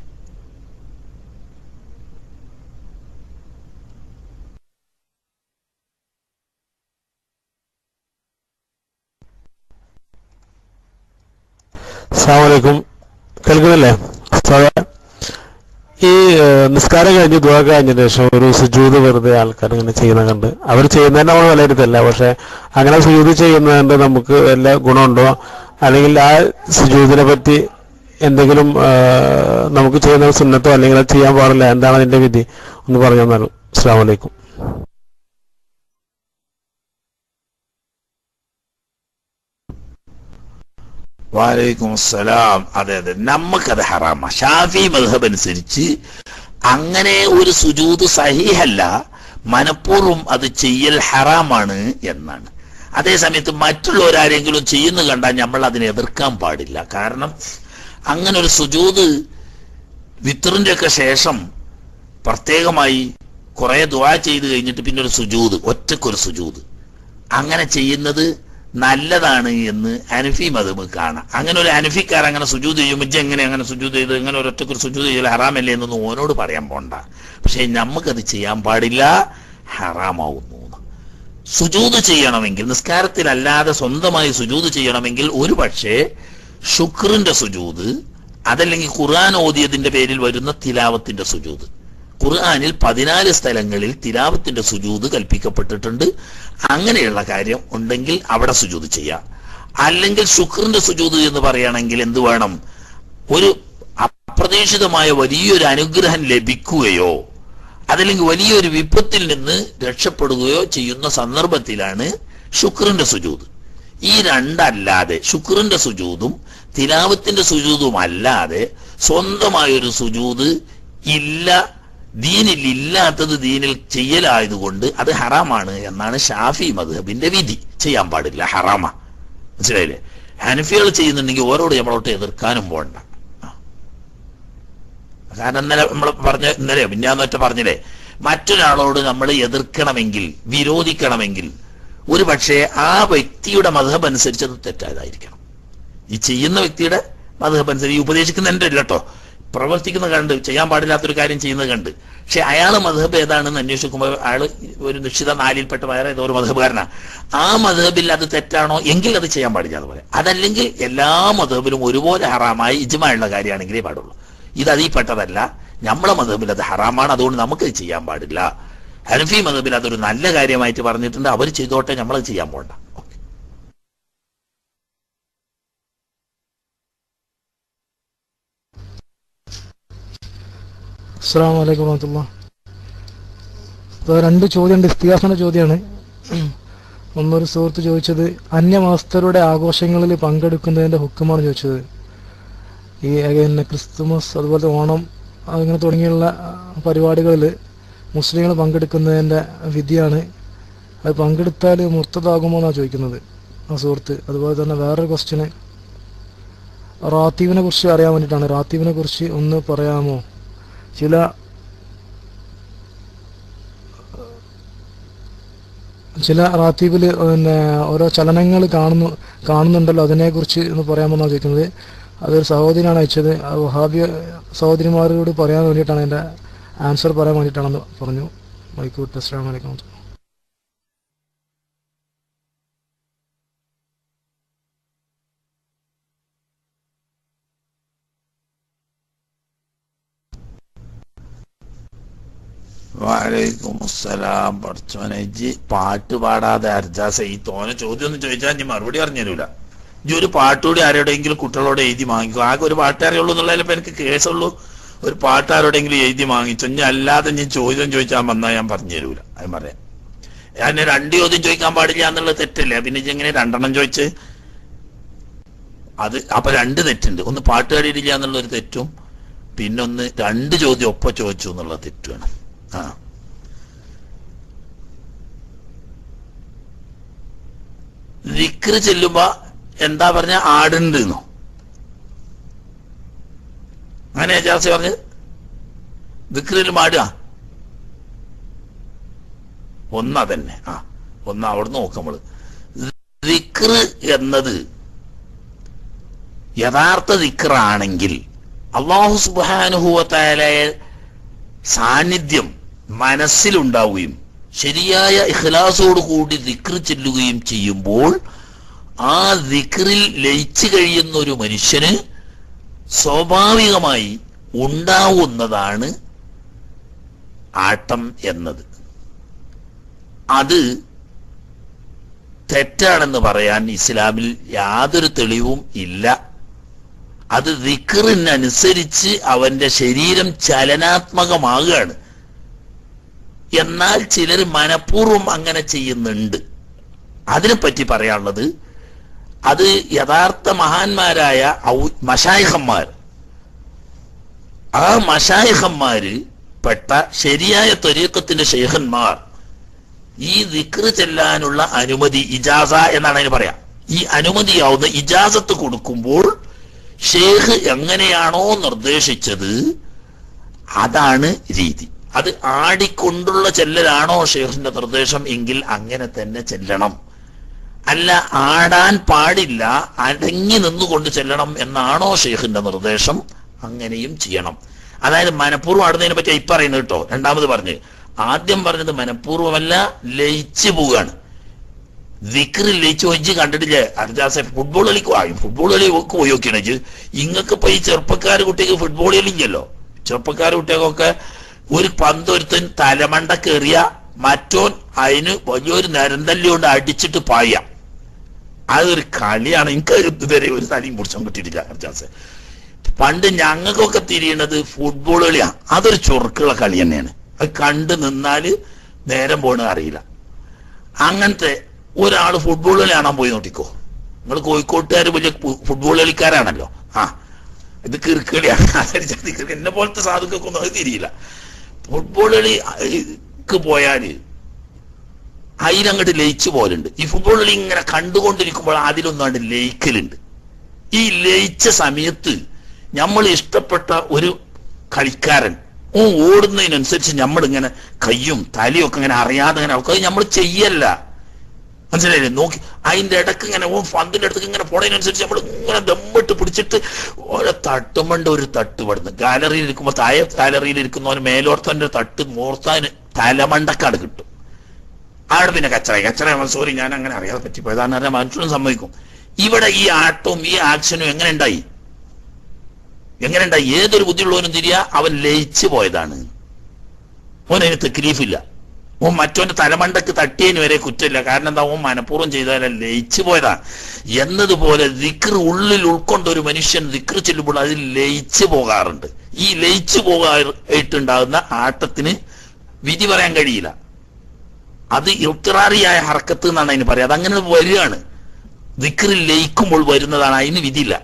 അസ്സാമലൈക്കും കേൾക്കുന്നില്ലേ ഉസ്താദെ, ഈ ഏഹ്, നിസ്കാരം കഴിഞ്ഞ് ദുആ കഴിഞ്ഞതിന് ശേഷം ഒരു സുജൂത് വെറുതെ ആൾക്കാർ ഇങ്ങനെ ചെയ്യുന്ന കണ്ട് അവർ ചെയ്യുന്നതിന് നമ്മൾ വിലയിരുത്തല്ല പക്ഷെ അങ്ങനെ സുജൂത് ചെയ്യുന്നതുകൊണ്ട് നമുക്ക് വല്ല ഗുണമുണ്ടോ അല്ലെങ്കിൽ ആ സുജൂതിനെ പറ്റി എന്തെങ്കിലും ഏഹ്, നമുക്ക് ചെയ്യുന്ന സുന്നത്തോ അല്ലെങ്കിൽ അത് ചെയ്യാൻ പാടില്ല എന്താണ് അതിന്റെ വിധി ഒന്ന് പറഞ്ഞു തന്നാലും അസ്സാം വലൈക്കും വാലൈക്കും അസ്സലാം അതെ അതെ നമുക്കത് ഹറാമ ഷാഫി മധബ് അനുസരിച്ച് അങ്ങനെ ഒരു സുജൂത് സഹിഹല്ല മനഃപൂർവ്വം അത് ചെയ്യൽ ഹറാമാണ് എന്നാണ് അതേ സമയത്ത് മറ്റുള്ളവരാരെങ്കിലും ചെയ്യുന്നു കണ്ടാൽ നമ്മൾ അതിനെ എതിർക്കാൻ പാടില്ല കാരണം അങ്ങനെ ഒരു സുജൂത് വിത്തറിന്റെ ഒക്കെ ശേഷം പ്രത്യേകമായി കുറെ ദുആ ചെയ്ത് കഴിഞ്ഞിട്ട് പിന്നെ ഒരു സുജൂത് ഒറ്റക്കൊരു സുജൂത് അങ്ങനെ ചെയ്യുന്നത് നല്ലതാണ് എന്ന് അനഫി മതമ് കാണാം അങ്ങനെ ഒരു അനഫിക്കാർ അങ്ങനെ സുജൂത് ചെയ്യുമ്പോൾ ഇജ്ജ് എങ്ങനെ അങ്ങനെ സുജൂത് ചെയ്ത് എങ്ങനെ ഒരൊറ്റക്ക് ഒരു സുജൂത് ചെയ്യൽ ഹറാമല്ലേ എന്നൊന്നും ഓനോട് പറയാൻ പോണ്ട പക്ഷെ നമുക്കത് ചെയ്യാൻ പാടില്ല ഹറാമാവുന്നു എന്ന്. സുജൂത് ചെയ്യണമെങ്കിൽ നിസ്കാരത്തിലല്ലാതെ സ്വന്തമായി സുജൂത് ചെയ്യണമെങ്കിൽ ഒരു പക്ഷേ ശുക്രിന്റെ സുജൂത് അതല്ലെങ്കിൽ ഖുർആൻ ഓതിയതിന്റെ പേരിൽ വരുന്ന തിലാവത്തിന്റെ സുജൂത് ഖുർആനിൽ പതിനാല് സ്ഥലങ്ങളിൽ തിലാവത്തിന്റെ സുജൂത് കൽപ്പിക്കപ്പെട്ടിട്ടുണ്ട് അങ്ങനെയുള്ള കാര്യം ഉണ്ടെങ്കിൽ അവിടെ സുജൂത് ചെയ്യാം അല്ലെങ്കിൽ ശുക്രിന്റെ സുജൂത് എന്ന് പറയുകയാണെങ്കിൽ എന്ത് വേണം ഒരു അപ്രതീക്ഷിതമായ വലിയൊരു അനുഗ്രഹം ലഭിക്കുകയോ അതല്ലെങ്കിൽ വലിയൊരു വിപത്തിൽ നിന്ന് രക്ഷപ്പെടുകയോ ചെയ്യുന്ന സന്ദർഭത്തിലാണ് ശുക്രിന്റെ സുജൂത് ഈ രണ്ടല്ലാതെ ശുക്രിന്റെ സുജൂതും തിലാവത്തിന്റെ സുജൂതും അല്ലാതെ സ്വന്തമായൊരു സുജൂത് ഇല്ല ദീനിൽ ഇല്ലാത്തത് ദീനിൽ ചെയ്യലായതുകൊണ്ട് അത് ഹറാമാണ് എന്നാണ് ഷാഫി മദ്ഹബിന്റെ വിധി ചെയ്യാൻ പാടില്ല ഹറാമ മനസ്സിലായില്ലേ ഹനഫികൾ ചെയ്യുന്നുണ്ടെങ്കിൽ ഓരോട് നമ്മളോട്ട് എതിർക്കാനും പോകണ്ട ആ. കാരണം ഇന്നലെ നമ്മൾ പറഞ്ഞ ഇന്നലെയോ പിന്നാന്നൊറ്റ പറഞ്ഞില്ലേ മറ്റൊരാളോട് നമ്മൾ എതിർക്കണമെങ്കിൽ വിരോധിക്കണമെങ്കിൽ ഒരു പക്ഷേ ആ വ്യക്തിയുടെ മതഹബ് അനുസരിച്ച് അത് തെറ്റായതായിരിക്കണം ഈ ചെയ്യുന്ന വ്യക്തിയുടെ മതഹബ് അനുസരിച്ച് ഈ ഉപദേശിക്കുന്നതിന്റെ അല്ല കേട്ടോ പ്രവർത്തിക്കുന്ന കണ്ട് ചെയ്യാൻ പാടില്ലാത്തൊരു കാര്യം ചെയ്യുന്നത് കണ്ട് പക്ഷെ അയാൾ മധബ് ഏതാണെന്ന് അന്വേഷിക്കുമ്പോൾ അയാൾ ഒരു നിശ്ചിത നാലിൽപ്പെട്ട വേറെ ഏതോ ഒരു മധബുകാരനാണ് ആ മധബിൽ അത് തെറ്റാണോ എങ്കിൽ അത് ചെയ്യാൻ പാടില്ല എന്ന് പറയാം അതല്ലെങ്കിൽ എല്ലാ മധബിലും ഒരുപോലെ ഹറാമായി ഇജ്മായുള്ള കാര്യമാണെങ്കിലേ പാടുള്ളൂ ഇത് അതിൽ പെട്ടതല്ല നമ്മളെ മധബിൽ അത് ഹറാമാണ് അതുകൊണ്ട് നമുക്ക് ചെയ്യാൻ പാടില്ല ഹനഫി മധബിൽ അതൊരു നല്ല കാര്യമായിട്ട് പറഞ്ഞിട്ടുണ്ട് അവർ ചെയ്തോട്ടെ നമ്മളത് ചെയ്യാൻ പോകണ്ട ഓക്കെ അസ്സാം വലൈക്കും വാഹത്തുള്ള ഇപ്പോൾ രണ്ട് ചോദ്യമുണ്ട് ഇസ്തിഹാസന്റെ ചോദ്യമാണ് ഒന്നൊരു സുഹൃത്ത് ചോദിച്ചത് അന്യമാസ്തരുടെ ആഘോഷങ്ങളിൽ പങ്കെടുക്കുന്നതിന്റെ ഹുക്കുമാണ് ചോദിച്ചത് ഈ പിന്നെ ക്രിസ്തുമസ് അതുപോലെ ഓണം അങ്ങനെ തുടങ്ങിയുള്ള പരിപാടികളിൽ മുസ്ലിങ്ങൾ പങ്കെടുക്കുന്നതിന്റെ വിധിയാണ് അത് പങ്കെടുത്താൽ മുർത്തതാകുമോ എന്നാണ് ചോദിക്കുന്നത് ആ സുഹൃത്ത് അതുപോലെ തന്നെ വേറൊരു ക്വസ്റ്റ്യന് റാത്തീവിനെ കുറിച്ച് അറിയാൻ വേണ്ടിയിട്ടാണ് റാത്തീവിനെ കുറിച്ച് ഒന്ന് പറയാമോ ചില ചില റാത്തീബിൽ പിന്നെ ഓരോ ചലനങ്ങൾ കാണുന്നു കാണുന്നുണ്ടല്ലോ അതിനെക്കുറിച്ച് എന്ന് പറയാമെന്നാണ് ചോദിക്കുന്നത് അതൊരു സഹോദരിയാണ് അയച്ചത് ആ വഹാബിയ സഹോദരിമാരോട് പറയാൻ വേണ്ടിയിട്ടാണ് എൻ്റെ ആൻസർ പറയാൻ വേണ്ടിയിട്ടാണെന്ന് പറഞ്ഞു മൈക്ക് വിട്ട് അസ്സാം വലൈക്കും വാലൈക്കും അസ്സലാം പഠിച്ചോനെ ഇജ്ജ് പാട്ട് പാടാതെ അർജാസ ഈ തോനെ ചോദ്യം ഒന്നും ചോദിച്ചാൽ ഞാൻ മറുപടി പറഞ്ഞു തരൂല ഇജ്ജ് ഒരു പാട്ടുകൂടി ആരോടെങ്കിലും കുട്ടികളോട് എഴുതി വാങ്ങിക്കും ആകെ ഒരു പാട്ടേ അറിയുള്ളൂ എന്നുള്ളതിലിപ്പോ എനിക്ക് കേസുള്ളൂ ഒരു പാട്ട് ആരോടെങ്കിലും എഴുതി വാങ്ങിച്ചു ഞാൻ അല്ലാതെ ഞാൻ ചോദ്യം ചോദിച്ചാൽ വന്നാൽ ഞാൻ പറഞ്ഞു തരൂല അത് പറയാം ഞാൻ രണ്ട് ചോദ്യം ചോദിക്കാൻ പാടില്ല എന്നുള്ളത് തെറ്റല്ലേ പിന്നെ ഇജ്ജ് എങ്ങനെ രണ്ടെണ്ണം ചോദിച്ച് അത് അപ്പൊ രണ്ട് തെറ്റുണ്ട് ഒന്ന് പാട്ട് പാടിയിട്ടില്ല എന്നുള്ള ഒരു തെറ്റും പിന്നൊന്ന് രണ്ട് ചോദ്യം ഒപ്പം ചോദിച്ചു എന്നുള്ള തെറ്റുമാണ് ആ ദിക്റ് ചെല്ലുമ്പോ എന്താ പറഞ്ഞ ആടുണ്ട് എന്നോ അങ്ങനെ ജാസി പറഞ്ഞത് ദിക്റിൽ മാടുക ഒന്നാ തന്നെ ആ ഒന്ന് അവിടെ നോക്കാം നമ്മള് ദിക്റ് എന്നത് യഥാർത്ഥ ദിക്റാണെങ്കിൽ അള്ളാഹു സുബാനുഭവത്തായ സാന്നിധ്യം മനസ്സിലുണ്ടാവുകയും ശരിയായ ഇഖ്ലാസോട് കൂടി ദിക്റ് ചെല്ലുകയും ചെയ്യുമ്പോൾ ആ ദിക്റിൽ ലയിച്ചു കഴിയുന്ന ഒരു മനുഷ്യന് സ്വാഭാവികമായി ഉണ്ടാവുന്നതാണ് ആട്ടം എന്നത് അത് തെറ്റാണെന്ന് പറയാൻ ഇസ്ലാമിൽ യാതൊരു തെളിവും ഇല്ല അത് ദിക്റിനനുസരിച്ച് അവന്റെ ശരീരം ചലനാത്മകമാകുകയാണ് എന്നാൽ ചിലർ മനഃപൂർവ്വം അങ്ങനെ ചെയ്യുന്നുണ്ട് അതിനെപ്പറ്റി പറയാനുള്ളത് അത് യഥാർത്ഥ മഹാന്മാരായ ഔ- മശായിഹന്മാർ ആ മശായിഹന്മാര് പെട്ട ശരിയായ ത്വരീക്കത്തിന്റെ ശേഖന്മാർ ഈ ദിക്റ് ചെല്ലാനുള്ള അനുമതി ഇജാസ എന്നാണ് അതിന് പറയാ ഈ അനുമതിയാവുന്ന ഇജാസത്ത് കൊടുക്കുമ്പോൾ ഷേഖ് എങ്ങനെയാണോ നിർദ്ദേശിച്ചത് അതാണ് രീതി അത് ആടിക്കൊണ്ടുള്ള ചെല്ലലാണോ ഷേഖിന്റെ നിർദ്ദേശം എങ്കിൽ അങ്ങനെ തന്നെ ചെല്ലണം അല്ല ആടാൻ പാടില്ല അടങ്ങി നിന്നുകൊണ്ട് ചെല്ലണം എന്നാണോ ഷെയ്ഖിന്റെ നിർദ്ദേശം അങ്ങനെയും ചെയ്യണം അതായത് മനഃപൂർവ്വം ആടുന്നതിനെ പറ്റി ഇപ്പൊ പറയുന്നത് കേട്ടോ രണ്ടാമത് പറഞ്ഞ് ആദ്യം പറഞ്ഞത് മനഃപൂർവ്വമല്ല ലയിച്ചു പോവുകയാണ് വിക്രിൽ ലയിച്ചു പോയി കണ്ടിട്ടില്ലേ അർജാസെ ഫുട്ബോൾ കളിക്കും ആ ഫുട്ബോൾ കളി പോയി നോക്കിയാണ് ഇജ്ജ് ഇങ്ങക്ക് ഇപ്പൊ ഈ ചെറുപ്പക്കാർ കുട്ടിക്ക് ഫുട്ബോൾ കളിക്കല്ലോ ചെറുപ്പക്കാർ കുട്ടികൾക്കൊക്കെ ഒരു പന്ത് ഒരുത്തൻ തലമണ്ട കയറിയ മറ്റോൻ അതിന് വലിയൊരു നരന്തല്ലി കൊണ്ട് അടിച്ചിട്ട് പായാം അതൊരു കളിയാണ് എനിക്ക് ഇതുവരെ ഒരു തലയും പിടിച്ചോ കിട്ടിയിട്ടില്ല അർജാസ് പണ്ട് ഞങ്ങൾക്കൊക്കെ തിരിയണത് ഫുട്ബോൾ കളിയാണ് അതൊരു ചൊറുക്കുള്ള കളി തന്നെയാണ് അത് കണ്ട് നിന്നാല് നേരം പോണ അറിയില്ല അങ്ങനത്തെ ഒരാൾ ഫുട്ബോൾ കളി കാണാൻ പോയി നോട്ടിക്കോ നിങ്ങൾ കോഴിക്കോട്ടുകാർ വലിയ ഫു- ഫുട്ബോൾ കളിക്കാരാണല്ലോ ആ ഇത് കിറുക്കളിയാണ് അതനുസരിച്ച് കിറുക്ക് എന്നെ പോലത്തെ സാധുക്കൾക്ക് ഒന്നും അത് തിരിയില്ല ഫുട്ബോൾ കളിക്ക് പോയാല് അതിലങ്ങോട്ട് ലയിച്ചു പോലുണ്ട് ഈ ഫുട്ബോൾ കളി ഇങ്ങനെ കണ്ടുകൊണ്ടിരിക്കുമ്പോൾ അതിലൊന്നാണ്ട് ലയിക്കലുണ്ട് ഈ ലയിച്ച സമയത്ത് നമ്മൾ ഇഷ്ടപ്പെട്ട ഒരു കളിക്കാരൻ ഓ ഓടുന്നതിനനുസരിച്ച് നമ്മൾ ഇങ്ങനെ കയ്യും തലയും ഒക്കെ ഇങ്ങനെ അറിയാതെ ഇങ്ങനെ അത് നമ്മൾ ചെയ്യല്ല മനസ്സിലായില്ലേ നോക്കി അതിന്റെ ഇടക്ക് ഇങ്ങനെ ഓ പന്തിന്റെ അടുത്ത് ഇങ്ങനെ പോണതിനനുസരിച്ച് നമ്മൾ ഇങ്ങനെ ദമ്മിട്ട് പിടിച്ചിട്ട് ഓരോ തട്ടുമ്പണ്ട് ഒരു തട്ട് പെടുന്നു ഗാലറിയിൽ ഇരിക്കുമ്പോൾ താഴെ ഗാലറിയിൽ ഇരിക്കുന്നവന് മേലോർത്തന്റെ തട്ട് മോർത്താന് തലമണ്ടക്കാട് കിട്ടും അവിടെ പിന്നെ കച്ചറ കച്ചറ സോറി ഞാൻ അങ്ങനെ അറിയാതെ പറ്റിപ്പോയതാണ് പറഞ്ഞാൽ മനുഷ്യനും സമ്മതിക്കും ഇവിടെ ഈ ആട്ടവും ഈ ആക്ഷനും എങ്ങനെ ഉണ്ടായി എങ്ങനെ ഉണ്ടായി ഏതൊരു ബുദ്ധിയുള്ളവനും തിരിയാ അവൻ ലയിച്ചു പോയതാണ് ഓനതിന് തെക്ലീഫില്ല ഓൻ മറ്റോന്റെ തലമണ്ടക്ക് തട്ടിയതിന് വരെ കുറ്റമില്ല കാരണം എന്താ ഓൻ മനഃപൂർവ്വം ചെയ്താലേ ലയിച്ചു പോയതാണ് എന്നതുപോലെ ദിക്ർ ഉള്ളിൽ ഉൾക്കൊണ്ട ഒരു മനുഷ്യൻ ദിക്ർ ചെല്ലുമ്പോൾ അതിൽ ലയിച്ചു പോകാറുണ്ട് ഈ ലയിച്ചു പോകായിട്ടുണ്ടാകുന്ന ആട്ടത്തിന് വിധി പറയാൻ കഴിയില്ല അത് ഇഫ്തിറാറിയായ ഹർക്കത്ത് എന്നാണ് അതിന് പറയാം അതങ്ങനെ വരികയാണ് ദിക്റിൽ ലയിക്കുമ്പോൾ വരുന്നതാണ് അതിന് വിധിയില്ല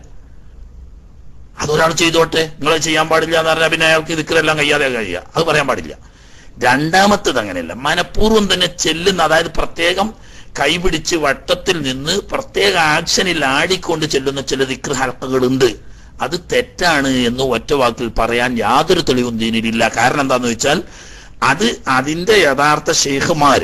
അതൊരാൾ ചെയ്തോട്ടെ നിങ്ങൾ ചെയ്യാൻ പാടില്ല എന്ന് പറഞ്ഞാൽ പിന്നെ അയാൾക്ക് ദിക്റെല്ലാം കഴിയാതെ കഴിയുക അത് പറയാൻ പാടില്ല രണ്ടാമത്തത് അങ്ങനെയല്ല മനഃപൂർവ്വം തന്നെ ചെല്ലുന്ന അതായത് പ്രത്യേകം കൈപിടിച്ച് വട്ടത്തിൽ നിന്ന് പ്രത്യേക ആക്ഷനിൽ ആടിക്കൊണ്ട് ചെല്ലുന്ന ചില ദിക്ർ ഹർക്കകളുണ്ട് അത് തെറ്റാണ് എന്ന് ഒറ്റ വാക്കിൽ പറയാൻ യാതൊരു തെളിവും ദീനിലില്ല കാരണം എന്താന്ന് വെച്ചാൽ അത് അതിന്റെ യഥാർത്ഥ ഷെയ്ഖുമാര്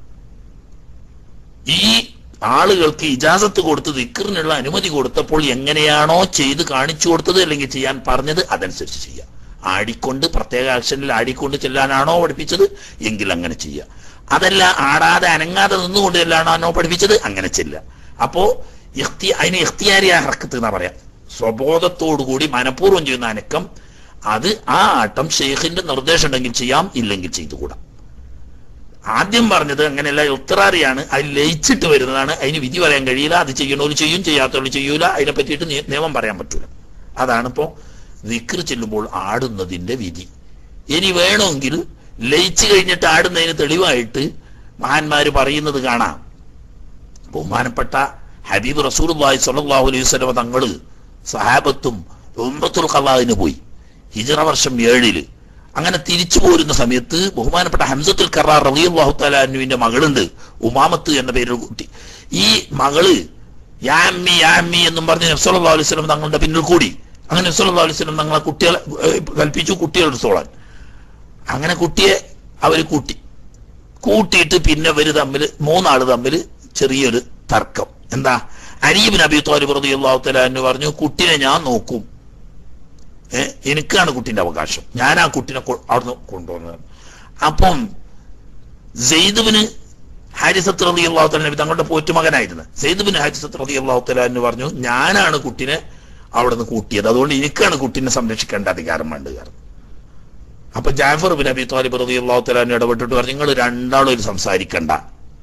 ഈ ആളുകൾക്ക് ഇജാസത്ത് കൊടുത്ത് ദിക്കറിനുള്ള അനുമതി കൊടുത്തപ്പോൾ എങ്ങനെയാണോ ചെയ്ത് കാണിച്ചു കൊടുത്തത് അല്ലെങ്കിൽ ചെയ്യാൻ പറഞ്ഞത് അതനുസരിച്ച് ചെയ്യുക ആടിക്കൊണ്ട് പ്രത്യേക ആക്ഷനിൽ ആടിക്കൊണ്ട് ചെല്ലാനാണോ പഠിപ്പിച്ചത് എങ്കിൽ അങ്ങനെ ചെയ്യുക അതല്ല ആടാതെ അനങ്ങാതെ നിന്നുകൊണ്ട് ചെല്ലാനാണോ പഠിപ്പിച്ചത് അങ്ങനെ ചെല്ലുക അപ്പോ ഇഖ്തി അതിന് ഇഖ്തിയാരിയ ഹർക്കത്ത് എന്നാ പറയാം സ്വബോധത്തോടുകൂടി മനഃപൂർവ്വം ചെയ്യുന്ന അനക്കം അത് ആ ആട്ടം ഷെയ്ഖിന്റെ നിർദ്ദേശം ഉണ്ടെങ്കിൽ ചെയ്യാം ഇല്ലെങ്കിൽ ചെയ്തുകൂടാ ആദ്യം പറഞ്ഞത് അങ്ങനെയല്ല ഉത്തറാറിയാണ് അതിൽ ലയിച്ചിട്ട് വരുന്നതാണ് അതിന് വിധി പറയാൻ കഴിയില്ല അത് ചെയ്യണോല് ചെയ്യും ചെയ്യാത്തവര് ചെയ്യൂല അതിനെ പറ്റിയിട്ട് നിയ- നിയമം പറയാൻ പറ്റൂല അതാണ് ഇപ്പോ വിക്ർ ചെല്ലുമ്പോൾ ആടുന്നതിന്റെ വിധി ഇനി വേണമെങ്കിൽ ലയിച്ചു കഴിഞ്ഞിട്ട് ആടുന്നതിന് തെളിവായിട്ട് മഹാന്മാര് പറയുന്നത് കാണാം ബഹുമാനപ്പെട്ട ഹബീബ് റസൂൽ സല്ലല്ലാഹു അലൈഹി വസല്ലമ തങ്ങള് സഹാബത്തും ഉമ്മത്തുൽ ഖലാദിന് പോയി ഹിജറ വർഷം ഏഴില് അങ്ങനെ തിരിച്ചു പോരുന്ന സമയത്ത് ബഹുമാനപ്പെട്ട ഹംസത്തുൽ കറാർ റളിയല്ലാഹു തആല അന്നുവിന്റെ മകളുണ്ട് ഉമാമത്ത് എന്ന പേരിൽ കുട്ടി ഈ മകള് യാമ്മി യാമ്മി എന്നും പറഞ്ഞ് നബ്സല്ലാ അലൈഹി സ്വലം തങ്ങളുടെ പിന്നിൽ കൂടി അങ്ങനെ നബ്സല്ലാ അലൈഹി സ്വലം തങ്ങളെ കുട്ടികളെ ഏഹ്, കൽപ്പിച്ചു കുട്ടികളെടുത്തോളാൻ അങ്ങനെ കുട്ടിയെ അവര് കൂട്ടി കൂട്ടിയിട്ട് പിന്നെ ഇവര് തമ്മിൽ മൂന്നാള് തമ്മിൽ ചെറിയൊരു തർക്കം എന്താ അരീബിൻ അബി തോലിബ് റളിയല്ലാഹു തആല എന്ന് പറഞ്ഞു കുട്ടിനെ ഞാൻ നോക്കും ഏ, എനിക്കാണ് കുട്ടിന്റെ അവകാശം ഞാൻ ആ കുട്ടിനെ കൊ- അവിടുന്ന് കൊണ്ടുവന്നത് അപ്പം സെയ്ദുബിന് ഹാരിസത്ത് റതി അള്ളാഹു തല തങ്ങളുടെ പോറ്റുമകനായിരുന്നു സെയ്ദുബിന് ഹാരിസത്ത് റതി അള്ളാഹു തല എന്ന് പറഞ്ഞു ഞാനാണ് കുട്ടിനെ അവിടെ നിന്ന് കൂട്ടിയത് അതുകൊണ്ട് എനിക്കാണ് കുട്ടിനെ സംരക്ഷിക്കേണ്ട അധികാരം വേണ്ടത് കാരണം അപ്പൊ ജാഫർ ബിൻ അബി താലിബ് റതി അള്ളാഹു തലാൻ ഇടപെട്ടിട്ട് പറഞ്ഞു നിങ്ങൾ രണ്ടാളും ഇത് സംസാരിക്കണ്ട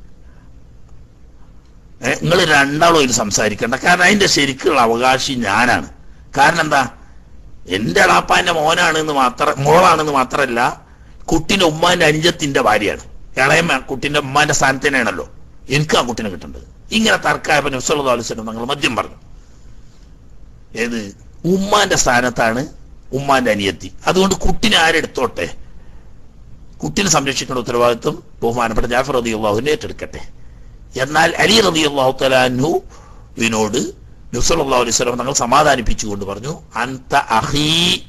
നിങ്ങൾ രണ്ടാളും ഇത് സംസാരിക്കണ്ട കാരണം അതിന്റെ ശരിക്കുള്ള അവകാശി ഞാനാണ് കാരണം എന്താ എന്റെ അളാപ്പാന്റെ മോനാണെന്ന് മാത്രം മോളാണെന്ന് മാത്രമല്ല കുട്ടിന്റെ ഉമ്മാന്റെ അനുജത്തിന്റെ ഭാര്യയാണ് ഇളയമ്മ കുട്ടിന്റെ ഉമ്മാന്റെ സ്ഥാനത്ത് തന്നെയാണല്ലോ എനിക്ക് ആ കുട്ടിനെ കിട്ടേണ്ടത് ഇങ്ങനെ തർക്കായപ്പൻ നബ്സല്ലാ അലുസ്ലം നിങ്ങൾ മദ്യം പറഞ്ഞു ഏത് ഉമ്മാന്റെ സ്ഥാനത്താണ് ഉമ്മാന്റെ അനിയത്തി അതുകൊണ്ട് കുട്ടിനെ ആരെടുത്തോട്ടെ കുട്ടിനെ സംരക്ഷിക്കേണ്ട ഉത്തരവാദിത്വം ബഹുമാനപ്പെട്ട ജാഫർ റതി അള്ളാഹുവിനെ ഏറ്റെടുക്കട്ടെ എന്നാൽ അലി റതി അള്ളാഹു തലാൻഹുവിനോട് നബ്സല്ലാ അലൈഹി സ്വലം തങ്ങൾ സമാധാനിപ്പിച്ചുകൊണ്ട് പറഞ്ഞു അന്ത അഹീ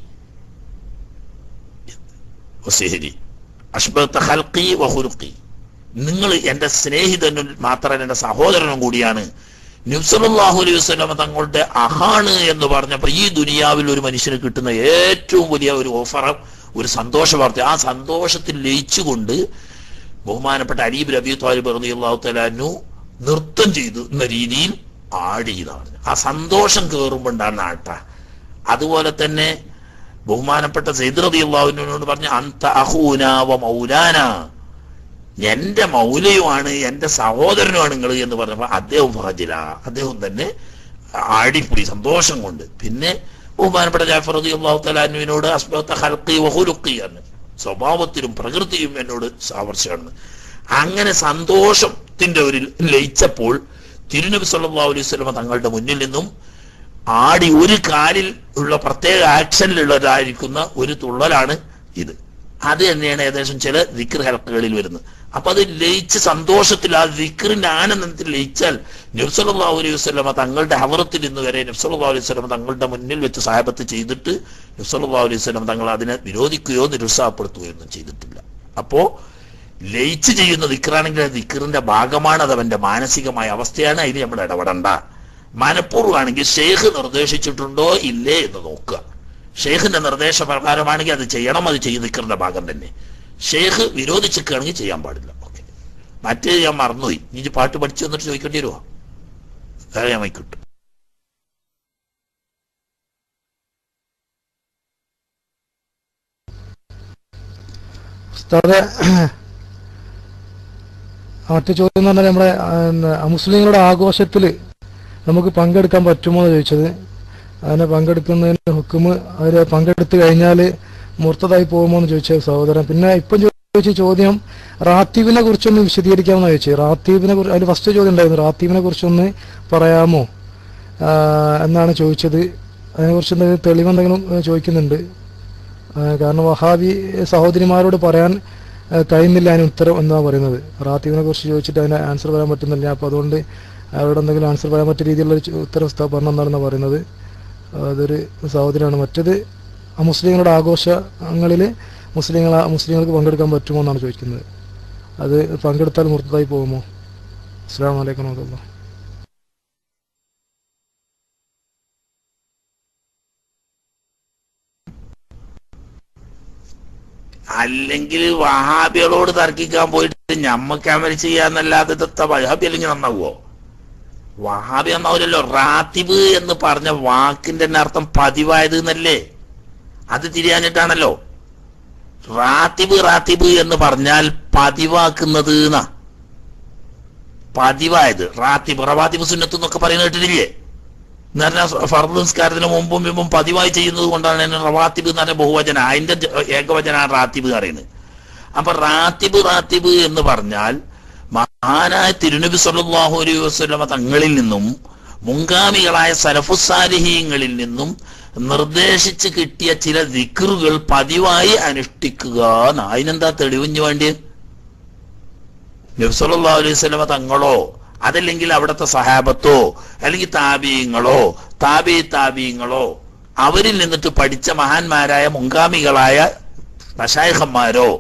വസിഹരി അഷ്ബത്ത ഖൽഖി വഹുലുഖി നിങ്ങൾ എന്റെ സ്നേഹിതനും മാത്രമല്ല എന്റെ സഹോദരനും കൂടിയാണ് നബ്സലാഹു അലൈഹി വസ്ലമ തങ്ങളുടെ അഹാണ് എന്ന് പറഞ്ഞപ്പോ ഈ ദുനിയാവിൽ ഒരു മനുഷ്യന് കിട്ടുന്ന ഏറ്റവും വലിയ ഒരു ഓഫർ ഒരു സന്തോഷ വാർത്ത ആ സന്തോഷത്തിൽ ലയിച്ചുകൊണ്ട് ബഹുമാനപ്പെട്ട അരീബ് രബി താലിബ് റളിയല്ലാഹു തലാനു നൃത്തം ചെയ്തു എന്ന രീതിയിൽ ആടി എന്നാണ് ആ സന്തോഷം കയറുമ്പോണ്ടാണ് ആട്ട അതുപോലെ തന്നെ ബഹുമാനപ്പെട്ട സൈദ് റളിയല്ലാഹുവിനോട് പറഞ്ഞ അന്ത അഹൂന വ മൗലാന എന്റെ മൗലയുമാണ് എന്റെ സഹോദരനുമാണ് നിങ്ങൾ എന്ന് പറഞ്ഞപ്പോ അദ്ദേഹം ഫഹജില അദ്ദേഹം തന്നെ ആടിപ്പോയി സന്തോഷം കൊണ്ട് പിന്നെ ബഹുമാനപ്പെട്ട ജാഫർ റതി അള്ളാഹു തലാനുവിനോട് അസ്ബത്ത ഹൽക്കി വഹുലുക്കി എന്ന് സ്വഭാവത്തിലും പ്രകൃതിയും എന്നോട് സാവർശ്യമാണ് അങ്ങനെ സന്തോഷത്തിന്റെ ഒരു ലയിച്ചപ്പോൾ തിരുനബി സല്ലല്ലാഹു അലൈഹി വസല്ലമ തങ്ങളുടെ മുന്നിൽ നിന്നും ആടി ഒരു കാലിൽ ഉള്ള പ്രത്യേക ആക്ഷനിലുള്ളതായിരിക്കുന്ന ഒരു തുള്ളലാണ് ഇത് അത് തന്നെയാണ് ഏകദേശം ചില ദിക്ർ ഹൽക്കുകളിൽ വരുന്നത് അപ്പൊ അത് ലയിച്ച് സന്തോഷത്തിൽ ആ ദിക്റിന്റെ ആനന്ദത്തിൽ ലയിച്ചാൽ നബ്സല്ലാഹു അലൈഹി വസ്ലമ തങ്ങളുടെ ഹവറത്തിൽ ഇന്ന് വരെ നബ്സല്ലാഹു അലൈഹി വസ്ലമ തങ്ങളുടെ മുന്നിൽ വെച്ച് സാഹബത്ത് ചെയ്തിട്ട് നബ്സല്ലാഹു അലൈഹി വസ്ലമ തങ്ങൾ അതിനെ വിരോധിക്കുകയോ നിരുത്സാഹപ്പെടുത്തുകയോ ഒന്നും ചെയ്തിട്ടില്ല അപ്പോ ലയിച്ച് ചെയ്യുന്ന ദിക്റാണെങ്കിൽ ആ ദിക്റിന്റെ ഭാഗമാണ് അത് അവന്റെ മാനസികമായ അവസ്ഥയാണ് അതിന് നമ്മൾ ഇടപെടണ്ട മനഃപൂർവ്വമാണെങ്കിൽ ഷെയ്ഖ് നിർദ്ദേശിച്ചിട്ടുണ്ടോ ഇല്ലേ എന്ന് നോക്കുക ഷെയ്ഖിന്റെ നിർദ്ദേശപ്രകാരമാണെങ്കിൽ അത് ചെയ്യണം അത് ചെയ്ത് ദിക്റിന്റെ ഭാഗം തന്നെ ഷെയ്ഖ് വിരോധിച്ചിരിക്കുകയാണെങ്കിൽ ചെയ്യാൻ പാടില്ല ഓക്കെ മറ്റേ ഞാൻ മറന്നുപോയി ഇനി പാട്ട് പഠിച്ചു വന്നിട്ട് ചോദിക്കേണ്ടി വരുമോ അതെ ഞാൻ വൈകിട്ടു ഉസ്താദെ മറ്റു ചോദ്യം എന്ന് പറഞ്ഞാൽ നമ്മുടെ ആ, എന്താ, മുസ്ലിങ്ങളുടെ ആഘോഷത്തിൽ നമുക്ക് പങ്കെടുക്കാൻ പറ്റുമോ എന്ന് ചോദിച്ചത് അതിനെ പങ്കെടുക്കുന്നതിന് ഹുക്കുമ് അവർ പങ്കെടുത്തു കഴിഞ്ഞാൽ മുർത്തതായി പോകുമോ എന്ന് ചോദിച്ച സഹോദരൻ പിന്നെ ഇപ്പം ചോദിച്ച ചോദ്യം റാത്തീബിനെ കുറിച്ചൊന്ന് വിശദീകരിക്കാമെന്ന് ചോദിച്ചത് റാത്തീബിനെ കുറിച്ച് അതിൽ ഫസ്റ്റ് ചോദ്യം ഉണ്ടായിരുന്നു റാത്തീബിനെ കുറിച്ചൊന്ന് പറയാമോ ആ, എന്നാണ് ചോദിച്ചത് അതിനെക്കുറിച്ച് എന്തെങ്കിലും തെളിവ് എന്തെങ്കിലും ഏ, ചോദിക്കുന്നുണ്ട് ആ, കാരണം വഹാബി സഹോദരിമാരോട് പറയാൻ ആ, കഴിയുന്നില്ല അതിന് ഉത്തരം എന്നാ പറയുന്നത് റാത്തീബിനെ കുറിച്ച് ചോദിച്ചിട്ട് അതിന് ആൻസർ പറയാൻ പറ്റുന്നില്ല അപ്പോൾ അതുകൊണ്ട് അവരോട് എന്തെങ്കിലും ആൻസർ പറയാൻ പറ്റിയ രീതിയിലുള്ള ഒരു ചോ- ഉത്തരം ഉസ്താദ് പറഞ്ഞെന്നാണെന്ന് പറയുന്നത് അതൊരു സഹോദരിയാണ് മറ്റത് മുസ്ലിങ്ങളുടെ ആഘോഷങ്ങളിൽ മുസ്ലിങ്ങൾ മുസ്ലിങ്ങൾക്ക് പങ്കെടുക്കാൻ പറ്റുമോ എന്നാണ് ചോദിക്കുന്നത് അത് പങ്കെടുത്താൽ മുർത്തതായി പോകുമോ അസ്സാം വലൈക്കും വാഹമത്തുള്ള അല്ലെങ്കിൽ വഹാബികളോട് തർക്കിക്കാൻ പോയിട്ട് ഞമ്മക്ക് അമൽ ചെയ്യാന്നല്ലാതെ ഇതത്തെ വഹാബി അല്ലെങ്കിൽ നന്നാവോ വഹാബി നന്നാവില്ലല്ലോ റാത്തിബ് എന്ന് പറഞ്ഞ വാക്കിന്റെ തന്നെ അർത്ഥം പതിവായത് എന്നല്ലേ അത് തിരിയാനിട്ടാണല്ലോ റാത്തിബ് റാത്തിബ് എന്ന് പറഞ്ഞാൽ പതിവാക്കുന്നത് എന്നാ പതിവായത് റാത്തിബ് റവാത്തിബ് സുന്നത്ത് എന്നൊക്കെ പറയുന്നത് കേട്ടിട്ടില്ലേ എന്ന് പറഞ്ഞാൽ ഫർദ് നിസ്കാരത്തിന് മുമ്പും മുമ്പും പതിവായി ചെയ്യുന്നത് കൊണ്ടാണ് അതിന് റവാത്തിബ് എന്ന് പറഞ്ഞ ബഹുവചന അതിന്റെ ജ- ഏകവചനാണ് റാത്തിബ് എന്ന് പറയുന്നത് അപ്പൊ റാത്തിബ് റാത്തിബ് എന്ന് പറഞ്ഞാൽ മഹാനായ തിരുനബി സല്ലല്ലാഹു അലൈഹി വസല്ലമ തങ്ങളിൽ നിന്നും മുൻഗാമികളായ സലഫുസാലിഹീങ്ങളിൽ നിന്നും നിർദ്ദേശിച്ച് കിട്ടിയ ചില ദിക്റുകൾ പതിവായി അനുഷ്ഠിക്കുക എന്ന്. അതിനെന്താ തെളിവിഞ്ഞു വേണ്ടി നബ്സല്ലാ അലൈഹി സ്വലമ തങ്ങളോ അതല്ലെങ്കിൽ അവിടുത്തെ സഹാബത്തോ അല്ലെങ്കിൽ താബീയങ്ങളോ താബി താബീയങ്ങളോ അവരിൽ നിന്നിട്ട് പഠിച്ച മഹാന്മാരായ മുൻഗാമികളായ മഷായഹന്മാരോ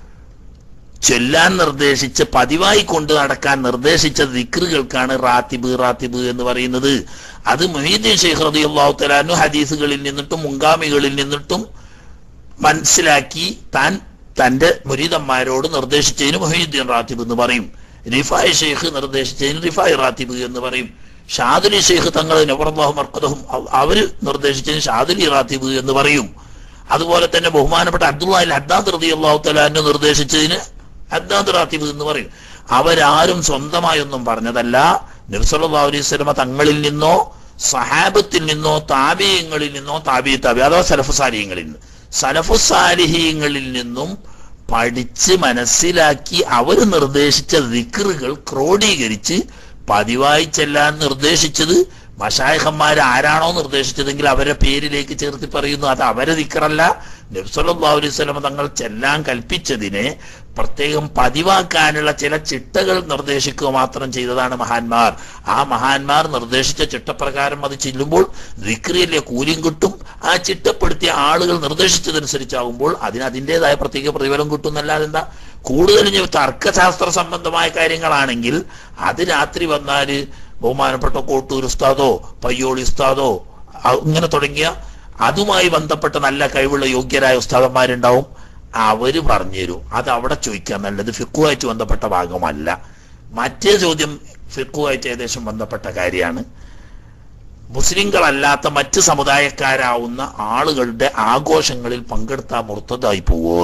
ചൊല്ലാൻ നിർദ്ദേശിച്ച് പതിവായി കൊണ്ട് നടക്കാൻ നിർദ്ദേശിച്ച ദിക്റുകൾക്കാണ് റാത്തിബ് റാത്തിബ് എന്ന് പറയുന്നത് അത് മൊഹീദ്ദീൻ ഷെയ്ഖ് റളിയല്ലാഹു തആല ഹദീസുകളിൽ നിന്നിട്ടും മുൻഗാമികളിൽ നിന്നിട്ടും മനസ്സിലാക്കി താൻ തന്റെ മുരീദന്മാരോട് നിർദ്ദേശിച്ചതിന് മൊഹീദ്ദീൻ റാത്തിബ് എന്ന് പറയും റിഫായ് ഷെയ്ഖ് നിർദ്ദേശിച്ചതിന് റിഫായ് റാത്തിബ് എന്ന് പറയും ഷാദുലി ഷെയ്ഖ് തങ്ങൾ നബറല്ലാഹു മർക്കദഹും അവ- അവര് നിർദ്ദേശിച്ചതിന് ഷാദുലി റാത്തിബ് എന്ന് പറയും അതുപോലെ തന്നെ ബഹുമാനപ്പെട്ട അബ്ദുല്ലാഹിൽ ഹദ്ദാദ് റളിയല്ലാഹു തആല നിർദ്ദേശിച്ചതിന് ഹദ്ദാദ് റാത്തിബ് എന്ന് പറയും അവരാരും സ്വന്തമായൊന്നും പറഞ്ഞതല്ല നബ്സല്ലാഹു അലൈഹി സ്വലമ തങ്ങളിൽ നിന്നോ സഹാബത്തിൽ നിന്നോ താബിയങ്ങളിൽ നിന്നോ താബി താബി അഥവാ സലഫുസാലിയങ്ങളിൽ നിന്ന് സലഫുസാലിഹീങ്ങളിൽ നിന്നും പഠിച്ച് മനസ്സിലാക്കി അവർ നിർദ്ദേശിച്ച ദിക്റുകൾ ക്രോഡീകരിച്ച് പതിവായി ചെല്ലാൻ നിർദ്ദേശിച്ചത് മഷായഹന്മാർ ആരാണോ നിർദ്ദേശിച്ചതെങ്കിൽ അവരെ പേരിലേക്ക് ചേർത്ത് പറയുന്നു അത് അവരെ ദിക്റല്ല നബ്സല്ലാ അലൈഹി സ്വലമ തങ്ങൾ ചെല്ലാൻ കൽപ്പിച്ചതിനെ പ്രത്യേകം പതിവാക്കാനുള്ള ചില ചിട്ടകൾ നിർദ്ദേശിക്കുക മാത്രം ചെയ്തതാണ് മഹാന്മാർ ആ മഹാന്മാർ നിർദ്ദേശിച്ച ചിട്ടപ്രകാരം അത് ചെല്ലുമ്പോൾ ദിക്രിയല്ലേ കൂലിയും കിട്ടും ആ ചിട്ടപ്പെടുത്തിയ ആളുകൾ നിർദ്ദേശിച്ചതനുസരിച്ചാകുമ്പോൾ അതിന് അതിൻ്റെതായ പ്രത്യേക പ്രതിഫലം കിട്ടും എന്നല്ലാതെ എന്താ കൂടുതൽ ഇനി തർക്കശാസ്ത്ര സംബന്ധമായ കാര്യങ്ങളാണെങ്കിൽ അത് രാത്രി വന്നാല് ബഹുമാനപ്പെട്ട കോട്ടൂർ ഉസ്താദോ പയ്യോളി ഉസ്താദോ അ- ഇങ്ങനെ തുടങ്ങിയ അതുമായി ബന്ധപ്പെട്ട നല്ല കഴിവുള്ള യോഗ്യരായ ഉസ്താദന്മാരുണ്ടാവും അവര് പറഞ്ഞു തരും അത് അവിടെ ചോദിക്കാൻ നല്ലത് ഫിക്കുമായിട്ട് ബന്ധപ്പെട്ട ഭാഗമല്ല മറ്റേ ചോദ്യം ഫിക്കുമായിട്ട് ഏകദേശം ബന്ധപ്പെട്ട കാര്യമാണ് മുസ്ലിങ്ങളല്ലാത്ത മറ്റ് സമുദായക്കാരാവുന്ന ആളുകളുടെ ആഘോഷങ്ങളിൽ പങ്കെടുത്താൽ മുർത്തതായി പോവോ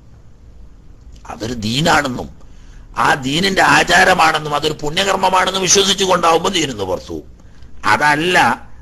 അതൊരു ദീനാണെന്നും ആ ദീനിന്റെ ആചാരമാണെന്നും അതൊരു പുണ്യകർമ്മമാണെന്നും വിശ്വസിച്ചു കൊണ്ടാവുമ്പോൾ ദീനിന്ന് പുറത്തു പോകും. അതല്ല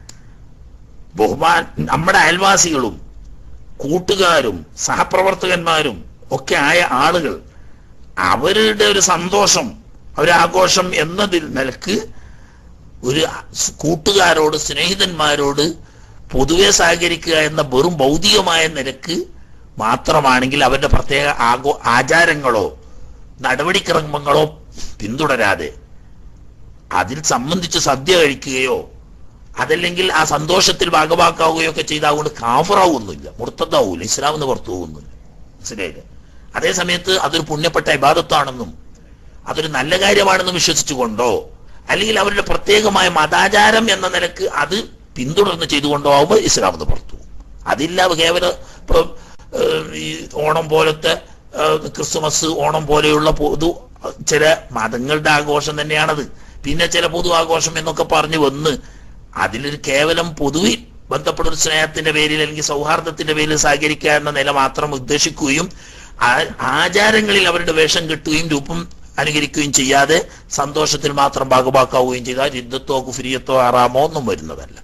ബഹുമാൻ നമ്മുടെ അയൽവാസികളും കൂട്ടുകാരും സഹപ്രവർത്തകന്മാരും ഒക്കെ ആയ ആളുകൾ അവരുടെ ഒരു സന്തോഷം ഒരാഘോഷം എന്നതിൽ നിലക്ക് ഒരു കൂട്ടുകാരോട് സ്നേഹിതന്മാരോട് പൊതുവെ സഹകരിക്കുക എന്ന വെറും ഭൗതികമായ നിലക്ക് മാത്രമാണെങ്കിൽ അവരുടെ പ്രത്യേക ആഘോ ആചാരങ്ങളോ നടപടിക്രമങ്ങളോ പിന്തുടരാതെ അതിൽ സംബന്ധിച്ച് സദ്യ കഴിക്കുകയോ അതല്ലെങ്കിൽ ആ സന്തോഷത്തിൽ ഭാഗമാക്കാവുകയോ ഒക്കെ ചെയ്താൽ അതുകൊണ്ട് കാഫറാവുന്നില്ല മുർത്തതാവൂല ഇസ്ലാം എന്ന് പുറത്തു പോകുന്നില്ല മനസ്സിലായില്ലേ അതേ സമയത്ത് അതൊരു പുണ്യപ്പെട്ട ഇബാദത്താണെന്നും അതൊരു നല്ല കാര്യമാണെന്നും വിശ്വസിച്ചുകൊണ്ടോ അല്ലെങ്കിൽ അവരുടെ പ്രത്യേകമായ മതാചാരം എന്ന നിലക്ക് അത് പിന്തുടർന്ന് ചെയ്തുകൊണ്ടോ ആവുമ്പോൾ ഇസ്ലാം എന്ന് പുറത്തു പോകും അതില്ല കേവല ഇപ്പൊ, ഏഹ്, ഈ ഓണം പോലത്തെ ഏഹ്, ക്രിസ്തുമസ് ഓണം പോലെയുള്ള പൊതു ചില മതങ്ങളുടെ ആഘോഷം തന്നെയാണത് പിന്നെ ചില പൊതു ആഘോഷം എന്നൊക്കെ പറഞ്ഞു വന്ന് അതിലൊരു കേവലം പൊതുവിൽ ബന്ധപ്പെട്ട ഒരു സ്നേഹത്തിന്റെ പേരിൽ അല്ലെങ്കിൽ സൗഹാർദ്ദത്തിന്റെ പേരിൽ സഹകരിക്കുക എന്ന നില മാത്രം ഉദ്ദേശിക്കുകയും ആ- ആചാരങ്ങളിൽ അവരുടെ വേഷം കെട്ടുകയും രൂപം അനുകരിക്കുകയും ചെയ്യാതെ സന്തോഷത്തിൽ മാത്രം ഭാഗമാക്കാവുകയും ചെയ്താൽ യുദ്ധത്തോ കുഫിരിയത്തോ ആറാമോ ഒന്നും വരുന്നതല്ല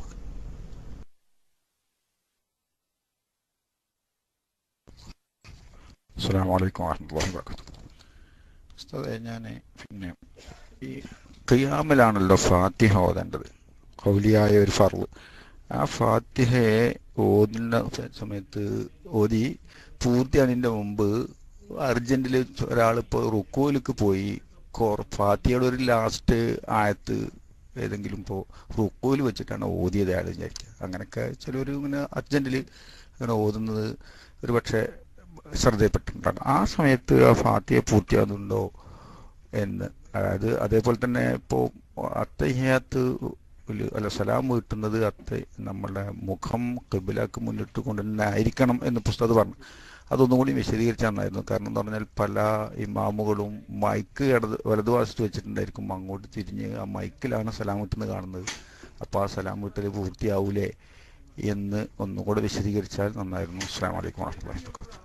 അസ്സാം വലൈക്കും വാഹമത്തല്ലാഹി വാബർക്കാത്തു ഉസ്താദെ ഞാൻ പിന്നെ ഈ ഖിയാമിലാണല്ലോ ഫാത്തിഹ ഓതേണ്ടത് കൗലിയായ ഒരു ഫർവ് ആ ഫാത്തിഹയെ ഓതുന്ന സ- സമയത്ത് ഓതി പൂർത്തിയാണതിൻ്റെ മുമ്പ് അർജന്റിൽ ഒരാളിപ്പോൾ റുക്കോയിലേക്ക് പോയി കോർ ഫാത്തിഹയുടെ ഒരു ലാസ്റ്റ് ആയത്ത് ഏതെങ്കിലും ഇപ്പോൾ റുക്കോയിൽ വെച്ചിട്ടാണ് ഓതിയത് അയാൾ വിചാരിക്കുക അങ്ങനെയൊക്കെ ചിലർ ഇങ്ങനെ അർജന്റിൽ അങ്ങനെ ഓതുന്നത് ഒരു പക്ഷേ ശ്രദ്ധയിൽപ്പെട്ടിട്ടുണ്ടാകും ആ സമയത്ത് ആ ഫാത്തിയെ പൂർത്തിയാകുന്നുണ്ടോ എന്ന് അതായത് അതേപോലെ തന്നെ ഇപ്പോൾ അത്തഹ്യാത്ത് അല്ല സലാം വീട്ടുന്നത് അത്ത നമ്മളുടെ മുഖം കിബിലാക്ക് മുന്നിട്ട് കൊണ്ട് തന്നെ ആയിരിക്കണം എന്ന് പുസ്തകം പറഞ്ഞു അതൊന്നും കൂടി വിശദീകരിച്ചാൽ നന്നായിരുന്നു കാരണം എന്ന് പറഞ്ഞാൽ പല ഇമാമുകളും മൈക്ക് ഇടത് വലതുവശത്ത് വെച്ചിട്ടുണ്ടായിരിക്കും അങ്ങോട്ട് തിരിഞ്ഞ് ആ മൈക്കിലാണ് സലാം വീട്ടുന്നത് കാണുന്നത് അപ്പോൾ ആ സലാം വീട്ടൽ പൂർത്തിയാവൂലേ എന്ന് ഒന്നും കൂടെ വിശദീകരിച്ചാൽ നന്നായിരുന്നു അസ്സാം വലൈക്കും വാഹമത്തുള്ളാഹി വാബർക്കാത്തു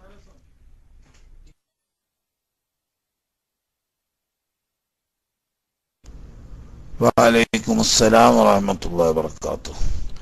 വാലൈക്കും അസ്സലാം വറഹമത്തുള്ള വബർക്കാത്തു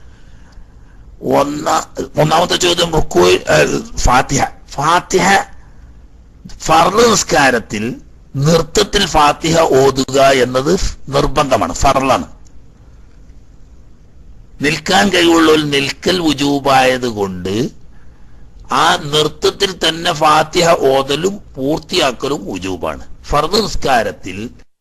ഒന്ന ഒന്നാമത്തെ ചോദ്യം റുക്കു ഫാത്തിഹ ഫാത്തിഹ ഫർള് നിസ്കാരത്തിൽ നൃത്തത്തിൽ ഫാത്തിഹ ഓതുക എന്നത് നിർബന്ധമാണ് ഫർളാണ് നിൽക്കാൻ കഴിവുള്ളവർ നിൽക്കൽ ഉജൂബായത് കൊണ്ട് ആ നൃത്തത്തിൽ തന്നെ ഫാത്തിഹ ഓതലും പൂർത്തിയാക്കലും ഉജൂബാണ് ഫർദ് നിസ്കാരത്തിൽ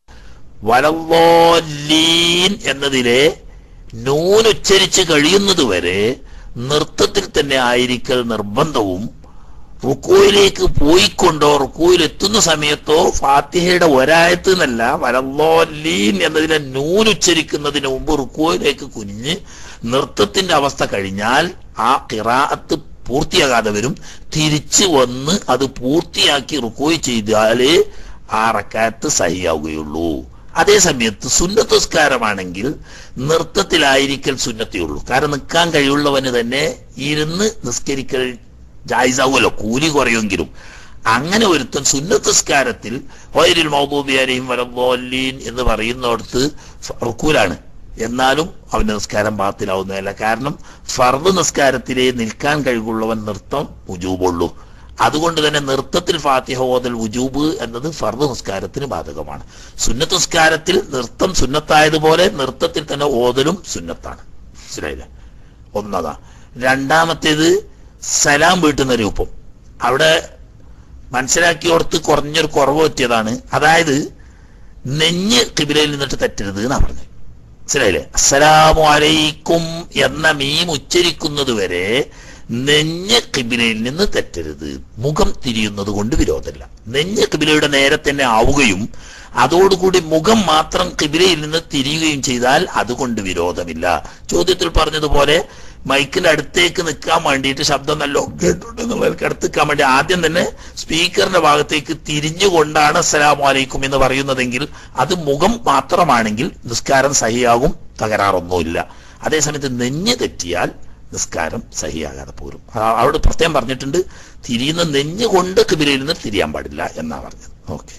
വലവോല്ലീൻ എന്നതിലെ നൂൻ ഉച്ചരിച്ച് കഴിയുന്നത് വരെ നൃത്തത്തിൽ തന്നെ ആയിരിക്കൽ നിർബന്ധവും റുക്കോയിലേക്ക് പോയിക്കൊണ്ടോ റുക്കോയിൽ എത്തുന്ന സമയത്തോ ഫാത്തിഹയുടെ ഒരായത്ത് എന്നല്ല വലവോല്ലീൻ എന്നതിലെ നൂൻ ഉച്ചരിക്കുന്നതിന് മുമ്പ് റുക്കോയിലേക്ക് കുനിഞ്ഞ് നൃത്തത്തിന്റെ അവസ്ഥ കഴിഞ്ഞാൽ ആ കിറാഅത്ത് പൂർത്തിയാകാതെ വരും തിരിച്ചു വന്ന് അത് പൂർത്തിയാക്കി റുക്കോയ് ചെയ്താലേ ആ റക്കാത്ത് സഹിയാവുകയുള്ളൂ അതേ സമയത്ത് സുന്നത്തസ്കാരമാണെങ്കിൽ നൃത്തത്തിലായിരിക്കൽ സുന്നത്തേ ഉള്ളൂ കാരണം നിൽക്കാൻ കഴിവുള്ളവന് തന്നെ ഇരുന്ന് നിസ്കരിക്കൽ ജായിസാവുമല്ലോ കൂലി കുറയുമെങ്കിലും അങ്ങനെ ഒരുത്തൻ സുന്നത്തസ്കാരത്തിൽ വൈരിൽ മൗബൂബിയാരെയും വലബോല്ലീൻ എന്ന് പറയുന്നിടത്ത് റുക്കൂലാണ് എന്നാലും അവന്റെ നിസ്കാരം ബാത്തിലാവുന്നതല്ല കാരണം ഫർദ് നിസ്കാരത്തിലെ നിൽക്കാൻ കഴിവുള്ളവൻ നൃത്തം ഉജൂബുള്ളൂ അതുകൊണ്ട് തന്നെ നൃത്തത്തിൽ ഫാത്തിഹ ഓതൽ ഉജൂബ് എന്നത് ഫർദ് നിസ്കാരത്തിന് ബാധകമാണ് സുന്നത്ത് നിസ്കാരത്തിൽ നൃത്തം സുന്നത്തായതുപോലെ നൃത്തത്തിൽ തന്നെ ഓതലും സുന്നത്താണ് മനസ്സിലായില്ലേ ഒന്നതാ രണ്ടാമത്തേത് സലാം വീട്ടുന്ന രൂപം അവിടെ മനസ്സിലാക്കിയോർത്ത് കുറഞ്ഞൊരു കുറവ് പറ്റിയതാണ് അതായത് നെഞ്ഞ് കിബിലയിൽ നിന്നിട്ട് തെറ്റരുത് എന്നാ പറഞ്ഞത് മനസ്സിലായില്ലേ അസ്സലാമു അലൈക്കും എന്ന മീം ഉച്ചരിക്കുന്നത് വരെ നെഞ്ഞ് കിബിലയിൽ നിന്ന് തെറ്റരുത് മുഖം തിരിയുന്നത് കൊണ്ട് വിരോധമില്ല നെഞ്ഞ് കിബിലയുടെ നേരെ തന്നെ ആവുകയും അതോടുകൂടി മുഖം മാത്രം കിബിലയിൽ നിന്ന് തിരിയുകയും ചെയ്താൽ അതുകൊണ്ട് വിരോധമില്ല ചോദ്യത്തിൽ പറഞ്ഞതുപോലെ മൈക്കിന്റെ അടുത്തേക്ക് നിൽക്കാൻ വേണ്ടിയിട്ട് ശബ്ദം നല്ല കേട്ടുണ്ടെന്നുള്ളവർക്ക് അടുത്ത് നിൽക്കാൻ വേണ്ടി ആദ്യം തന്നെ സ്പീക്കറിന്റെ ഭാഗത്തേക്ക് തിരിഞ്ഞുകൊണ്ടാണ് അസ്സലാമു അലൈക്കും എന്ന് പറയുന്നതെങ്കിൽ അത് മുഖം മാത്രമാണെങ്കിൽ നിസ്കാരം സഹിയാകും തകരാറൊന്നുമില്ല അതേസമയത്ത് നെഞ്ഞ് തെറ്റിയാൽ നിസ്കാരം സഹിയാകാതെ പോരും ആ- അവിടെ പ്രത്യേകം പറഞ്ഞിട്ടുണ്ട് തിരിയുന്ന നെഞ്ഞ് കൊണ്ട് കിബിലയിൽ നിന്ന് തിരിയാൻ പാടില്ല എന്നാ പറഞ്ഞത് ഓക്കെ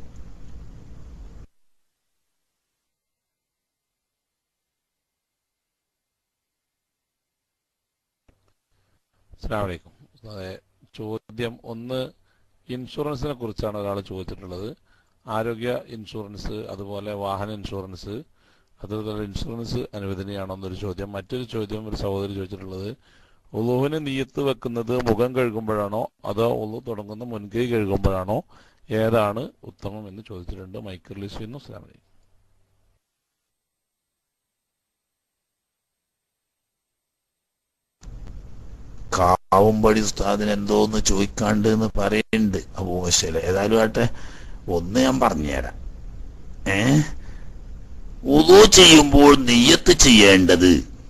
അസ്സലാമലൈക്കും അതെ ചോദ്യം ഒന്ന് ഇൻഷുറൻസിനെ കുറിച്ചാണ് ഒരാൾ ചോദിച്ചിട്ടുള്ളത് ആരോഗ്യ ഇൻഷുറൻസ് അതുപോലെ വാഹന ഇൻഷുറൻസ് അതുപോലെ ഇൻഷുറൻസ് അനുവദനീയാണോ എന്നൊരു ചോദ്യം മറ്റൊരു ചോദ്യം ഒരു സഹോദരി ചോദിച്ചിട്ടുള്ളത് ഉളുവിന് നീയത്ത് വെക്കുന്നത് മുഖം കഴുകുമ്പോഴാണോ അതോ ഉളു തുടങ്ങുന്ന മുൻകൈ കഴുകുമ്പോഴാണോ ഏതാണ് ഉത്തമം എന്ന് ചോദിച്ചിട്ടുണ്ട് മൈക്കിൾ ലിസ്വിന്നു അസ്സലാമലൈക്കും കാവുംപടി ഉസ്താദിന് എന്തോന്ന് ചോദിക്കാണ്ട് എന്ന് പറയുന്നുണ്ട് അബൂമശല ഏതായാലും ആട്ടെ ഒന്ന് ഞാൻ പറഞ്ഞുതരാം ഏ ഉദു ചെയ്യുമ്പോൾ നെയ്യത്ത് ചെയ്യേണ്ടത്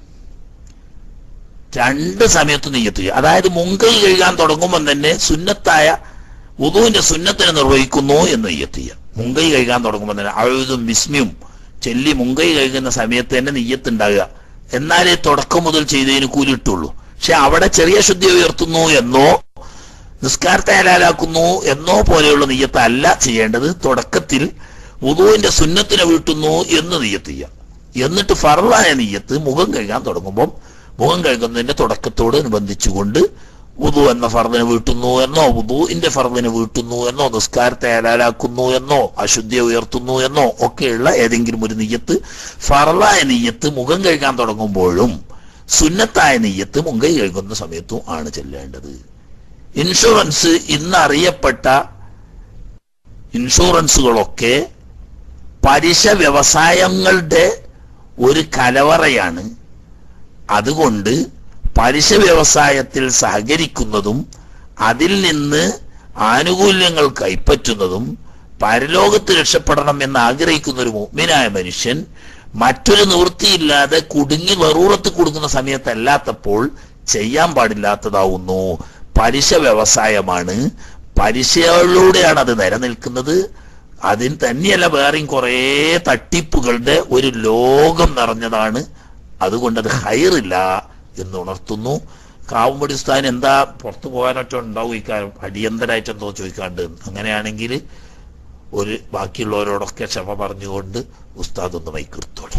രണ്ട് സമയത്ത് നെയ്യത്ത് ചെയ്യുക അതായത് മുൻകൈ കഴുകാൻ തുടങ്ങുമ്പോൾ തന്നെ സുന്നത്തായ ഉദുവിന്റെ സുന്നത്തിനെ നിർവഹിക്കുന്നു എന്ന് നെയ്യത്ത് ചെയ്യുക മുൻകൈ കഴുകാൻ തുടങ്ങുമ്പോൾ തന്നെ അഴുതും വിസ്മിയും ചെല്ലി മുൻകൈ കഴുകുന്ന സമയത്ത് തന്നെ നെയ്യത്ത് ഉണ്ടാകുക എന്നാലേ തുടക്കം മുതൽ ചെയ്തതിന് കൂലിട്ടുള്ളൂ പക്ഷെ അവിടെ ചെറിയ ശുദ്ധി ഉയർത്തുന്നു എന്നോ നിസ്കാരത്തെ ഹലാലാക്കുന്നു എന്നോ പോലെയുള്ള നെയ്യത്ത് അല്ല ചെയ്യേണ്ടത് തുടക്കത്തിൽ ഉദുവിന്റെ സുന്നത്തിനെ വീട്ടുന്നു എന്ന് നെയ്യത്ത് ചെയ്യുക എന്നിട്ട് ഫറലായ നെയ്യത്ത് മുഖം കഴുകാൻ തുടങ്ങുമ്പോൾ മുഖം കഴുകുന്നതിന്റെ തുടക്കത്തോട് അനുബന്ധിച്ചുകൊണ്ട് ഉദു എന്ന ഫർദിനെ വീട്ടുന്നു എന്നോ ഉദുവിന്റെ ഫർദിനെ വീട്ടുന്നു എന്നോ നിസ്കാരത്തെ ഹലാലാക്കുന്നു എന്നോ അശുദ്ധിയെ ഉയർത്തുന്നു എന്നോ ഒക്കെയുള്ള ഏതെങ്കിലും ഒരു നെയ്യത്ത് ഫറലായ നെയ്യത്ത് മുഖം കഴുകാൻ തുടങ്ങുമ്പോഴും സുന്നത്തായ നെയ്യത്ത് മുൻകൈ കഴുകുന്ന സമയത്തും ആണ് ചെല്ലേണ്ടത് ഇൻഷുറൻസ് ഇന്ന് അറിയപ്പെട്ട ഇൻഷുറൻസുകളൊക്കെ പലിശ വ്യവസായങ്ങളുടെ ഒരു കലവറയാണ് അതുകൊണ്ട് പലിശ വ്യവസായത്തിൽ സഹകരിക്കുന്നതും അതിൽ നിന്ന് ആനുകൂല്യങ്ങൾ കൈപ്പറ്റുന്നതും പരലോകത്ത് രക്ഷപ്പെടണം എന്ന് ആഗ്രഹിക്കുന്ന ഒരു മുഗ്മിനായ മനുഷ്യൻ മറ്റൊരു നിവൃത്തിയില്ലാതെ കുടുങ്ങി വെറൂറത്ത് കൊടുക്കുന്ന സമയത്തല്ലാത്തപ്പോൾ ചെയ്യാൻ പാടില്ലാത്തതാവുന്നു പലിശ വ്യവസായമാണ് പലിശകളിലൂടെയാണ് അത് നിലനിൽക്കുന്നത് അതിന് തന്നെയല്ല വേറെയും കുറേ തട്ടിപ്പുകളുടെ ഒരു ലോകം നിറഞ്ഞതാണ് അതുകൊണ്ട് അത് ഹൈറില്ല എന്ന് ഉണർത്തുന്നു കാവുമ്പടി സ്ഥാൻ എന്താ പുറത്തു പോകാനൊറ്റ ഉണ്ടാവും ഇക്കാര്യം അടിയന്തരായിട്ട് എന്തോ ചോദിക്കാണ്ട് അങ്ങനെയാണെങ്കിൽ ഒരു ബാക്കിയുള്ളവരോടൊക്കെ ക്ഷമ പറഞ്ഞുകൊണ്ട് ഉസ്താദ് ഒന്ന് മൈക്കെടുത്തോളി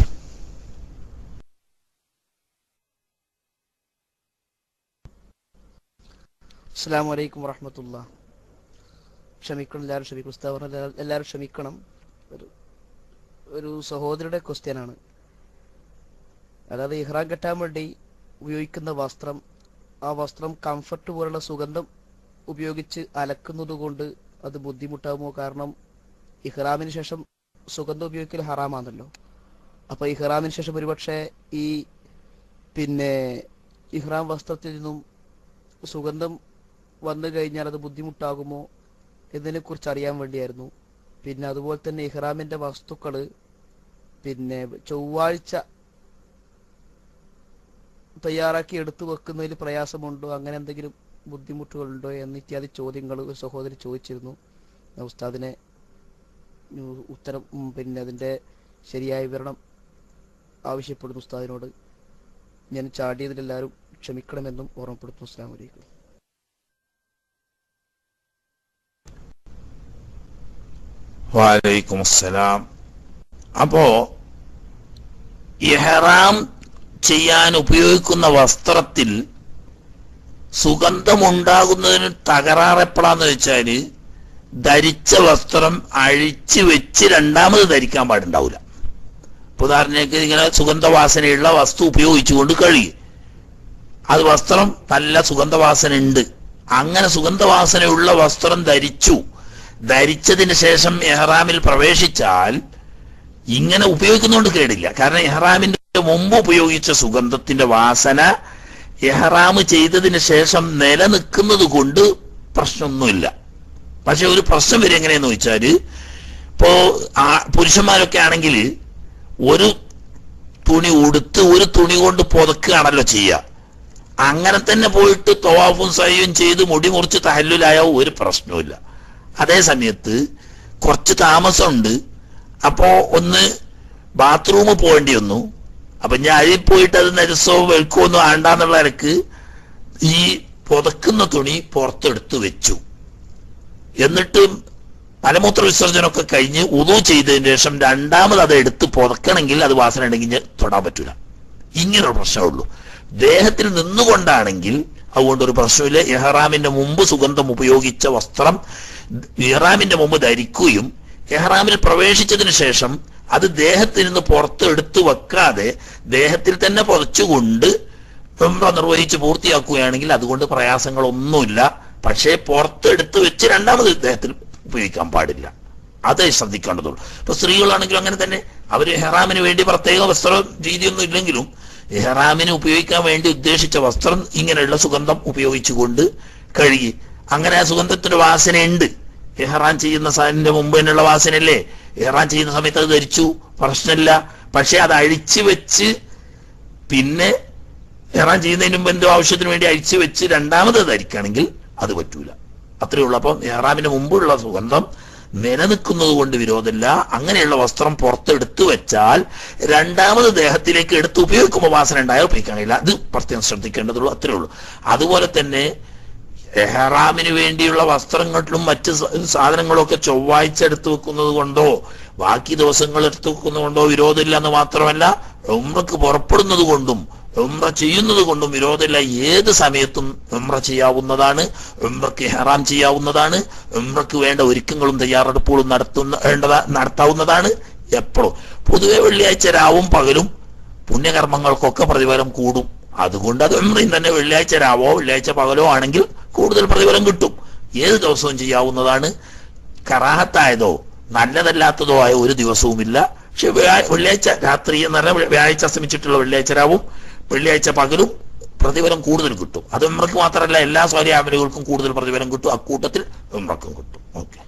അസ്സാം വലൈക്കും വറഹമത്തുള്ള ക്ഷമിക്കണം എല്ലാവരും ക്ഷമിക്കണം ഉസ്താദ് പറഞ്ഞ എല്ലാ- എല്ലാവരും ക്ഷമിക്കണം ഒരു ഒരു സഹോദരിയുടെ ക്വസ്റ്റ്യനാണ് അതായത് ഇഹ്റാം കെട്ടാൻ വേണ്ടി ഉപയോഗിക്കുന്ന വസ്ത്രം ആ വസ്ത്രം കംഫർട്ട് പോലുള്ള സുഗന്ധം ഉപയോഗിച്ച് അലക്കുന്നത് കൊണ്ട് അത് ബുദ്ധിമുട്ടാകുമോ കാരണം ഇഹ്റാമിന് ശേഷം സുഗന്ധം ഉപയോഗിക്കൽ ഹറാമാണല്ലോ അപ്പൊ ഇഹ്റാമിന് ശേഷം ഒരുപക്ഷെ ഈ പിന്നെ ഇഹ്റാം വസ്ത്രത്തിൽ നിന്നും സുഗന്ധം വന്നു കഴിഞ്ഞാൽ അത് ബുദ്ധിമുട്ടാകുമോ എന്നതിനെ കുറിച്ച് അറിയാൻ വേണ്ടിയായിരുന്നു പിന്നെ അതുപോലെ തന്നെ ഇഹ്റാമിന്റെ വസ്തുക്കള് പിന്നെ ചൊവ്വാഴ്ച തയ്യാറാക്കി എടുത്തു വെക്കുന്നതിൽ പ്രയാസമുണ്ടോ അങ്ങനെ എന്തെങ്കിലും ബുദ്ധിമുട്ടുകളുണ്ടോ എന്ന് ഇത്യാദി ചോദ്യങ്ങൾ ഒരു സഹോദരി ചോദിച്ചിരുന്നു ഞാൻ ഉസ്താദിനെ ഉം, ഉത്തരം ഉം, പിന്നെ അതിന്റെ ശരിയായ വിവരണം ആവശ്യപ്പെടുന്നു ഉസ്താദിനോട് ഞാൻ ചാടിയതിലെല്ലാവരും ക്ഷമിക്കണമെന്നും ഓർമ്മപ്പെടുത്തുന്നു അസ്സാം വലൈക്കും വാലൈക്കും അസ്സലാം അപ്പോ ഇഹ്റാം ചെയ്യാൻ ഉപയോഗിക്കുന്ന വസ്ത്രത്തിൽ സുഗന്ധമുണ്ടാകുന്നതിന് തകരാറെപ്പോഴാന്ന് വെച്ചാല് ധരിച്ച വസ്ത്രം അഴിച്ചു വെച്ച് രണ്ടാമത് ധരിക്കാൻ പാടുണ്ടാവില്ല ഇപ്പൊ ഉദാഹരണത്തിന് ഇങ്ങനെ സുഗന്ധവാസനയുള്ള വസ്തു ഉപയോഗിച്ചുകൊണ്ട് കഴിയും അത് വസ്ത്രം നല്ല സുഗന്ധവാസന ഉണ്ട് അങ്ങനെ സുഗന്ധവാസനയുള്ള വസ്ത്രം ധരിച്ചു ധരിച്ചതിന് ശേഷം എഹ്റാമിൽ പ്രവേശിച്ചാൽ ഇങ്ങനെ ഉപയോഗിക്കുന്നതുകൊണ്ട് കേടില്ല കാരണം എഹ്റാമിന്റെ മുമ്പ് ഉപയോഗിച്ച സുഗന്ധത്തിന്റെ വാസന എഹ്റാം ചെയ്തതിന് ശേഷം നിലനിൽക്കുന്നത് കൊണ്ട് പ്രശ്നമൊന്നുമില്ല പക്ഷെ ഒരു പ്രശ്നം വരും എങ്ങനെയെന്ന് വെച്ചാല് ഇപ്പോ ആ പുരുഷന്മാരൊക്കെ ആണെങ്കിൽ ഒരു തുണി ഉടുത്ത് ഒരു തുണി കൊണ്ട് പുതക്കുകയാണല്ലോ ചെയ്യുക അങ്ങനെ തന്നെ പോയിട്ട് തവാഫും സയ്യും ചെയ്ത് മുടി മുറിച്ച് തഹല്ലുലായ ഒരു പ്രശ്നവുമില്ല അതേ സമയത്ത് കുറച്ച് താമസമുണ്ട് അപ്പോ ഒന്ന് ബാത്റൂമിൽ പോകേണ്ടി വന്നു അപ്പൊ ഞാൻ അതിൽ പോയിട്ട് അത് നരസോ വെൽക്കോ ഒന്നും ആണ്ടാന്നുള്ള നിലക്ക് ഈ പുതക്കുന്ന തുണി പുറത്തെടുത്ത് വെച്ചു എന്നിട്ട് മലമൂത്ര വിസർജനമൊക്കെ കഴിഞ്ഞ് ഉതു ചെയ്തതിന് ശേഷം രണ്ടാമത് അത് എടുത്ത് പുതക്കണമെങ്കിൽ അത് വാസന ഉണ്ടെങ്കിൽ ഞാൻ തൊടാൻ പറ്റൂല ഇങ്ങനൊരു പ്രശ്നമുള്ളൂ ദേഹത്തിൽ നിന്നുകൊണ്ടാണെങ്കിൽ അതുകൊണ്ട് ഒരു പ്രശ്നമില്ല എഹ്റാമിന്റെ മുമ്പ് സുഗന്ധം ഉപയോഗിച്ച വസ്ത്രം ഇഹ്റാമിന്റെ മുമ്പ് ധരിക്കുകയും എഹ്റാമിൽ പ്രവേശിച്ചതിന് ശേഷം അത് ദേഹത്തിൽ നിന്ന് പുറത്ത് എടുത്തു വെക്കാതെ ദേഹത്തിൽ തന്നെ പുതച്ചുകൊണ്ട് ഉംറ നിർവഹിച്ച് പൂർത്തിയാക്കുകയാണെങ്കിൽ അതുകൊണ്ട് പ്രയാസങ്ങളൊന്നുമില്ല പക്ഷേ പുറത്തെടുത്ത് വെച്ച് രണ്ടാമത് ദേഹത്തിൽ ഉപയോഗിക്കാൻ പാടില്ല അതേ ശ്രദ്ധിക്കേണ്ടതുള്ളൂ ഇപ്പൊ സ്ത്രീകളാണെങ്കിലും അങ്ങനെ തന്നെ അവർ ഹെറാമിന് വേണ്ടി പ്രത്യേക വസ്ത്ര രീതിയൊന്നും ഇല്ലെങ്കിലും എഹ്റാമിന് ഉപയോഗിക്കാൻ വേണ്ടി ഉദ്ദേശിച്ച വസ്ത്രം ഇങ്ങനെയുള്ള സുഗന്ധം ഉപയോഗിച്ചുകൊണ്ട് കഴുകി അങ്ങനെ ആ സുഗന്ധത്തിന്റെ വാസനയുണ്ട് എഹ്റാൻ ചെയ്യുന്ന സാധനത്തിന്റെ മുമ്പ് തന്നെയുള്ള വാസനയല്ലേ എഹ്റാൻ ചെയ്യുന്ന സമയത്ത് അത് ധരിച്ചു പ്രശ്നമില്ല പക്ഷെ അത് അഴിച്ചു വെച്ച് പിന്നെ എഹ്റാൻ ചെയ്യുന്നതിന് മുമ്പ് എന്തോ ആവശ്യത്തിന് വേണ്ടി അഴിച്ചു വെച്ച് രണ്ടാമത് ധരിക്കുകയാണെങ്കിൽ അത് പറ്റൂല അത്രയേ ഉള്ളൂ അപ്പം എഹ്റാമിന് മുമ്പുള്ള സുഗന്ധം നിലനിൽക്കുന്നത് കൊണ്ട് വിരോധമില്ല അങ്ങനെയുള്ള വസ്ത്രം പുറത്തെടുത്തു വെച്ചാൽ രണ്ടാമത് ദേഹത്തിലേക്ക് എടുത്ത് ഉപയോഗിക്കുമ്പോൾ വാസന ഉണ്ടായാൽ ഉപയോഗിക്കാനില്ല അത് പ്രത്യേകം ശ്രദ്ധിക്കേണ്ടതുള്ളൂ അത്രയേ ഉള്ളൂ അതുപോലെ തന്നെ എഹ്റാമിന് വേണ്ടിയുള്ള വസ്ത്രങ്ങളിലും മറ്റ് സ- സാധനങ്ങളൊക്കെ ചൊവ്വാഴ്ച എടുത്തു വെക്കുന്നത് കൊണ്ടോ ബാക്കി ദിവസങ്ങൾ എടുത്തു വെക്കുന്നത് കൊണ്ടോ വിരോധമില്ല എന്ന് മാത്രമല്ല ഉമ്രക്ക് പുറപ്പെടുന്നത് കൊണ്ടും ഉമ്ര ചെയ്യുന്നത് കൊണ്ടും വിരോധമില്ല ഏത് സമയത്തും ഉമ്ര ചെയ്യാവുന്നതാണ് ഉമ്രക്ക് ഹെറാം ചെയ്യാവുന്നതാണ് ഉമ്രക്ക് വേണ്ട ഒരുക്കങ്ങളും തയ്യാറെടുപ്പുകളും നടത്തുന്ന വേണ്ടതാ നടത്താവുന്നതാണ് എപ്പോഴും പൊതുവെ വെള്ളിയാഴ്ച രാവും പകലും പുണ്യകർമ്മങ്ങൾക്കൊക്കെ പ്രതിഫലം കൂടും അതുകൊണ്ട് അത് ഉംറയും തന്നെ വെള്ളിയാഴ്ച രാവോ വെള്ളിയാഴ്ച പകലോ ആണെങ്കിൽ കൂടുതൽ പ്രതിഫലം കിട്ടും ഏത് ദിവസവും ചെയ്യാവുന്നതാണ് കറാഹത്തായതോ നല്ലതല്ലാത്തതോ ആയ ഒരു ദിവസവുമില്ല പക്ഷെ വ്യാ- വെള്ളിയാഴ്ച രാത്രി എന്ന് പറഞ്ഞാൽ വ്യ- വ്യാഴാഴ്ച അസ്തമിച്ചിട്ടുള്ള വെള്ളിയാഴ്ച രാവും വെള്ളിയാഴ്ച പകലും പ്രതിഫലം കൂടുതൽ കിട്ടും അത് ഉമ്രക്ക് മാത്രമല്ല എല്ലാ സ്വാര്യാമലുകൾക്കും കൂടുതൽ പ്രതിഫലം കിട്ടും അക്കൂട്ടത്തിൽ ഉമ്രക്കും കിട്ടും ഓക്കെ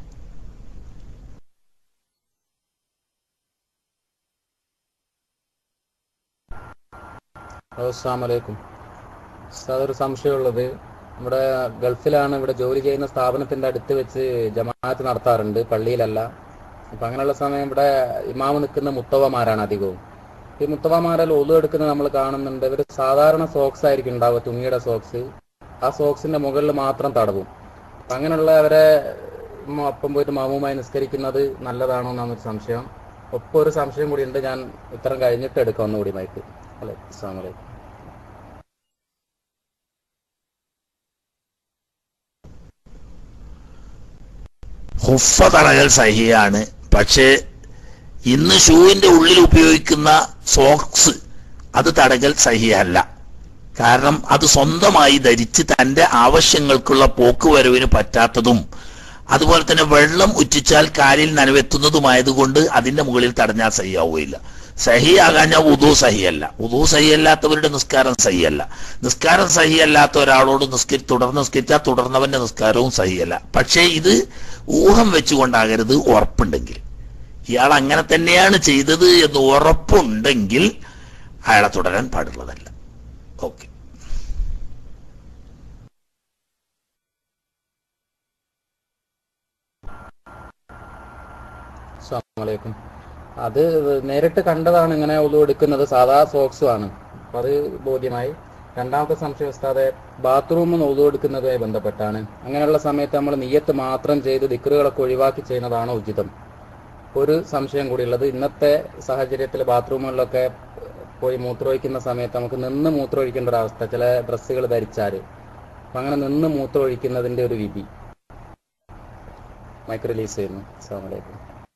അസ്സാം വലൈക്കും ഉസ്താദ് ഒരു സംശയമുള്ളത് നമ്മുടെ ഗൾഫിലാണ് ഇവിടെ ജോലി ചെയ്യുന്ന സ്ഥാപനത്തിന്റെ അടുത്ത് വെച്ച് ജമാഅത്ത് നടത്താറുണ്ട് പള്ളിയിലല്ല അപ്പൊ അങ്ങനെയുള്ള സമയം ഇവിടെ ഇമാമ് നിൽക്കുന്ന മുത്തവമാരാണ് അധികവും ഈ മുത്തവമാരെല്ലാം ഒതു എടുക്കുന്നത് നമ്മൾ കാണുന്നുണ്ട് ഇവർ സാധാരണ സോക്സ് ആയിരിക്കും ഉണ്ടാവുക തുണിയുടെ സോക്സ് ആ സോക്സിന്റെ മുകളിൽ മാത്രം തടവും അപ്പൊ അങ്ങനെയുള്ള അവരെ ഉമ്മ ഒപ്പം പോയിട്ട് മാമുമായി നിസ്കരിക്കുന്നത് നല്ലതാണോ എന്നാണ് ഒരു സംശയം ഒപ്പം ഒരു സംശയം കൂടി ഉണ്ട് ഞാൻ ഉത്തരം കഴിഞ്ഞിട്ട് എടുക്കാം ഒന്നുകൂടി മൈക്ക് അല്ലെ അസ്സാം വലൈക്കും ഹുഫ തടകൽ സഹിയാണ് പക്ഷേ ഇന്ന് ഷൂവിന്റെ ഉള്ളിൽ ഉപയോഗിക്കുന്ന സോക്സ് അത് തടകൽ സഹിയല്ല കാരണം അത് സ്വന്തമായി ധരിച്ച് തന്റെ ആവശ്യങ്ങൾക്കുള്ള പോക്കുവരവിന് പറ്റാത്തതും അതുപോലെ തന്നെ വെള്ളം ഉറ്റിച്ചാൽ കാലിൽ നനവെത്തുന്നതുമായതുകൊണ്ട് അതിന്റെ മുകളിൽ തടഞ്ഞാൽ സഹിയാവുകയില്ല സഹിയാകാഞ്ഞാൽ ഉദു സഹിയല്ല ഉദു സഹിയല്ലാത്തവരുടെ നിസ്കാരം സഹിയല്ല നിസ്കാരം സഹിയല്ലാത്ത ഒരാളോട് നിസ്കരി തുടർന്ന് നിസ്കരിച്ചാൽ തുടർന്നവന്റെ നിസ്കാരവും സഹിയല്ല പക്ഷേ ഇത് ഊഹം വെച്ചുകൊണ്ടാകരുത് ഉറപ്പുണ്ടെങ്കിൽ ഇയാൾ അങ്ങനെ തന്നെയാണ് ചെയ്തത് എന്ന് ഉറപ്പുണ്ടെങ്കിൽ അയാളെ തുടരാൻ പാടുള്ളതല്ല ഓക്കെ അസ്സാമലൈക്കും അത് നേരിട്ട് കണ്ടതാണ് ഇങ്ങനെ ഒതു എടുക്കുന്നത് സാധാ സോക്സും ആണ് അപ്പൊ അത് ബോധ്യമായി രണ്ടാമത്തെ സംശയം ഉസ്താദെ ബാത്റൂമിൽ ഒതു എടുക്കുന്നതുമായി ബന്ധപ്പെട്ടാണ് അങ്ങനെയുള്ള സമയത്ത് നമ്മൾ നിയ്യത്ത് മാത്രം ചെയ്ത് ദിക്കറുകളൊക്കെ ഒഴിവാക്കി ചെയ്യുന്നതാണോ ഉചിതം ഒരു സംശയം കൂടിയുള്ളത് ഇന്നത്തെ സാഹചര്യത്തിൽ ബാത്റൂമുകളിലൊക്കെ പോയി മൂത്രമൊഴിക്കുന്ന സമയത്ത് നമുക്ക് നിന്ന് മൂത്രമൊഴിക്കേണ്ട ഒരു അവസ്ഥ ചില ഡ്രസ്സുകൾ ധരിച്ചാൽ അപ്പൊ അങ്ങനെ നിന്ന് മൂത്രമൊഴിക്കുന്നതിന്റെ ഒരു വിധി മൈക്ക് റിലീസ് ചെയ്യുന്നു അസ്സാം വലൈക്കും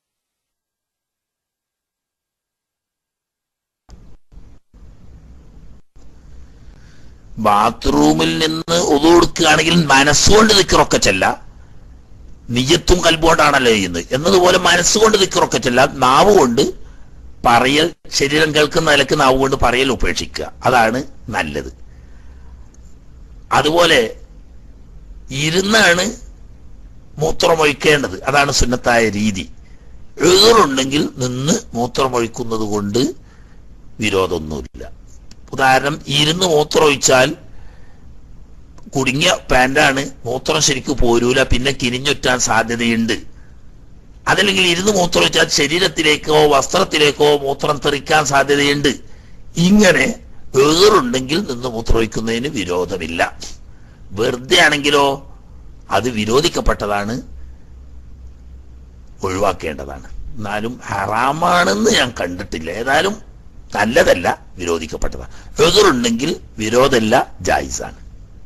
ബാത്റൂമിൽ നിന്ന് ഒതു കൊടുക്കുകയാണെങ്കിൽ മനസ്സുകൊണ്ട് നിൽക്കറൊക്കെ ചെല്ല നിയത്തും കൽബുകൊണ്ടാണല്ലോ ചെയ്യുന്നത് എന്നതുപോലെ മനസ്സുകൊണ്ട് നിൽക്കറൊക്കെ ചെല്ല നാവ് കൊണ്ട് പറയൽ ശരീരം കേൾക്കുന്ന നിലക്ക് നാവ് കൊണ്ട് പറയൽ ഉപേക്ഷിക്കുക അതാണ് നല്ലത് അതുപോലെ ഇരുന്നാണ് മൂത്രമൊഴിക്കേണ്ടത് അതാണ് സുന്നത്തായ രീതി എഴുതുണ്ടെങ്കിൽ നിന്ന് മൂത്രമൊഴിക്കുന്നത് കൊണ്ട് വിരോധമൊന്നുമില്ല ഉദാഹരണം ഇരുന്ന് മൂത്രമൊഴിച്ചാൽ കുടുങ്ങിയ പാൻ്റാണ് മൂത്രം ശരിക്കും പോരൂല പിന്നെ കിനിഞ്ഞൊറ്റാൻ സാധ്യതയുണ്ട് അതല്ലെങ്കിൽ ഇരുന്ന് മൂത്രമൊഴിച്ചാൽ ശരീരത്തിലേക്കോ വസ്ത്രത്തിലേക്കോ മൂത്രം തെറിക്കാൻ സാധ്യതയുണ്ട് ഇങ്ങനെ ഏറുണ്ടെങ്കിൽ നിന്ന് മൂത്രമൊഴിക്കുന്നതിന് വിരോധമില്ല വെറുതെ ആണെങ്കിലോ അത് വിരോധിക്കപ്പെട്ടതാണ് ഒഴിവാക്കേണ്ടതാണ് എന്നാലും ഹറാമാണെന്ന് ഞാൻ കണ്ടിട്ടില്ല ഏതായാലും നല്ലതല്ല വിരോധിക്കപ്പെട്ടതാണ് എതിറുണ്ടെങ്കിൽ വിരോധമല്ല ജായിസാണ്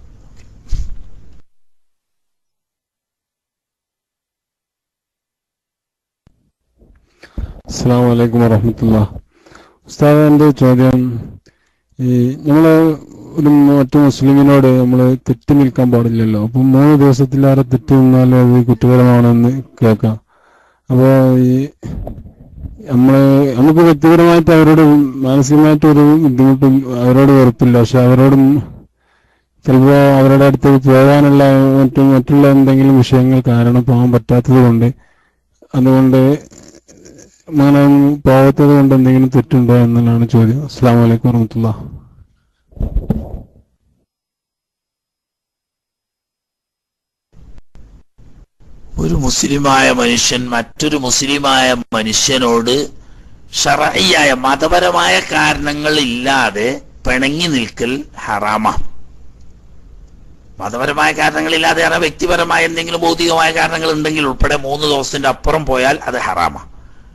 അസ്സാം വലൈക്കും വറഹമത്തുള്ള ഉസ്താദ് എൻ്റെ ചോദ്യം ഈ നമ്മൾ ഒരു മറ്റു മുസ്ലിമിനോട് നമ്മൾ തെറ്റി നിൽക്കാൻ പാടില്ലല്ലോ അപ്പം മൂന്ന് ദിവസത്തിലേറെ തെറ്റി നിന്നാൽ അത് കുറ്റകരമാണെന്ന് കേൾക്കാം അപ്പോൾ ഈ നമ്മള് നമുക്ക് വ്യക്തിപരമായിട്ട് അവരോട് മാനസികമായിട്ട് ഒരു ബുദ്ധിമുട്ടും അവരോട് വെറുപ്പില്ല പക്ഷെ അവരോടും ചിലപ്പോൾ അവരുടെ അടുത്തേക്ക് പോകാനുള്ള മറ്റും മറ്റുള്ള എന്തെങ്കിലും വിഷയങ്ങൾ കാരണം പോകാൻ പറ്റാത്തത് കൊണ്ട് അതുകൊണ്ട് അങ്ങനെ പോകാത്തത് കൊണ്ട് എന്തെങ്കിലും തെറ്റുണ്ടോ എന്നുള്ളതാണ് ചോദ്യം അസ്സാം വലൈക്കും വറഹമത്തുള്ള ഒരു മുസ്ലിമായ മനുഷ്യൻ മറ്റൊരു മുസ്ലിമായ മനുഷ്യനോട് ഷറയ്യായ മതപരമായ കാരണങ്ങൾ ഇല്ലാതെ പിണങ്ങി നിൽക്കൽ ഹറാമാണ് മതപരമായ കാരണങ്ങളില്ലാതെ ആണ് വ്യക്തിപരമായ എന്തെങ്കിലും ഭൗതികമായ കാരണങ്ങൾ ഉണ്ടെങ്കിൽ ഉൾപ്പെടെ മൂന്ന് ദിവസത്തിന്റെ അപ്പുറം പോയാൽ അത് ഹറാമാണ്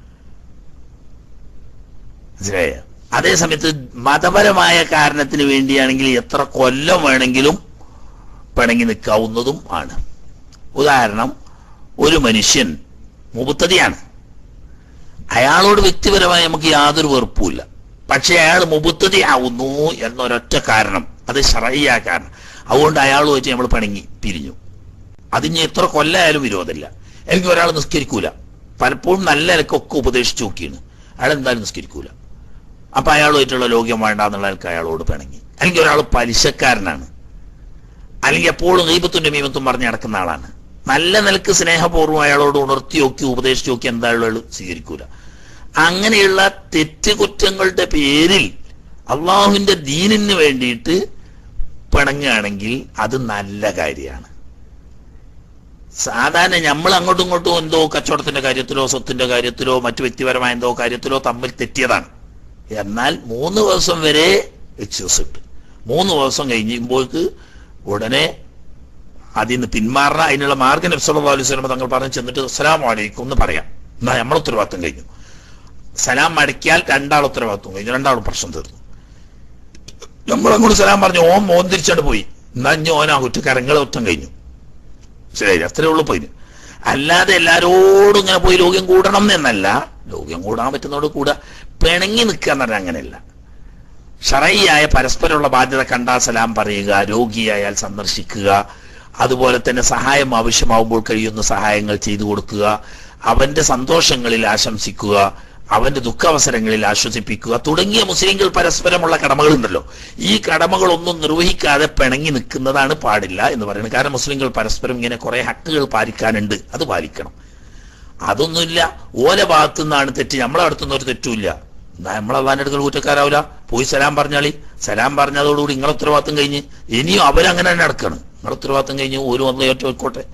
മനസ്സിലായോ അതേ സമയത്ത് മതപരമായ കാരണത്തിന് വേണ്ടിയാണെങ്കിൽ എത്ര കൊല്ലം വേണമെങ്കിലും പിണങ്ങി നിൽക്കാവുന്നതും ആണ് ഉദാഹരണം ഒരു മനുഷ്യൻ മുബുത്തതിയാണ് അയാളോട് വ്യക്തിപരമായി നമുക്ക് യാതൊരു വെറുപ്പുമില്ല പക്ഷെ അയാൾ മുബുത്തതി ആവുന്നു എന്നൊരൊറ്റ കാരണം അത് ഷറയ്യ കാരണം അതുകൊണ്ട് അയാൾ വെച്ച് നമ്മൾ പിണങ്ങി പിരിഞ്ഞു അതിന് എത്ര കൊല്ലായാലും വിരോധമില്ല എനിക്ക് ഒരാൾ നിസ്കരിക്കൂല പലപ്പോഴും നല്ല നിലക്കൊക്കെ ഉപദേശിച്ചു നോക്കിയാണ് അയാൾ എന്തായാലും നിസ്കരിക്കൂല അപ്പൊ അയാളുമായിട്ടുള്ള ലോക്യം വേണ്ട എന്നുള്ള ആൾക്ക് അയാളോട് പിണങ്ങി അല്ലെങ്കിൽ ഒരാൾ പലിശക്കാരനാണ് അല്ലെങ്കിൽ എപ്പോഴും ദൈവത്തിന്റെ മീമത്തും പറഞ്ഞ് നടക്കുന്ന ആളാണ് നല്ല നിലക്ക് സ്നേഹപൂർവ്വം അയാളോട് ഉണർത്തി നോക്കി ഉപദേശിച്ചു നോക്കി എന്തായാലും അയാൾ സ്വീകരിക്കൂല അങ്ങനെയുള്ള തെറ്റുകുറ്റങ്ങളുടെ പേരിൽ അള്ളാഹുവിന്റെ ദീനിന് വേണ്ടിയിട്ട് പിണങ്ങുകയാണെങ്കിൽ അത് നല്ല കാര്യമാണ് സാധാരണ നമ്മൾ അങ്ങോട്ടും ഇങ്ങോട്ടും എന്തോ കച്ചവടത്തിന്റെ കാര്യത്തിലോ സ്വത്തിന്റെ കാര്യത്തിലോ മറ്റു വ്യക്തിപരമായ എന്തോ കാര്യത്തിലോ തമ്മിൽ തെറ്റിയതാണ് എന്നാൽ മൂന്ന് ദിവസം വരെ എക്സ്ക്യൂസ് ഉണ്ട് മൂന്ന് ദിവസം കഴിയുമ്പോൾക്ക് ഉടനെ അതിൽ നിന്ന് പിന്മാറണം അതിനുള്ള മാർഗം നബ്സല്ലാ അലൈഹി സ്വലമ തങ്ങൾ പറഞ്ഞു ചെന്നിട്ട് അസ്സലാം വലൈക്കും എന്ന് പറയാം എന്നാ നമ്മൾ ഉത്തരവാദിത്വം കഴിഞ്ഞു സലാം മടക്കിയാൽ രണ്ടാൾ ഉത്തരവാദിത്വം കഴിഞ്ഞു രണ്ടാളും പ്രശ്നം തീർന്നു നമ്മൾ അങ്ങോട്ട് സലാം പറഞ്ഞു ഓം മോൻ തിരിച്ചോണ്ട് പോയി എന്നാ ഇഞ്ഞ് ഓനാ കുറ്റക്കാരങ്ങളെ ഒറ്റം കഴിഞ്ഞു ശരി അത്രേ ഉള്ളൂ പോയിന് അല്ലാതെ എല്ലാരോടും ഇങ്ങനെ പോയി ലോക്യം കൂടണം എന്നല്ല ലോക്യം കൂടാൻ പറ്റുന്നതോട് കൂടാ പിണങ്ങി നിൽക്കുക എന്ന് പറഞ്ഞാൽ അങ്ങനെയല്ല ഷറയിയായ പരസ്പരമുള്ള ബാധ്യത കണ്ടാൽ സലാം പറയുക രോഗിയായാൽ സന്ദർശിക്കുക അതുപോലെ തന്നെ സഹായം ആവശ്യമാവുമ്പോൾ കഴിയുന്ന സഹായങ്ങൾ ചെയ്തു കൊടുക്കുക അവന്റെ സന്തോഷങ്ങളിൽ ആശംസിക്കുക അവന്റെ ദുഃഖാവസരങ്ങളിൽ ആശ്വസിപ്പിക്കുക തുടങ്ങിയ മുസ്ലിങ്ങൾ പരസ്പരമുള്ള കടമകളുണ്ടല്ലോ ഈ കടമകളൊന്നും നിർവഹിക്കാതെ പിണങ്ങി നിൽക്കുന്നതാണ് പാടില്ല എന്ന് പറയുന്നത് കാരണം മുസ്ലിങ്ങൾ പരസ്പരം ഇങ്ങനെ കുറെ ഹക്കുകൾ പാലിക്കാനുണ്ട് അത് പാലിക്കണം അതൊന്നുമില്ല ഓല ഭാഗത്തു നിന്നാണ് തെറ്റ് നമ്മളെ അടുത്തുനിന്ന് ഒരു തെറ്റുമില്ല നമ്മളെ അള്ളാന്റെ അടുക്കൽ കുറ്റക്കാരാവില്ല പോയി സലാം പറഞ്ഞാളി സലാം പറഞ്ഞതോടുകൂടി നിങ്ങളെ ഉത്തരവാദിത്തം കഴിഞ്ഞ് ഇനിയും അവരങ്ങനെ തന്നെ നടക്കണം നിങ്ങളെ ഉത്തരവാദിത്തം കഴിഞ്ഞ് ഒരു വന്ന് ഏറ്റവും ആയിക്കോട്ടെ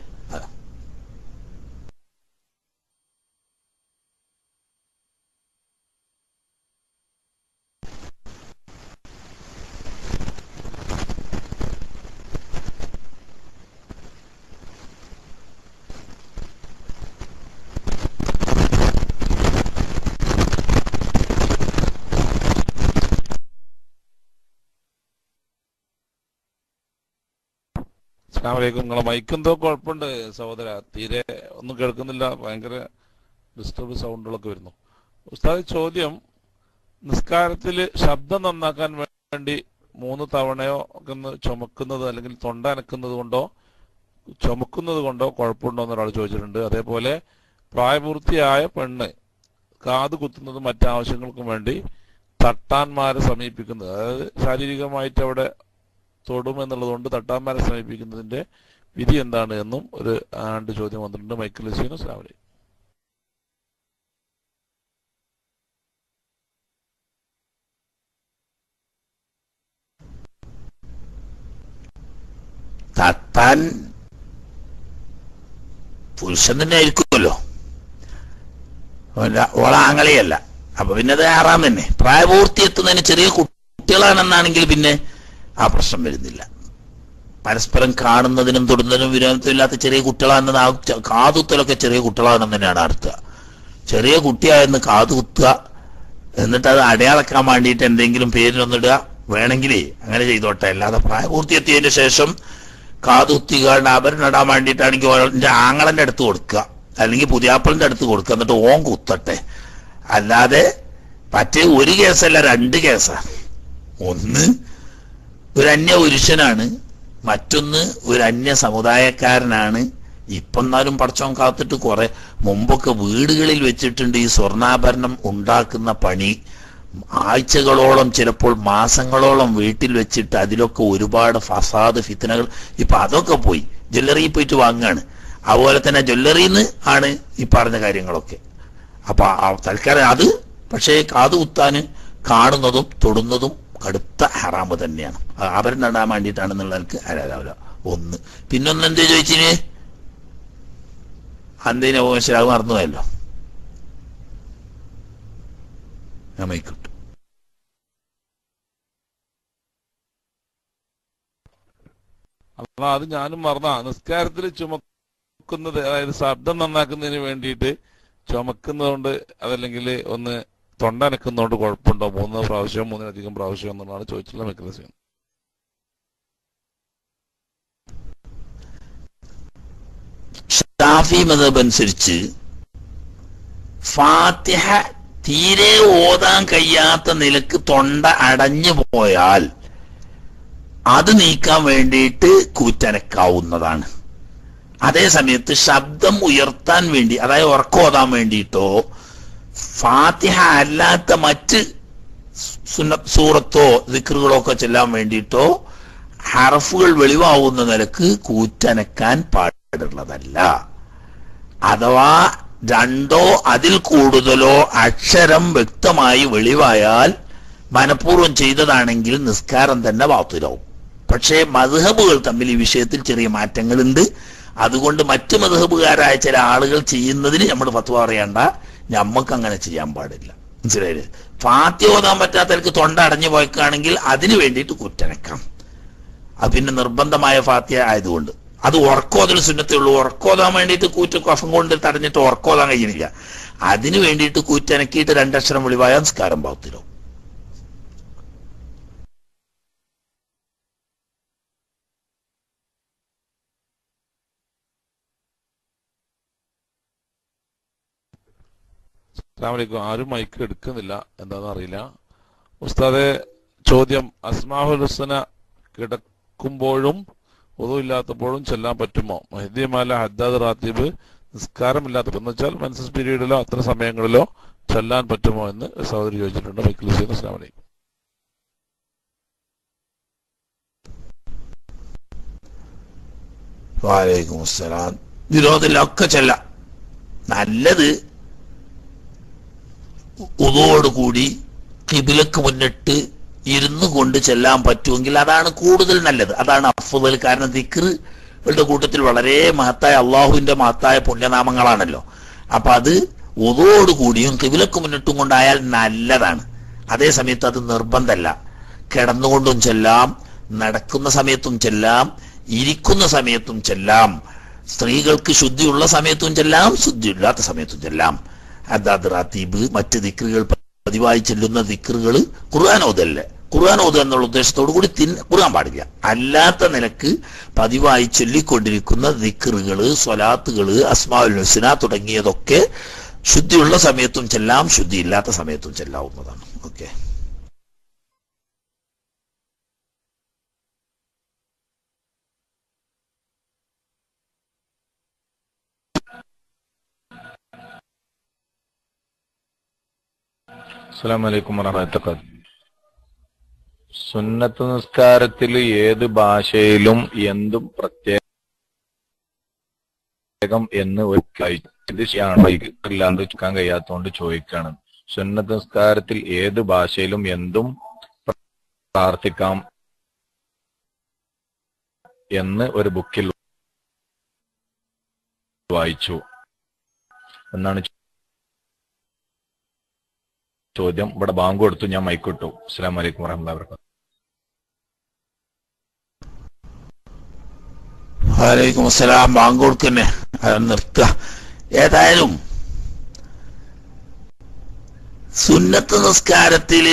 അസ്സാമലൈക്കും നിങ്ങളെ മൈക്കെന്തോ കുഴപ്പമുണ്ട് സഹോദര തീരെ ഒന്നും കേൾക്കുന്നില്ല ഭയങ്കര ഡിസ്റ്റർബ് സൗണ്ടുകളൊക്കെ വരുന്നു ഉസ്താദ് ചോദ്യം നിസ്കാരത്തിൽ ശബ്ദം നന്നാക്കാൻ വേണ്ടി മൂന്ന് തവണയോ ഒക്കെ ഒന്ന് ചുമക്കുന്നത് അല്ലെങ്കിൽ തൊണ്ട അനക്കുന്നത് കൊണ്ടോ ചുമക്കുന്നത് കൊണ്ടോ കുഴപ്പമുണ്ടോ എന്ന് ഒരാൾ ചോദിച്ചിട്ടുണ്ട് അതേപോലെ പ്രായപൂർത്തിയായ പെണ്ണ് കാത് കുത്തുന്നതും മറ്റാവശ്യങ്ങൾക്കും വേണ്ടി തട്ടാന്മാരെ സമീപിക്കുന്നത് അതായത് ശാരീരികമായിട്ട് അവിടെ തൊടും എന്നുള്ളതുകൊണ്ട് തട്ടാന്മാരെ സമീപിക്കുന്നതിന്റെ വിധി എന്താണ് എന്നും ഒരു ആണ്ട് ചോദ്യം വന്നിട്ടുണ്ട് മൈക്കിൾ ലസീനു സ്ലാമലി തട്ടാൻ പുരുഷൻ തന്നെ ആയിരിക്കുമല്ലോ ഓല- ഓള ആങ്ങളെയല്ല അപ്പൊ പിന്നെ അത് ആറാം തന്നെ പ്രായപൂർത്തി എത്തുന്നതിന് ചെറിയ കുട്ടികളാണെന്നാണെങ്കിൽ പിന്നെ ആ പ്രശ്നം വരുന്നില്ല പരസ്പരം കാണുന്നതിനും തൊടുന്നതിനും വിരോധത്തിനും ഇല്ലാത്ത ചെറിയ കുട്ടികളാണെന്ന് ആ ച- കാതുത്തലൊക്കെ ചെറിയ കുട്ടികളാണെന്ന് തന്നെയാണ് അർത്ഥം ചെറിയ കുട്ടിയായെന്ന് കാതു കുത്തുക എന്നിട്ട് അത് അടയാളക്കാൻ വേണ്ടിയിട്ട് എന്തെങ്കിലും പേരിനൊന്നിടുക വേണമെങ്കിലേ അങ്ങനെ ചെയ്തോട്ടെ അല്ലാതെ പ്രായപൂർത്തി എത്തിയതിന് ശേഷം കാതുത്തികാണ്ട് ആഭരണം വേണ്ടിയിട്ടാണെങ്കിൽ ഓൻ്റെ ആങ്ങളന്റെ അടുത്ത് കൊടുക്കുക അല്ലെങ്കിൽ പുതിയാപ്പളിന്റെ അടുത്ത് കൊടുക്കുക എന്നിട്ട് ഓൻ കുത്തട്ടെ അല്ലാതെ മറ്റേ ഒരു കേസല്ല രണ്ട് കേസാണ് ഒന്ന് ഒരു അന്യ പുരുഷനാണ് മറ്റൊന്ന് ഒരു അന്യ സമുദായക്കാരനാണ് ഇപ്പം എന്നാലും പടച്ചോൻ കാത്തിട്ട് കുറെ മുമ്പൊക്കെ വീടുകളിൽ വെച്ചിട്ടുണ്ട് ഈ സ്വർണ്ണാഭരണം ഉണ്ടാക്കുന്ന പണി ആഴ്ചകളോളം ചിലപ്പോൾ മാസങ്ങളോളം വീട്ടിൽ വെച്ചിട്ട് അതിലൊക്കെ ഒരുപാട് ഫസാദ് ഫിത്തനകൾ ഇപ്പൊ അതൊക്കെ പോയി ജ്വല്ലറിയിൽ പോയിട്ട് വാങ്ങാണ് അതുപോലെ തന്നെ ജ്വല്ലറിന്ന് ആണ് ഈ പറഞ്ഞ കാര്യങ്ങളൊക്കെ അപ്പൊ ആ തൽക്കാലം അത് പക്ഷേ കാത് കുത്താന് കാണുന്നതും തൊടുന്നതും കടുത്ത ഹറാമ് തന്നെയാണ് ആഭരണം ഇടാൻ വേണ്ടിയിട്ടാണെന്നുള്ളവർക്ക് ആരാരാവില്ല ഒന്ന് പിന്നൊന്ന് എന്തേ ചോദിച്ചിന് അന്തേനെ മനസ്സിലാവ് മറന്നുപോയല്ലോ നമ്മയ്ക്കിട്ടു അപ്പൊ അത് ഞാനും മറന്ന നിസ്കാരത്തിൽ ചുമക്കുന്നത് അതായത് ശബ്ദം നന്നാക്കുന്നതിന് വേണ്ടിയിട്ട് ചുമക്കുന്നതുകൊണ്ട് അതല്ലെങ്കിൽ ഒന്ന് തൊണ്ട അനക്കുന്നതുകൊണ്ട് കുഴപ്പമുണ്ടോ മൂന്ന് പ്രാവശ്യം മൂന്നിലധികം പ്രാവശ്യം എന്നുള്ളതാണ് ചോദിച്ചിട്ടുള്ള മെക്കലസ്യം ഷാഫി മതബ് അനുസരിച്ച് ഫാത്തിഹ തീരെ ഓതാൻ കഴിയാത്ത നിലക്ക് തൊണ്ട അടഞ്ഞു പോയാൽ അത് നീക്കാൻ വേണ്ടിയിട്ട് കൂറ്റനക്കാവുന്നതാണ് അതേ സമയത്ത് ശബ്ദം ഉയർത്താൻ വേണ്ടി അതായത് ഉറക്കോതാൻ വേണ്ടിയിട്ടോ ഫാത്തിഹ അല്ലാത്ത മറ്റ് സുന്ന സൂറത്തോ ദിക്റുകളോ ഒക്കെ ചെല്ലാൻ വേണ്ടിയിട്ടോ ഹറഫുകൾ വെളിവാവുന്ന നിലക്ക് കൂറ്റനക്കാൻ പാടുള്ളതല്ല അഥവാ രണ്ടോ അതിൽ കൂടുതലോ അക്ഷരം വ്യക്തമായി വെളിവായാൽ മനഃപൂർവ്വം ചെയ്തതാണെങ്കിൽ നിസ്കാരം തന്നെ വാത്തുലാവും പക്ഷേ മധുഹബുകൾ തമ്മിൽ ഈ വിഷയത്തിൽ ചെറിയ മാറ്റങ്ങളുണ്ട് അതുകൊണ്ട് മറ്റ് മധുഹബുകാരായ ചില ആളുകൾ ചെയ്യുന്നതിന് നമ്മൾ ഫത്വ പറയണ്ട ഞമ്മക്ക് അങ്ങനെ ചെയ്യാൻ പാടില്ല മനസ്സിലായില്ലേ ഫാത്തി ഓതാൻ പറ്റാത്തവർക്ക് തൊണ്ട അടഞ്ഞു പോയിക്കാണെങ്കിൽ അതിന് വേണ്ടിയിട്ട് കുറ്റനക്കാം അത് പിന്നെ നിർബന്ധമായ ഫാത്തിയ ആയതുകൊണ്ട് അത് ഉറക്കോതൽ സുന്നത്തേ ഉള്ളൂ ഉറക്കോതാൻ വേണ്ടിയിട്ട് കൂറ്റ കഫം കൊണ്ട് തടഞ്ഞിട്ട് ഉറക്കോതാൻ കഴിയുന്നില്ല അതിന് വേണ്ടിയിട്ട് കൂറ്റനക്കിയിട്ട് രണ്ടക്ഷരം വെളിവായ നിസ്കാരം പാവത്തിലോ അസ്സലാമലൈക്കും ആരും മൈക്ക് എടുക്കുന്നില്ല എന്താണെന്ന് അറിയില്ല ഉസ്താദെ ചോദ്യം അസ്മാഹുൽ ഹുസന കിടക്കുമ്പോഴും ഒതുമില്ലാത്തപ്പോഴും ചെല്ലാൻ പറ്റുമോ മഹദിമാല ഹദ്ദാദ് റാത്തീബ് നിസ്കാരമില്ലാത്തപ്പോൾ എന്ന് വെച്ചാൽ മെൻസസ് പീരീഡിലോ അത്തരം സമയങ്ങളിലോ ചെല്ലാൻ പറ്റുമോ എന്ന് സഹോദരി ചോദിച്ചിട്ടുണ്ട് മൈക്കിൾ ഹുസൈൻ അസ്ലാം വലൈക്കും വാലേക്കും അസ്സലാം വിരോധമില്ലൊക്കെ ചെല്ലാം നല്ലത് ഉതോടുകൂടി കിബിലക്ക് മുന്നിട്ട് ഇരുന്നു കൊണ്ട് ചെല്ലാൻ പറ്റുമെങ്കിൽ അതാണ് കൂടുതൽ നല്ലത് അതാണ് അഫുദൽ കാരണം ദിക്റുകളുടെ കൂട്ടത്തിൽ വളരെ മഹത്തായ അള്ളാഹുവിന്റെ മഹത്തായ പുണ്യനാമങ്ങളാണല്ലോ അപ്പൊ അത് ഉതോടുകൂടിയും കിബിലക്ക് മുന്നിട്ടും കൊണ്ടായാൽ നല്ലതാണ് അതേ സമയത്ത് അത് നിർബന്ധമല്ല കിടന്നുകൊണ്ടും ചെല്ലാം നടക്കുന്ന സമയത്തും ചെല്ലാം ഇരിക്കുന്ന സമയത്തും ചെല്ലാം സ്ത്രീകൾക്ക് ശുദ്ധിയുള്ള സമയത്തും ചെല്ലാം ശുദ്ധിയില്ലാത്ത സമയത്തും ചെല്ലാം അദാദ് റാത്തീബ് മറ്റ് ദിക്റുകൾ പതിവായി ചെല്ലുന്ന ദിക്റുകൾ ഖുർആൻ ഓതല്ലേ ഖുർആൻ ഓതുക എന്നുള്ള ഉദ്ദേശത്തോടു കൂടി തിൻ ഖുർആൻ പാടില്ല അല്ലാത്ത നിലക്ക് പതിവായി ചൊല്ലിക്കൊണ്ടിരിക്കുന്ന ദിക്റുകള് സ്വലാത്തുകള് അസ്മാഉൽ ഹുസ്ന തുടങ്ങിയതൊക്കെ ശുദ്ധിയുള്ള സമയത്തും ചെല്ലാം ശുദ്ധിയില്ലാത്ത സമയത്തും ചെല്ലാവുന്നതാണ് ഓക്കെ അസ്സാം വലൈക്കും വറഹമത്തുള്ള സുന്നത്ത് നിസ്കാരത്തിൽ ഏത് ഭാഷയിലും എന്തും പ്രത്യേകം എന്ന് ഒരു ഇത് ശരിയാണോ ഇല്ലാണ്ട് ചോദിക്കാൻ കഴിയാത്തതുകൊണ്ട് ചോദിക്കാണ് സുന്നത്ത് നിസ്കാരത്തിൽ ഏത് ഭാഷയിലും എന്തും പ്രാർത്ഥിക്കാം എന്ന് ഒരു ബുക്കിൽ വായിച്ചു എന്നാണ് ചോദ്യം ഇവിടെ ബാങ്ക് കൊടുത്തു ഞാൻ മൈക്കിട്ടു അസ്സാം വലൈക്കും വറഹമുല്ലാ വർക്കാത്തു വലൈക്കും അസ്സലാം ബാങ്ക് കൊടുക്കന്നെ അത് നിർത്തുക ഏതായാലും സുന്നത്ത് നിസ്കാരത്തില്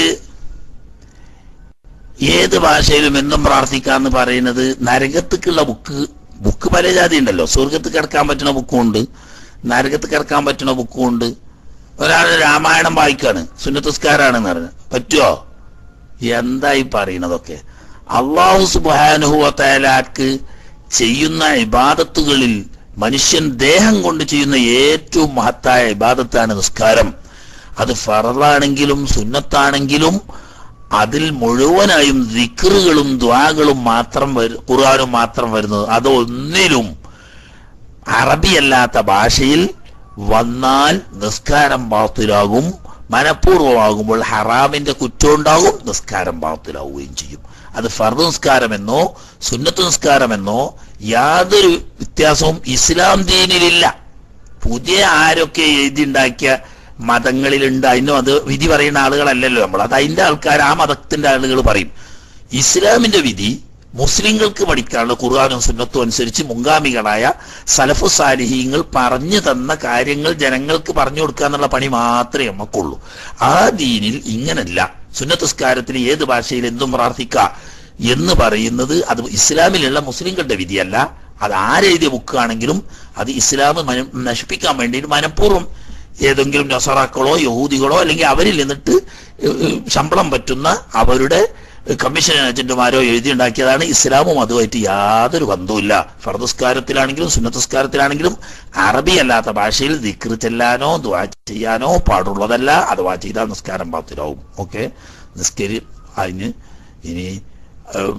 ഏത് ഭാഷയിലും എന്നും പ്രാർത്ഥിക്കാന്ന് പറയുന്നത് നരകത്തേക്കുള്ള ബുക്ക് ബുക്ക് പല ജാതി ഉണ്ടല്ലോ സ്വർഗത്ത് കിടക്കാൻ പറ്റുന്ന ബുക്കും ഉണ്ട് നരകത്ത് കിടക്കാൻ പറ്റുന്ന ബുക്കും ഉണ്ട് ഒരാൾ രാമായണം വായിക്കാണ് സുന്നത്തസ്കാരാണെന്ന് പറഞ്ഞു പറ്റുമോ എന്തായി പറയണതൊക്കെ അള്ളാഹു സുബാനുഹുവത്തലാക്ക് ചെയ്യുന്ന ഇബാദത്തുകളിൽ മനുഷ്യൻ ദേഹം കൊണ്ട് ചെയ്യുന്ന ഏറ്റവും മഹത്തായ ഇബാദത്താണ് നിസ്കാരം അത് ഫറലാണെങ്കിലും സുന്നത്താണെങ്കിലും അതിൽ മുഴുവനായും ദിക്റുകളും ദ്വാകളും മാത്രം വരും ഖുർആാനും മാത്രം വരുന്നത് അത് ഒന്നിലും അറബിയല്ലാത്ത ഭാഷയിൽ വന്നാൽ നിസ്കാരം ബാത്തിലാകും മനഃപൂർവ്വമാകുമ്പോൾ ഹറാമിന്റെ കുറ്റം ഉണ്ടാകും നിസ്കാരം ബാത്തിലാവുകയും ചെയ്യും അത് ഫർദ് നിസ്കാരമെന്നോ സുന്നത്ത് നിസ്കാരമെന്നോ യാതൊരു വ്യത്യാസവും ഇസ്ലാം ദീനിലില്ല പുതിയ ആരൊക്കെ എഴുതിണ്ടാക്കിയ മതങ്ങളിലുണ്ട് അതിനും അത് വിധി പറയുന്ന ആളുകളല്ലല്ലോ നമ്മൾ അത് അതിന്റെ ആൾക്കാർ ആ മതത്തിന്റെ ആളുകൾ പറയും ഇസ്ലാമിന്റെ വിധി മുസ്ലിങ്ങൾക്ക് പഠിക്കാനുള്ള ഖുർആാനും സുന്നത്തും അനുസരിച്ച് മുൻഗാമികളായ സലഫു സാലിഹീങ്ങൾ പറഞ്ഞു തന്ന കാര്യങ്ങൾ ജനങ്ങൾക്ക് പറഞ്ഞു കൊടുക്കുക എന്നുള്ള പണി മാത്രമേ നമുക്കുള്ളൂ ആ ദീനിൽ ഇങ്ങനല്ല സുന്നത്തസ്കാരത്തിൽ ഏത് ഭാഷയിൽ എന്തും പ്രാർത്ഥിക്കുക എന്ന് പറയുന്നത് അത് ഇസ്ലാമിലുള്ള മുസ്ലിങ്ങളുടെ വിധിയല്ല അത് ആരെഴുതിയ ബുക്കാണെങ്കിലും അത് ഇസ്ലാം മന- നശിപ്പിക്കാൻ വേണ്ടി മനഃപൂർവ്വം ഏതെങ്കിലും നസറാക്കളോ യഹൂദികളോ അല്ലെങ്കിൽ അവരിൽ നിന്നിട്ട് ഏഹ്, ഏഹ്, ശമ്പളം പറ്റുന്ന അവരുടെ കമ്മീഷൻ ഏജന്റുമാരോ എഴുതിയുണ്ടാക്കിയതാണ് ഇസ്ലാമും അതുമായിട്ട് യാതൊരു ബന്ധവുമില്ല ഫർദസ്കാരത്തിലാണെങ്കിലും സുന്നത്തസ്കാരത്തിലാണെങ്കിലും അറബി അല്ലാത്ത ഭാഷയിൽ ദിക്ർ ചെല്ലാനോ ദുആ ചെയ്യാനോ പാടുള്ളതല്ല അഥവാ ചെയ്താൽ നിസ്കാരം പാത്തിലാവും ഓക്കെ നിസ്കരി അതിന് ഇനി ഉം,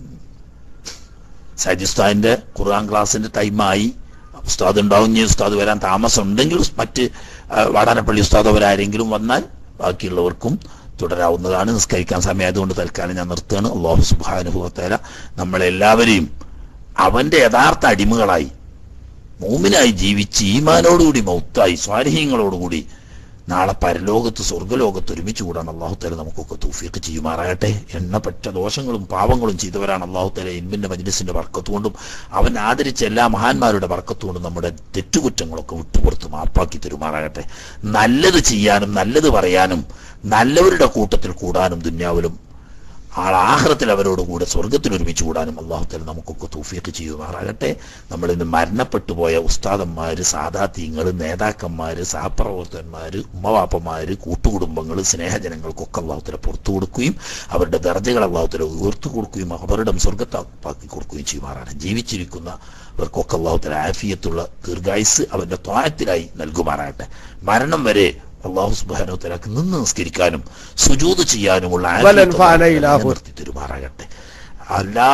സൈദ് ഉസ്താദിന്റെ ഖുർആൻ ക്ലാസിന്റെ ടൈമായി ഉസ്താദ് ഉണ്ടാവും ഇനി ഉസ്താദ് വരാൻ താമസം ഉണ്ടെങ്കിൽ മറ്റ് ആ, വാടാനപ്പള്ളി ഉസ്താദ് അവരാരെങ്കിലും വന്നാൽ ബാക്കിയുള്ളവർക്കും തുടരാവുന്നതാണ് നിസ്കരിക്കാൻ സമയമായതുകൊണ്ട് തൽക്കാലം ഞാൻ നിർത്തുകയാണ് അള്ളാഹു സുബാനുഭവത്തേല നമ്മളെല്ലാവരെയും അവന്റെ യഥാർത്ഥ അടിമകളായി മൂമിനായി ജീവിച്ച് ഈമാനോടുകൂടി മൗത്തായി സ്വാരഹ്യങ്ങളോടുകൂടി നാളെ പരലോകത്ത് സ്വർഗ്ഗലോകത്ത് ഒരുമിച്ച് കൂടാൻ അള്ളാഹു തല നമുക്കൊക്കെ തൗഫീഖ് ചെയ്യുമാറാകട്ടെ എണ്ണപ്പെട്ട ദോഷങ്ങളും പാവങ്ങളും ചെയ്തവരാണ് അള്ളാഹു തല ഇൻബിന്റെ മജ്ലിസിന്റെ വർക്കത്തുകൊണ്ടും അവൻ ആദരിച്ച എല്ലാ മഹാന്മാരുടെ വർക്കത്തുകൊണ്ടും നമ്മുടെ തെറ്റുകുറ്റങ്ങളൊക്കെ വിട്ടുപുറത്ത് മാപ്പാക്കി തരുമാറാകട്ടെ നല്ലത് ചെയ്യാനും നല്ലത് പറയാനും നല്ലവരുടെ കൂട്ടത്തിൽ കൂടാനും ദുന്യാവിലും ആളാഹ്റത്തിൽ അവരോട് കൂടെ സ്വർഗത്തിൽ ഒരുമിച്ച് കൂടാനും അള്ളാഹുത്തല നമുക്കൊക്കെ തൂഫീക്ക് ചെയ്യുമാറാകട്ടെ നമ്മൾ ഇന്ന് മരണപ്പെട്ടു പോയ ഉസ്താദന്മാര് സാധാത്യങ്ങൾ നേതാക്കന്മാര് സഹപ്രവർത്തകന്മാര് ഉമ്മവാപ്പന്മാര് കൂട്ടുകുടുംബങ്ങൾ സ്നേഹജനങ്ങൾക്കൊക്കെ അള്ളാഹുത്തല പുറത്തു കൊടുക്കുകയും അവരുടെ ദർജകൾ അള്ളാഹുത്തല ഉയർത്തു കൊടുക്കുകയും അവരുടെ സ്വർഗത്താക്കി കൊടുക്കുകയും ചെയ്യുമാറാണ് ജീവിച്ചിരിക്കുന്ന അവർക്കൊക്കെ അള്ളാഹുത്തല ആഫിയത്തുള്ള ദീർഘായുസ് അവരുടെ ത്വായത്തിലായി നൽകുമാറാകട്ടെ മരണം വരെ അള്ളാഹു സുബാനോ തലാക്ക് നിന്ന് നിസ്കരിക്കാനും സുജൂത് ചെയ്യാനുമുള്ള ആഫിയത്ത് അള്ളാഹു തആല നിലനിർത്തി തരുമാറാകട്ടെ എല്ലാ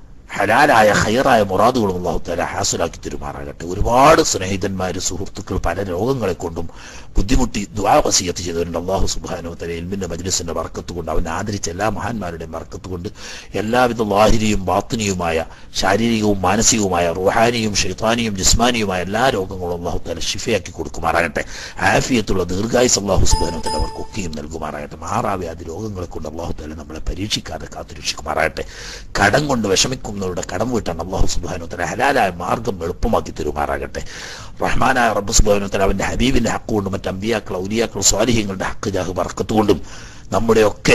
ഹലാലായ ഹയറായ മുറാദുകളും അള്ളാഹു താല ഹാസുലാക്കി തരുമാറാകട്ടെ ഒരുപാട് സ്നേഹിതന്മാര് സുഹൃത്തുക്കൾ പല രോഗങ്ങളെ കൊണ്ടും ബുദ്ധിമുട്ടി ദ്വാവസീയത്ത് ചെയ്തവരുണ്ട് അള്ളാഹു സുബാനോ തല എൽമിന്റെ മജ്ലിസിന്റെ വർക്കത്ത് കൊണ്ട് അവൻ ആദരിച്ച എല്ലാ മഹാന്മാരുടെയും വർക്കത്ത് കൊണ്ട് എല്ലാവിധ ലാഹിരിയും ബാത്തിനിയുമായ ശാരീരികവും മാനസികവുമായ റുഹാനിയും ഷെയ്ത്താനിയും ജിസ്മാനിയുമായ എല്ലാ രോഗങ്ങളും അള്ളാഹു താല ഷിഫയാക്കി കൊടുക്കുമാറാകട്ടെ ആഫിയത്തുള്ള ദീർഘായുസ് അള്ളാഹു സുബാനോ തല അവർക്കൊക്കെയും നൽകുമാറാകട്ടെ മാറാവ്യാധി രോഗങ്ങളെ കൊണ്ട് അള്ളാഹു താല നമ്മളെ പരീക്ഷിക്കാതെ കാത്തുരക്ഷിക്കുമാറാകട്ടെ കടം കൊണ്ട് വിഷമിക്കുന്നവരുടെ കടം വീട്ടാൻ അള്ളാഹു സുബാനുത്തല ഹലാലായ മാർഗം എളുപ്പമാക്കി തരുമാറാകട്ടെ റഹ്മാനായ റബ്ബ് സുബാനുത്തല അവന്റെ ഹബീബിന്റെ ഹക്ക് കൊണ്ടും മറ്റ് അമ്പിയാക്കൾ ഔലിയാക്കൾ സ്വാലിഹ്യങ്ങളുടെ ഹക്ക് ജാഹ് വർക്കത്ത് കൊണ്ടും നമ്മുടെയൊക്കെ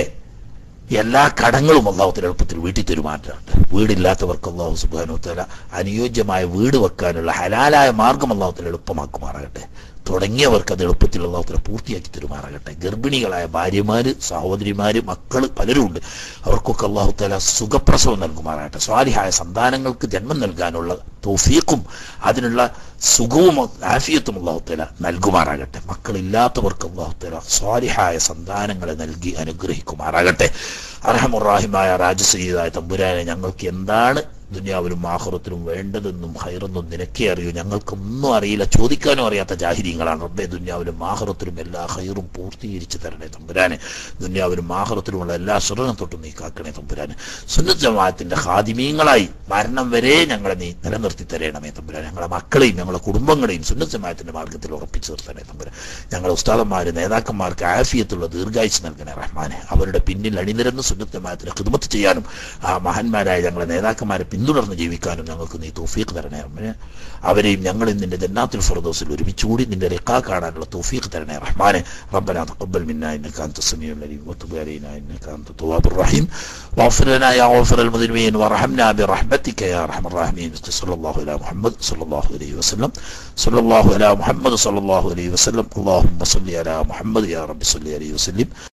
എല്ലാ കടങ്ങളും അള്ളാഹുത്തിന് എളുപ്പത്തിൽ വീട്ടിൽ തരുമാറ്റാറുണ്ട് വീടില്ലാത്തവർക്ക് അള്ളാഹു സുബാനുത്തല അനുയോജ്യമായ വീട് വെക്കാനുള്ള ഹലാലായ മാർഗം അള്ളാഹുത്തിന് എളുപ്പമാക്കുമാറാകട്ടെ തുടങ്ങിയവർക്ക് അത് എളുപ്പത്തിൽ അള്ളാഹുത്തല പൂർത്തിയാക്കി തരുമാറാകട്ടെ ഗർഭിണികളായ ഭാര്യമാര് സഹോദരിമാര് മക്കള് പലരും ഉണ്ട് അവർക്കൊക്കെ അള്ളാഹുത്തല സുഖപ്രസവം നൽകുമാറാകട്ടെ സ്വാലിഹായ സന്താനങ്ങൾക്ക് ജന്മം നൽകാനുള്ള തൗഫീഖും അതിനുള്ള സുഖവും ആഫിയത്തും അള്ളാഹുത്തല നൽകുമാറാകട്ടെ മക്കളില്ലാത്തവർക്ക് അള്ളാഹുത്തല സ്വാലിഹായ സന്താനങ്ങളെ നൽകി അനുഗ്രഹിക്കുമാറാകട്ടെ അർഹമുറാഹിമായ രാജസീതായ തമ്പുരാനെ ഞങ്ങൾക്ക് എന്താണ് ദുനിയാവിലും ആഹുറത്തിലും വേണ്ടതെന്നും ഹൈറെന്നും നിനക്കേ അറിയൂ ഞങ്ങൾക്കൊന്നും അറിയില്ല ചോദിക്കാനും അറിയാത്ത ജാഹിര്യങ്ങളാണ് റബ്ബെ ദുനിയാവിലും ആഹുറത്തിലും എല്ലാ ഹൈറും പൂർത്തീകരിച്ച് തരണേ തമ്പുരാനെ ദുനിയാവിലും ആഹുറത്തിലുമുള്ള എല്ലാ ശ്രമം തൊട്ടും നീ കാക്കണേ തമ്പുരാനെ സുന്നത്ത് ജമാഅത്തിന്റെ ഹാദിമീങ്ങളായി മരണം വരെ ഞങ്ങളെ നീ നിലനിർത്തി തരണമേ തമ്പുരാൻ ഞങ്ങളെ മക്കളെയും ഞങ്ങളെ കുടുംബങ്ങളെയും സുന്നത്ത് ജമാഅത്തിന്റെ മാർഗത്തിൽ ഉറപ്പിച്ചു നിർത്തണേ തമ്പുരാൻ ഞങ്ങളെ ഉസ്താദന്മാര് നേതാക്കന്മാർക്ക് ആഫിയത്തുള്ള ദീർഘായുസ് നൽകണേ റഹ്മാനെ അവരുടെ പിന്നിൽ അണിനിരന്ന് സുന്നത്ത് ജമാഅത്തിന് ഖിദ്മത്ത് ചെയ്യാനും ആ മഹാന്മാരായ ഞങ്ങളെ നേതാക്കന്മാരെ പിന്തുടർന്ന് ജീവിക്കാനും ഞങ്ങൾക്ക് നീ തൗഫീഖ് തരണേ റഹ്മാനെ അവരെയും ഞങ്ങളും നിന്റെ ജന്നാത്തുൽ ഫിർദൗസിൽ ഒരുമിച്ചുകൂടി നിന്റെ റിഖാ കാണാനുള്ള തൗഫീഖ് തരണേ റഹ്മാനെ ربنا تقبل منا انك انت السميع العليم وتب علينا انك انت التواب الرحيم واغفر لنا يا غافر المذنبين وارحمنا برحمتك يا ارحم الراحمين صلى الله على محمد صلى الله عليه وسلم صلى الله على محمد صلى الله عليه وسلم اللهم صل على محمد يا رب صل عليه وسلم